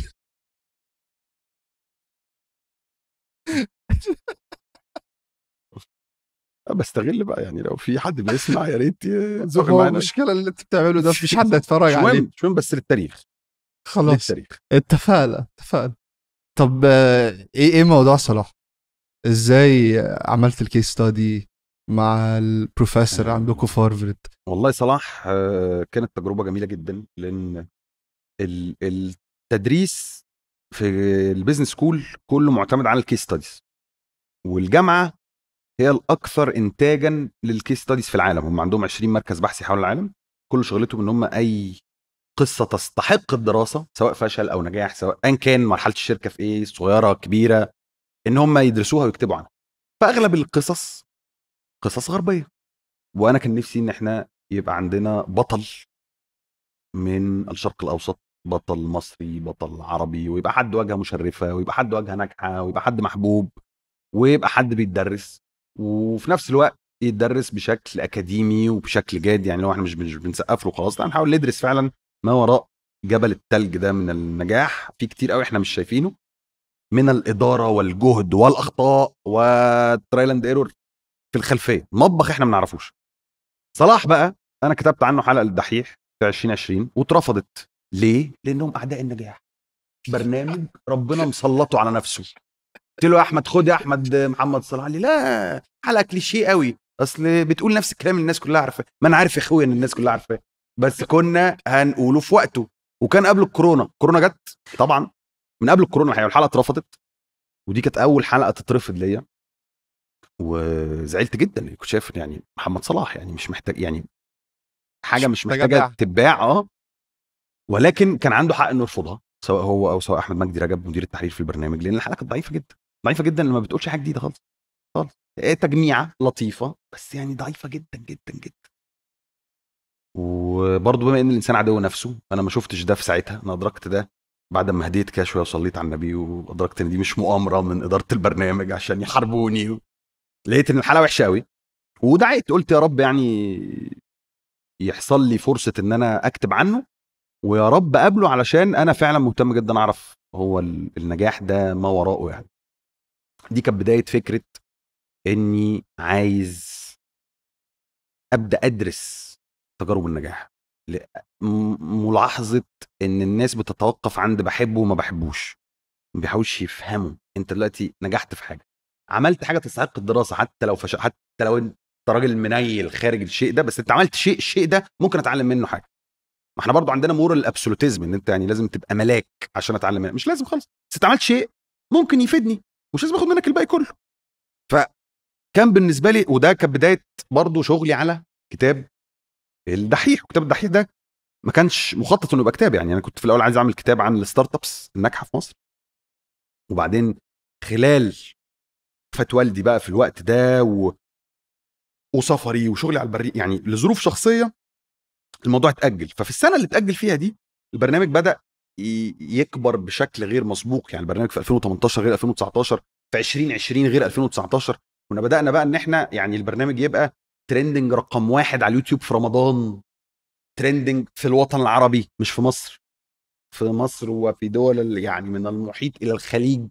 بستغل بقى يعني لو في حد بيسمع يا ريت يزق هو معانا المشكله اللي انت بتعمله ده مفيش حد هيتفرج مش عليه مهم مش مهم بس للتاريخ خلاص للتاريخ اتفقنا اتفقنا طب آه، ايه ايه موضوع صلاح ازاي عملت الكيس ستادي مع البروفيسور آه. عندكم في هارفرد والله صلاح آه، كانت تجربه جميله جدا لان ال- التدريس في البيزنس سكول كله معتمد على الكيس ستاديز والجامعه هي الاكثر انتاجا للكيس ستاديز في العالم هم عندهم 20 مركز بحثي حول العالم كل شغلتهم ان هم اي قصه تستحق الدراسه سواء فشل او نجاح سواء ان كان مرحله الشركه في ايه صغيره كبيره ان هم يدرسوها ويكتبوا عنها فاغلب القصص قصص غربيه وانا كان نفسي ان احنا يبقى عندنا بطل من الشرق الاوسط بطل مصري بطل عربي ويبقى حد واجهه مشرفه ويبقى حد واجهه ناجحه ويبقى حد محبوب ويبقى حد بيتدرس وفي نفس الوقت يتدرس بشكل اكاديمي وبشكل جاد يعني لو احنا مش مش بنسقف له خلاص لا نحاول ندرس فعلا ما وراء جبل التلج ده من النجاح في كتير قوي احنا مش شايفينه من الاداره والجهد والاخطاء والترايل اند ايرور في الخلفيه المطبخ احنا ما نعرفوش صلاح بقى انا كتبت عنه حلقه للدحيح في 2020 واترفضت ليه؟ لانهم اعداء النجاح برنامج ربنا مسلطه على نفسه قلت له يا احمد خد يا احمد محمد صلاح قال لي لا حلقه كليشيه قوي اصل بتقول نفس الكلام اللي الناس كلها عارفاه ما انا عارف يا اخويا ان الناس كلها عارفاه بس كنا هنقوله في وقته وكان قبل الكورونا كورونا جت طبعا من قبل الكورونا الحقيقه الحلقه اترفضت ودي كانت اول حلقه تترفض ليا وزعلت جدا كنت شايف يعني محمد صلاح يعني مش محتاج يعني حاجه مش محتاجة محتاجه دعم. تتباع اه ولكن كان عنده حق انه يرفضها سواء هو او سواء احمد مجدي رجب مدير التحرير في البرنامج لان الحلقه كانت ضعيفه جدا ضعيفه جدا لما بتقولش حاجه جديده خالص خالص إيه تجميعه لطيفه بس يعني ضعيفه جدا جدا جدا وبرضه بما ان الانسان عدو نفسه انا ما شفتش ده في ساعتها انا ادركت ده بعد ما هديت كده شويه وصليت على النبي وادركت ان دي مش مؤامره من اداره البرنامج عشان يحاربوني لقيت ان الحلقه وحشه قوي ودعيت قلت يا رب يعني يحصل لي فرصه ان انا اكتب عنه ويا رب اقابله علشان انا فعلا مهتم جدا اعرف هو ال- النجاح ده ما وراءه يعني دي كانت بدايه فكره اني عايز ابدا ادرس تجارب النجاح ل- م- ملاحظه ان الناس بتتوقف عند بحبه وما بحبوش ما بيحاولش يفهموا انت دلوقتي نجحت في حاجه عملت حاجه تستحق الدراسه حتى لو فش... حتى لو انت راجل منيل خارج الشيء ده بس انت عملت شيء الشيء ده ممكن اتعلم منه حاجه ما احنا برضو عندنا مور الابسولوتيزم ان انت يعني لازم تبقى ملاك عشان اتعلم منه مش لازم خالص بس انت عملت شيء ممكن يفيدني مش لازم اخد منك الباقي كله ف كان بالنسبه لي وده كان بدايه برضه شغلي على كتاب الدحيح وكتاب الدحيح ده ما كانش مخطط انه يبقى كتاب يعني انا كنت في الاول عايز اعمل كتاب عن الستارت ابس الناجحه في مصر وبعدين خلال وفاه والدي بقى في الوقت ده و... وسفري وشغلي على البريد يعني لظروف شخصيه الموضوع اتاجل ففي السنه اللي اتاجل فيها دي البرنامج بدا ي- يكبر بشكل غير مسبوق يعني البرنامج في 2018 غير 2019 في 2020 غير 2019 كنا بدانا بقى ان احنا يعني البرنامج يبقى ترندنج رقم واحد على اليوتيوب في رمضان ترندنج في الوطن العربي مش في مصر في مصر وفي دول ال- يعني من المحيط الى الخليج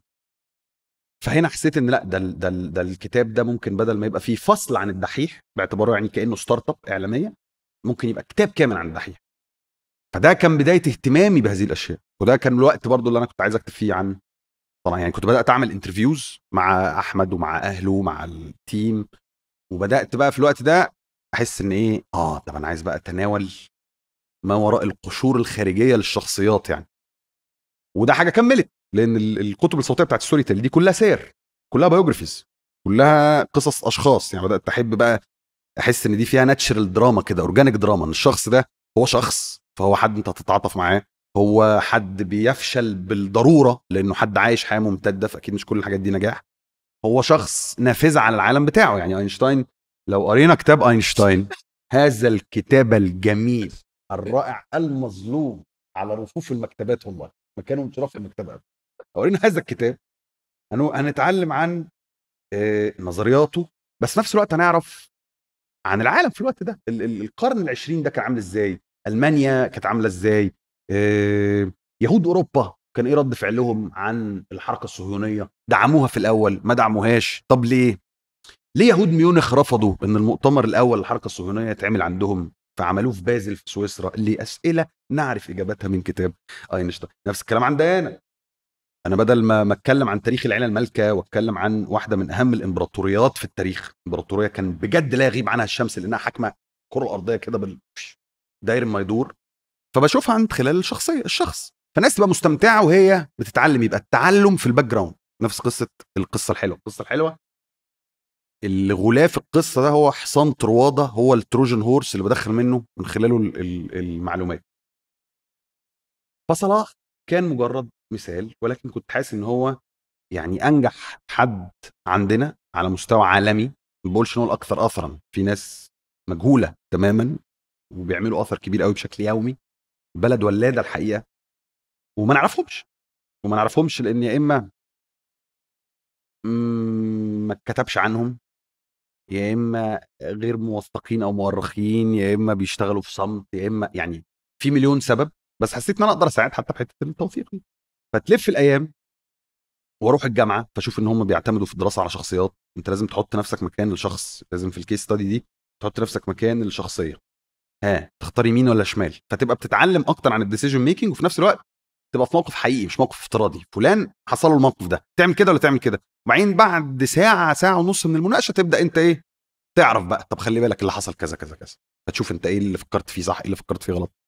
فهنا حسيت ان لا ده ال- ده ال- ده الكتاب ده ممكن بدل ما يبقى فيه فصل عن الدحيح باعتباره يعني كانه ستارت اب اعلاميه ممكن يبقى كتاب كامل عن الدحيح فده كان بدايه اهتمامي بهذه الاشياء وده كان الوقت برضو اللي انا كنت عايز اكتب فيه عن طبعا يعني كنت بدات اعمل انترفيوز مع احمد ومع اهله ومع التيم وبدات بقى في الوقت ده احس ان ايه اه طب انا عايز بقى اتناول ما وراء القشور الخارجيه للشخصيات يعني وده حاجه كملت لان ال- الكتب الصوتيه بتاعت ستوري تيل دي كلها سير كلها بايوجرافيز كلها قصص اشخاص يعني بدات احب بقى احس ان دي فيها ناتشرال دراما كده اورجانيك دراما ان الشخص ده هو شخص فهو حد انت تتعاطف معاه هو حد بيفشل بالضروره لانه حد عايش حياه ممتده فاكيد مش كل الحاجات دي نجاح هو شخص نافذه على العالم بتاعه يعني اينشتاين لو قرينا كتاب اينشتاين هذا الكتاب الجميل الرائع المظلوم على رفوف المكتبات والله مكانه من شرف المكتبه لو قرينا هذا الكتاب هنو- هنتعلم عن آه، نظرياته بس في نفس الوقت هنعرف عن العالم في الوقت ده ال- ال- القرن العشرين ده كان عامل ازاي المانيا كانت عامله ازاي آه، يهود اوروبا كان ايه رد فعلهم عن الحركه الصهيونيه دعموها في الاول ما دعموهاش طب ليه ليه يهود ميونخ رفضوا ان المؤتمر الاول للحركه الصهيونيه يتعمل عندهم فعملوه في بازل في سويسرا لاسئله نعرف اجابتها من كتاب اينشتاين نفس الكلام عن ديانا انا بدل ما ما اتكلم عن تاريخ العيله المالكه واتكلم عن واحده من اهم الامبراطوريات في التاريخ امبراطوريه كان بجد لا يغيب عنها الشمس لانها حاكمه الكره الارضيه كده بال داير ما يدور فبشوفها عند خلال الشخصيه الشخص فالناس تبقى مستمتعه وهي بتتعلم يبقى التعلم في الباك جراوند نفس قصه القصه الحلوه القصه الحلوه اللي غلاف القصه ده هو حصان طرواده هو التروجن هورس اللي بدخل منه من خلاله ال- ال- المعلومات فصلاح كان مجرد مثال ولكن كنت حاسس ان هو يعني انجح حد عندنا على مستوى عالمي ما بقولش ان هو الاكثر اثرا في ناس مجهوله تماما وبيعملوا اثر كبير قوي بشكل يومي بلد ولاده الحقيقه وما نعرفهمش وما نعرفهمش لان يا اما مم، ما اتكتبش عنهم يا اما غير موثقين او مؤرخين يا اما بيشتغلوا في صمت يا اما يعني في مليون سبب بس حسيت ان انا اقدر اساعد حتى في حته التوثيق دي فتلف الايام واروح الجامعه فاشوف ان هم بيعتمدوا في الدراسه على شخصيات انت لازم تحط نفسك مكان الشخص لازم في الكيس ستادي دي تحط نفسك مكان الشخصيه ها تختار يمين ولا شمال فتبقى بتتعلم اكتر عن الديسيجن ميكنج وفي نفس الوقت تبقى في موقف حقيقي مش موقف افتراضي فلان حصل له الموقف ده تعمل كده ولا تعمل كده وبعدين بعد ساعه ساعه ونص من المناقشه تبدا انت ايه تعرف بقى طب خلي بالك اللي حصل كذا كذا كذا فتشوف انت ايه اللي فكرت فيه صح ايه اللي فكرت فيه غلط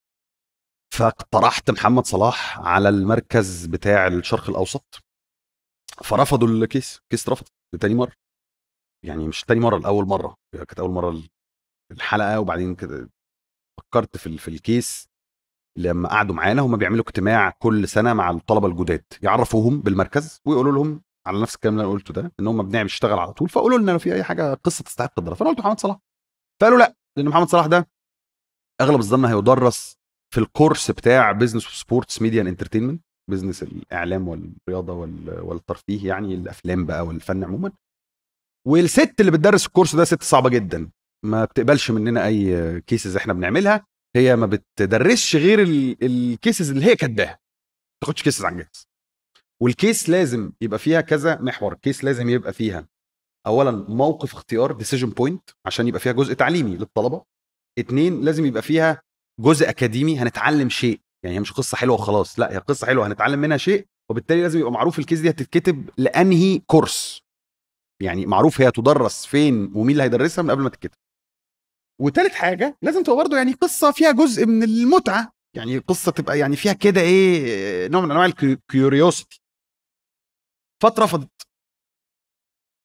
فاقترحت محمد صلاح على المركز بتاع الشرق الاوسط فرفضوا الكيس الكيس اترفض لتاني مره يعني مش تاني مره لاول مره كانت اول مره الحلقه وبعدين كده فكرت في ال- في الكيس لما قعدوا معانا هم بيعملوا اجتماع كل سنه مع الطلبه الجداد يعرفوهم بالمركز ويقولوا لهم على نفس الكلام اللي انا قلته ده ان هم بنعمل نشتغل على طول فقولوا لنا لو في اي حاجه قصه تستحق الدراسه فانا قلت محمد صلاح فقالوا لا لان محمد صلاح ده اغلب الظن هيدرس في الكورس بتاع بزنس وسبورتس ميديا اند انترتينمنت بزنس الاعلام والرياضه وال- والترفيه يعني الافلام بقى والفن عموما والست اللي بتدرس الكورس ده ست صعبه جدا ما بتقبلش مننا اي كيسز احنا بنعملها هي ما بتدرسش غير ال- الكيسز اللي هي كاتباها ما تاخدش كيسز عن جاهز والكيس لازم يبقى فيها كذا محور الكيس لازم يبقى فيها اولا موقف اختيار ديسيجن بوينت عشان يبقى فيها جزء تعليمي للطلبه اتنين لازم يبقى فيها جزء اكاديمي هنتعلم شيء يعني هي مش قصه حلوه وخلاص لا هي قصه حلوه هنتعلم منها شيء وبالتالي لازم يبقى معروف الكيس دي هتتكتب لانهي كورس يعني معروف هي تدرس فين ومين اللي هيدرسها من قبل ما تتكتب وتالت حاجه لازم تبقى برضه يعني قصه فيها جزء من المتعه يعني قصه تبقى يعني فيها كده ايه نوع من انواع الكيوريوسيتي فاترفضت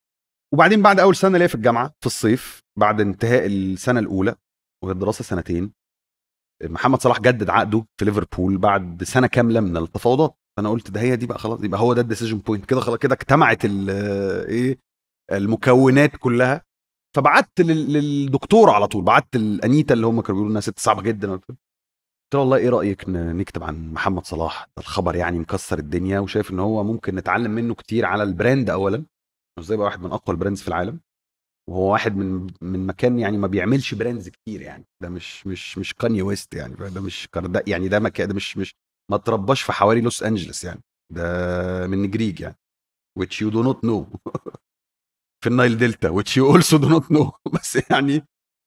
وبعدين بعد اول سنه ليا في الجامعه في الصيف بعد انتهاء السنه الاولى والدراسه سنتين محمد صلاح جدد عقده في ليفربول بعد سنه كامله من التفاوضات فانا قلت ده هي دي بقى خلاص يبقى هو ده الديسيجن بوينت كده خلاص كده اجتمعت ال- ايه المكونات كلها فبعت لل- للدكتور على طول بعت لانيتا اللي هم كانوا بيقولوا انها ست صعبه جدا قلت لها والله ايه رايك ن- نكتب عن محمد صلاح ده الخبر يعني مكسر الدنيا وشايف ان هو ممكن نتعلم منه كتير على البراند اولا ازاي يبقى واحد من اقوى البراندز في العالم وهو واحد من من مكان يعني ما بيعملش براندز كتير يعني ده مش مش مش كاني ويست يعني ده مش كاردا يعني ده مكان ده مش مش ما ترباش في حواري لوس انجلس يعني ده من نجريج يعني which you do not know في النايل دلتا which you also do not know بس يعني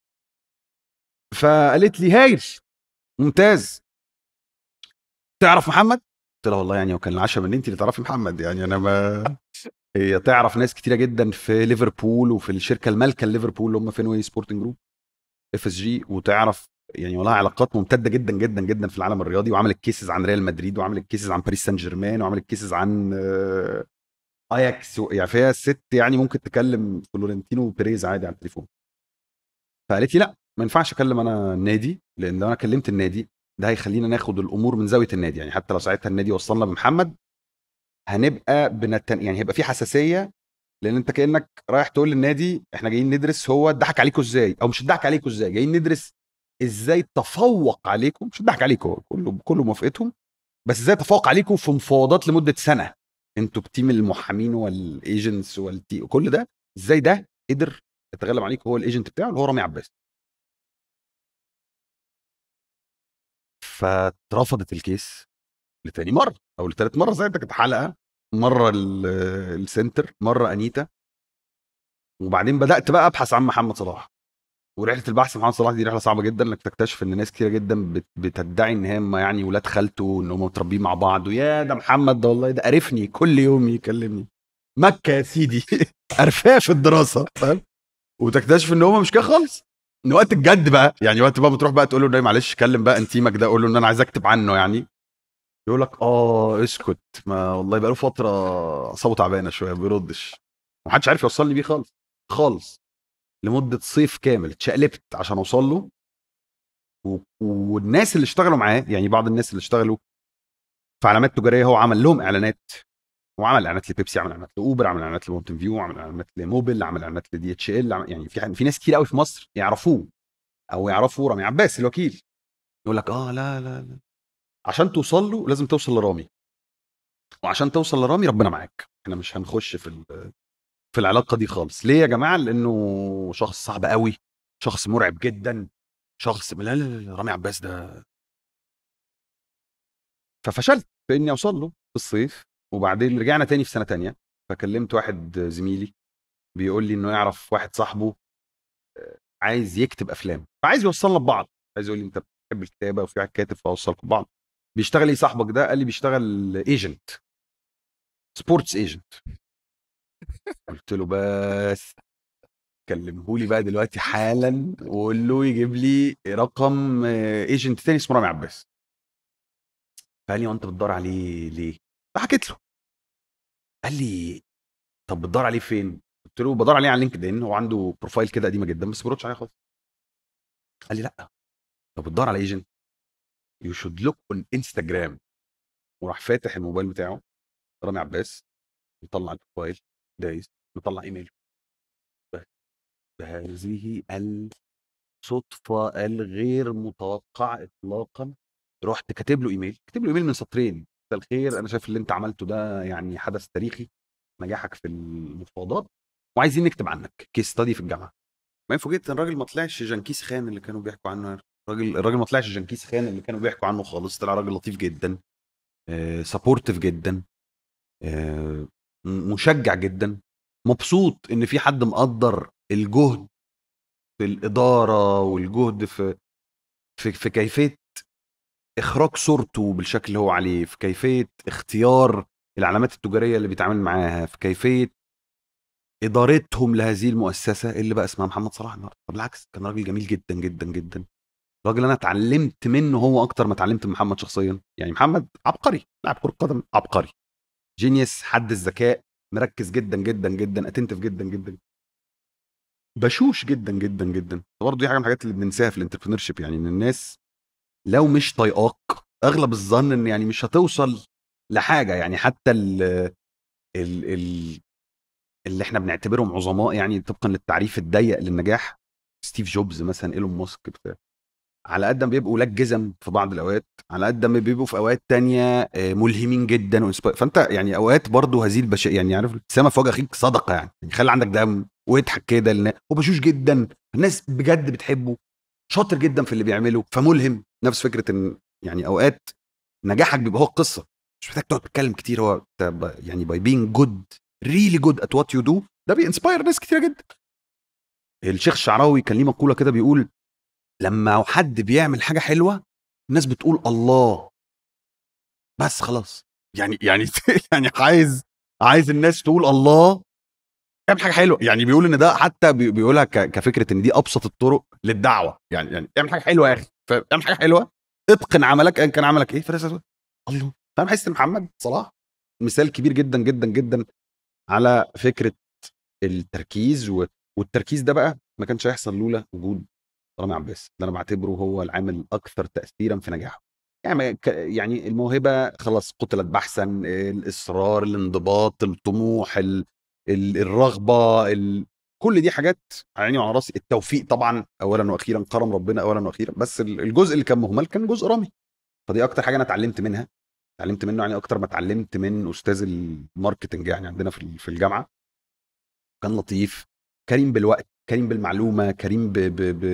فقالت لي هايل ممتاز تعرف محمد؟ قلت لها والله يعني وكان العشاء من انت اللي تعرفي محمد يعني انا ما هي تعرف ناس كتيره جدا في ليفربول وفي الشركه المالكه ليفربول اللي هم فينوي سبورتنج جروب اف اس جي وتعرف يعني ولها علاقات ممتده جدا جدا جدا في العالم الرياضي وعملت كيسز عن ريال مدريد وعملت كيسز عن باريس سان جيرمان وعملت كيسز عن آه، اياكس و- يعني فهي الست يعني ممكن تكلم فلورنتينو بيريز عادي على التليفون فقالت لي لا ما ينفعش اكلم انا النادي لان لو انا كلمت النادي ده هيخلينا ناخد الامور من زاويه النادي يعني حتى لو ساعتها النادي وصلنا بمحمد هنبقى بنتن... يعني هيبقى في حساسيه لان انت كانك رايح تقول للنادي احنا جايين ندرس هو اتضحك عليكم ازاي او مش اتضحك عليكم ازاي جايين ندرس ازاي تفوق عليكم مش اتضحك عليكم هو كله كله موافقتهم بس ازاي تفوق عليكم في مفاوضات لمده سنه انتوا بتيم المحامين والايجنتس والتي كل ده ازاي ده قدر يتغلب عليكم هو الايجنت بتاعه اللي هو رامي عباس فاترفضت الكيس لتاني مره او لتالت مره زي كانت حلقه مره ال- السنتر مره انيتا وبعدين بدات بقى ابحث عن محمد صلاح ورحله البحث عن محمد صلاح دي رحله صعبه جدا انك تكتشف ان ناس كتيره جدا بت- بتدعي ان هم يعني ولاد خالته ان هم متربيين مع بعض ويا ده محمد ده والله ده قرفني كل يوم يكلمني مكه يا سيدي قرفاه في الدراسه فاهم وتكتشف ان هم مش كده خالص ان وقت الجد بقى يعني وقت بقى بتروح بقى تقول له "ناي معلش كلم بقى انتيمك ده قول له ان انا عايز اكتب عنه يعني يقول لك اه اسكت ما والله بقى له فتره اصابه تعبانه شويه ما بيردش ومحدش عارف يوصلني بيه خالص خالص لمده صيف كامل اتشقلبت عشان اوصل له و... والناس اللي اشتغلوا معاه يعني بعض الناس اللي اشتغلوا في علامات تجاريه هو عمل لهم اعلانات وعمل اعلانات لبيبسي عمل اعلانات لاوبر عمل اعلانات لمونتن فيو عمل اعلانات لموبل عمل اعلانات لدي اتش ال يعني في في ناس كتير قوي في مصر يعرفوه او يعرفوا رامي عباس الوكيل يقول لك اه لا لا لا عشان توصل له لازم توصل لرامي وعشان توصل لرامي ربنا معاك احنا مش هنخش في ال- في العلاقه دي خالص ليه يا جماعه لانه شخص صعب قوي شخص مرعب جدا شخص لا لا لا رامي عباس ده ففشلت في اني اوصل له في الصيف وبعدين رجعنا تاني في سنه تانية فكلمت واحد زميلي بيقول لي انه يعرف واحد صاحبه آه، عايز يكتب افلام فعايز يوصلنا ببعض عايز يقول لي انت بتحب الكتابه وفي واحد كاتب فاوصلكم ببعض بيشتغل ايه صاحبك ده قال لي بيشتغل ايجنت سبورتس ايجنت قلت له بس كلمه لي بقى دلوقتي حالا وقول له يجيب لي رقم ايجنت تاني اسمه رامي عباس فقال لي هو انت بتدور عليه ليه؟ فحكيت له قال لي طب بتدور عليه فين؟ قلت له بدور عليه على لينكد ان هو عنده بروفايل كده قديمه جدا بس ما بيردش عليا خالص قال لي لا طب بتدور على ايجنت يو شود لوك اون انستجرام وراح فاتح الموبايل بتاعه رامي عباس مطلع البروفايل دايس مطلع ايميله بس بهذه الصدفه الغير متوقعه اطلاقا رحت كاتب له ايميل كاتب له ايميل من سطرين مساء الخير انا شايف اللي انت عملته ده يعني حدث تاريخي نجاحك في المفاوضات وعايزين نكتب عنك كيس ستادي في الجامعه ما فوجئت ان الراجل ما طلعش جنكيز خان اللي كانوا بيحكوا عنه الراجل الراجل ما طلعش جنكيز خان اللي كانوا بيحكوا عنه خالص طلع راجل لطيف جدا سبورتيف جدا آه، م- مشجع جدا مبسوط ان في حد مقدر الجهد في الاداره والجهد في في, في كيفيه اخراج صورته بالشكل اللي هو عليه في كيفيه اختيار العلامات التجاريه اللي بيتعامل معاها في كيفيه ادارتهم لهذه المؤسسه اللي بقى اسمها محمد صلاح النهارده بالعكس كان راجل جميل جدا جدا جدا راجل انا اتعلمت منه هو اكتر ما اتعلمت من محمد شخصيا يعني محمد عبقري لاعب كره قدم عبقري جينيوس حد الذكاء مركز جدا جدا جدا اتنتف جدا جدا بشوش جدا جدا جدا برضه دي حاجه من الحاجات اللي بننساها في الانتربرينور يعني ان الناس لو مش طايقاك اغلب الظن ان يعني مش هتوصل لحاجه يعني حتى ال ال ال اللي احنا بنعتبرهم عظماء يعني طبقا للتعريف الضيق للنجاح ستيف جوبز مثلا ايلون ماسك بتاع على قد ما بيبقوا لك جزم في بعض الاوقات على قد ما بيبقوا في اوقات تانية آه، ملهمين جدا وإنسبا- فانت يعني اوقات برضو هذه البش يعني عارف الابتسامه في وجه اخيك صدقه يعني يعني خلي عندك دم واضحك كده للناس هو بشوش جدا الناس بجد بتحبه شاطر جدا في اللي بيعمله فملهم نفس فكره ان يعني اوقات نجاحك بيبقى هو القصه مش محتاج تقعد تتكلم كتير هو أنت ب- يعني باي بينج جود ريلي جود ات وات يو دو ده بينسباير ناس كتيره جدا الشيخ الشعراوي كان ليه مقوله كده بيقول لما حد بيعمل حاجه حلوه الناس بتقول الله بس خلاص يعني يعني يعني عايز عايز الناس تقول الله اعمل حاجه حلوه يعني بيقول ان ده حتى بي- بيقولها ك- كفكره ان دي ابسط الطرق للدعوه يعني يعني اعمل حاجه حلوه يا اخي اعمل حاجه حلوه اتقن عملك ان كان عملك ايه فالناس هتقول الله فاهم حس محمد صلاح مثال كبير جدا جدا جدا على فكره التركيز و... والتركيز ده بقى ما كانش هيحصل لولا وجود رامي عباس اللي انا بعتبره هو العامل الاكثر تاثيرا في نجاحه يعني ما ك- يعني الموهبه خلاص قتلت بحثا الاصرار الانضباط الطموح ال... ال... الرغبه ال... كل دي حاجات على عيني وعلى راسي التوفيق طبعا اولا واخيرا كرم ربنا اولا واخيرا بس ال- الجزء اللي كان مهمل كان جزء رامي فدي اكتر حاجه انا اتعلمت منها اتعلمت منه يعني اكتر ما اتعلمت من استاذ الماركتنج يعني عندنا في في الجامعه كان لطيف كريم بالوقت كريم بالمعلومه كريم ب ب ب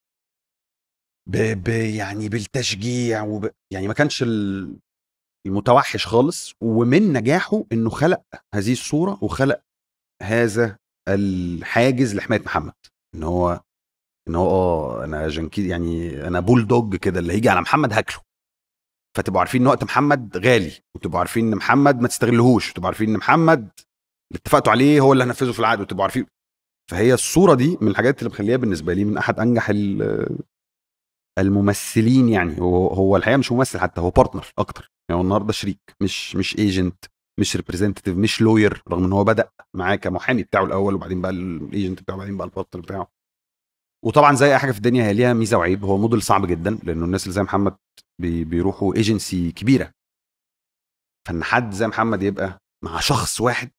ب ب يعني بالتشجيع وب يعني ما كانش ال- المتوحش خالص ومن نجاحه انه خلق هذه الصوره وخلق هذا الحاجز لحمايه محمد ان هو ان هو اه انا جنكي يعني انا بول دوج كده اللي هيجي على محمد هاكله فتبقوا عارفين ان وقت محمد غالي وتبقوا عارفين ان محمد ما تستغلهوش وتبقوا عارفين ان محمد اللي اتفقتوا عليه هو اللي هنفذه في العقد وتبقوا عارفين فهي الصوره دي من الحاجات اللي مخليها بالنسبه لي من احد انجح ال- الممثلين يعني هو هو الحقيقه مش ممثل حتى هو بارتنر اكتر يعني هو النهارده شريك مش مش ايجنت مش ريبريزنتيف مش لوير رغم ان هو بدا معاه كمحامي بتاعه الاول وبعدين بقى الايجنت بتاعه وبعدين بقى البارتنر بتاعه وطبعا زي اي حاجه في الدنيا هي ليها ميزه وعيب هو موديل صعب جدا لانه الناس اللي زي محمد بي بيروحوا ايجنسي كبيره فان حد زي محمد يبقى مع شخص واحد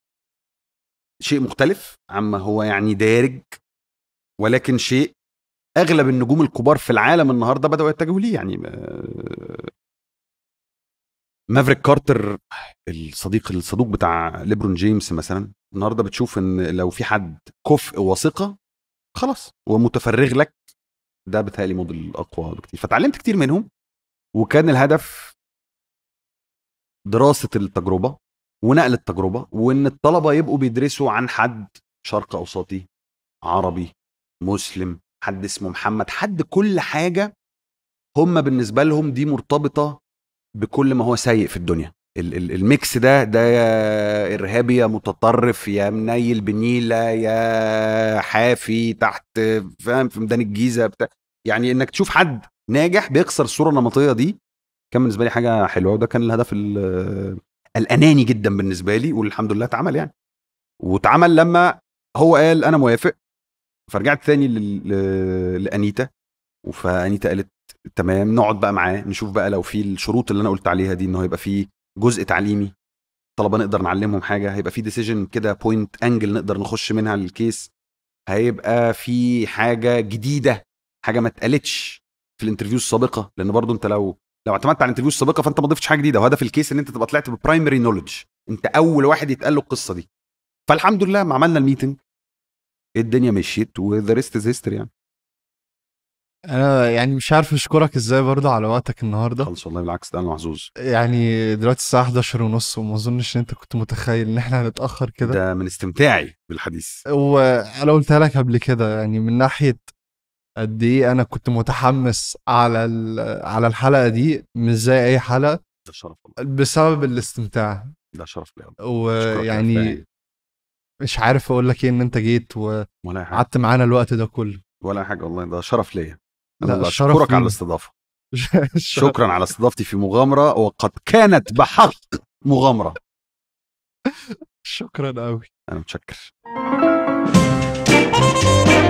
شيء مختلف عما هو يعني دارج ولكن شيء اغلب النجوم الكبار في العالم النهارده بداوا يتجهوا ليه يعني آه، مافريك كارتر الصديق الصدوق بتاع ليبرون جيمس مثلا النهارده بتشوف ان لو في حد كفء وثقه خلاص ومتفرغ لك ده بتهيألي موديل اقوى بكتير فتعلمت كتير منهم وكان الهدف دراسه التجربه ونقل التجربه وان الطلبه يبقوا بيدرسوا عن حد شرق اوسطي عربي مسلم حد اسمه محمد حد كل حاجه هم بالنسبه لهم دي مرتبطه بكل ما هو سيء في الدنيا ال- ال- الميكس ده ده يا ارهابي يا متطرف يا منيل بنيله يا حافي تحت فاهم في ميدان الجيزه بتاع يعني انك تشوف حد ناجح بيكسر الصوره النمطيه دي كان بالنسبه لي حاجه حلوه وده كان الهدف ال- الاناني جدا بالنسبه لي والحمد لله اتعمل يعني واتعمل لما هو قال انا موافق فرجعت تاني لل- ل- لانيتا فانيتا قالت تمام نقعد بقى معاه نشوف بقى لو في الشروط اللي انا قلت عليها دي انه هيبقى في جزء تعليمي طلبه نقدر نعلمهم حاجه هيبقى في ديسيجن كده بوينت انجل نقدر نخش منها الكيس هيبقى في حاجه جديده حاجه ما اتقالتش في الانترفيو السابقه لان برضو انت لو لو اعتمدت على الانترفيو السابقه فانت ما ضفتش حاجه جديده وهدف الكيس ان انت تبقى طلعت ببرايمري نولج انت اول واحد يتقال له القصه دي فالحمد لله ما عملنا الميتنج الدنيا مشيت وذا ريست از هيستوري يعني انا يعني مش عارف اشكرك ازاي برضه على وقتك النهارده خلص والله بالعكس ده انا محظوظ يعني دلوقتي الساعه 11 ونص وما اظنش ان انت كنت متخيل ان احنا هنتاخر كده ده من استمتاعي بالحديث وانا قلتها لك قبل كده يعني من ناحيه قد ايه انا كنت متحمس على ال- على الحلقه دي مش زي اي حلقه ده شرف والله بسبب الاستمتاع ده شرف لي والله. أشكرك يا ويعني رفاعي. مش عارف اقول لك ايه ان انت جيت ولا أي حاجه وقعدت معانا الوقت ده كله ولا أي حاجه والله ده شرف ليا انا لا، اللي الشرف اشكرك على لينا. الاستضافه شكرا على استضافتي في مغامره وقد كانت بحق مغامره شكرا قوي انا متشكر Thank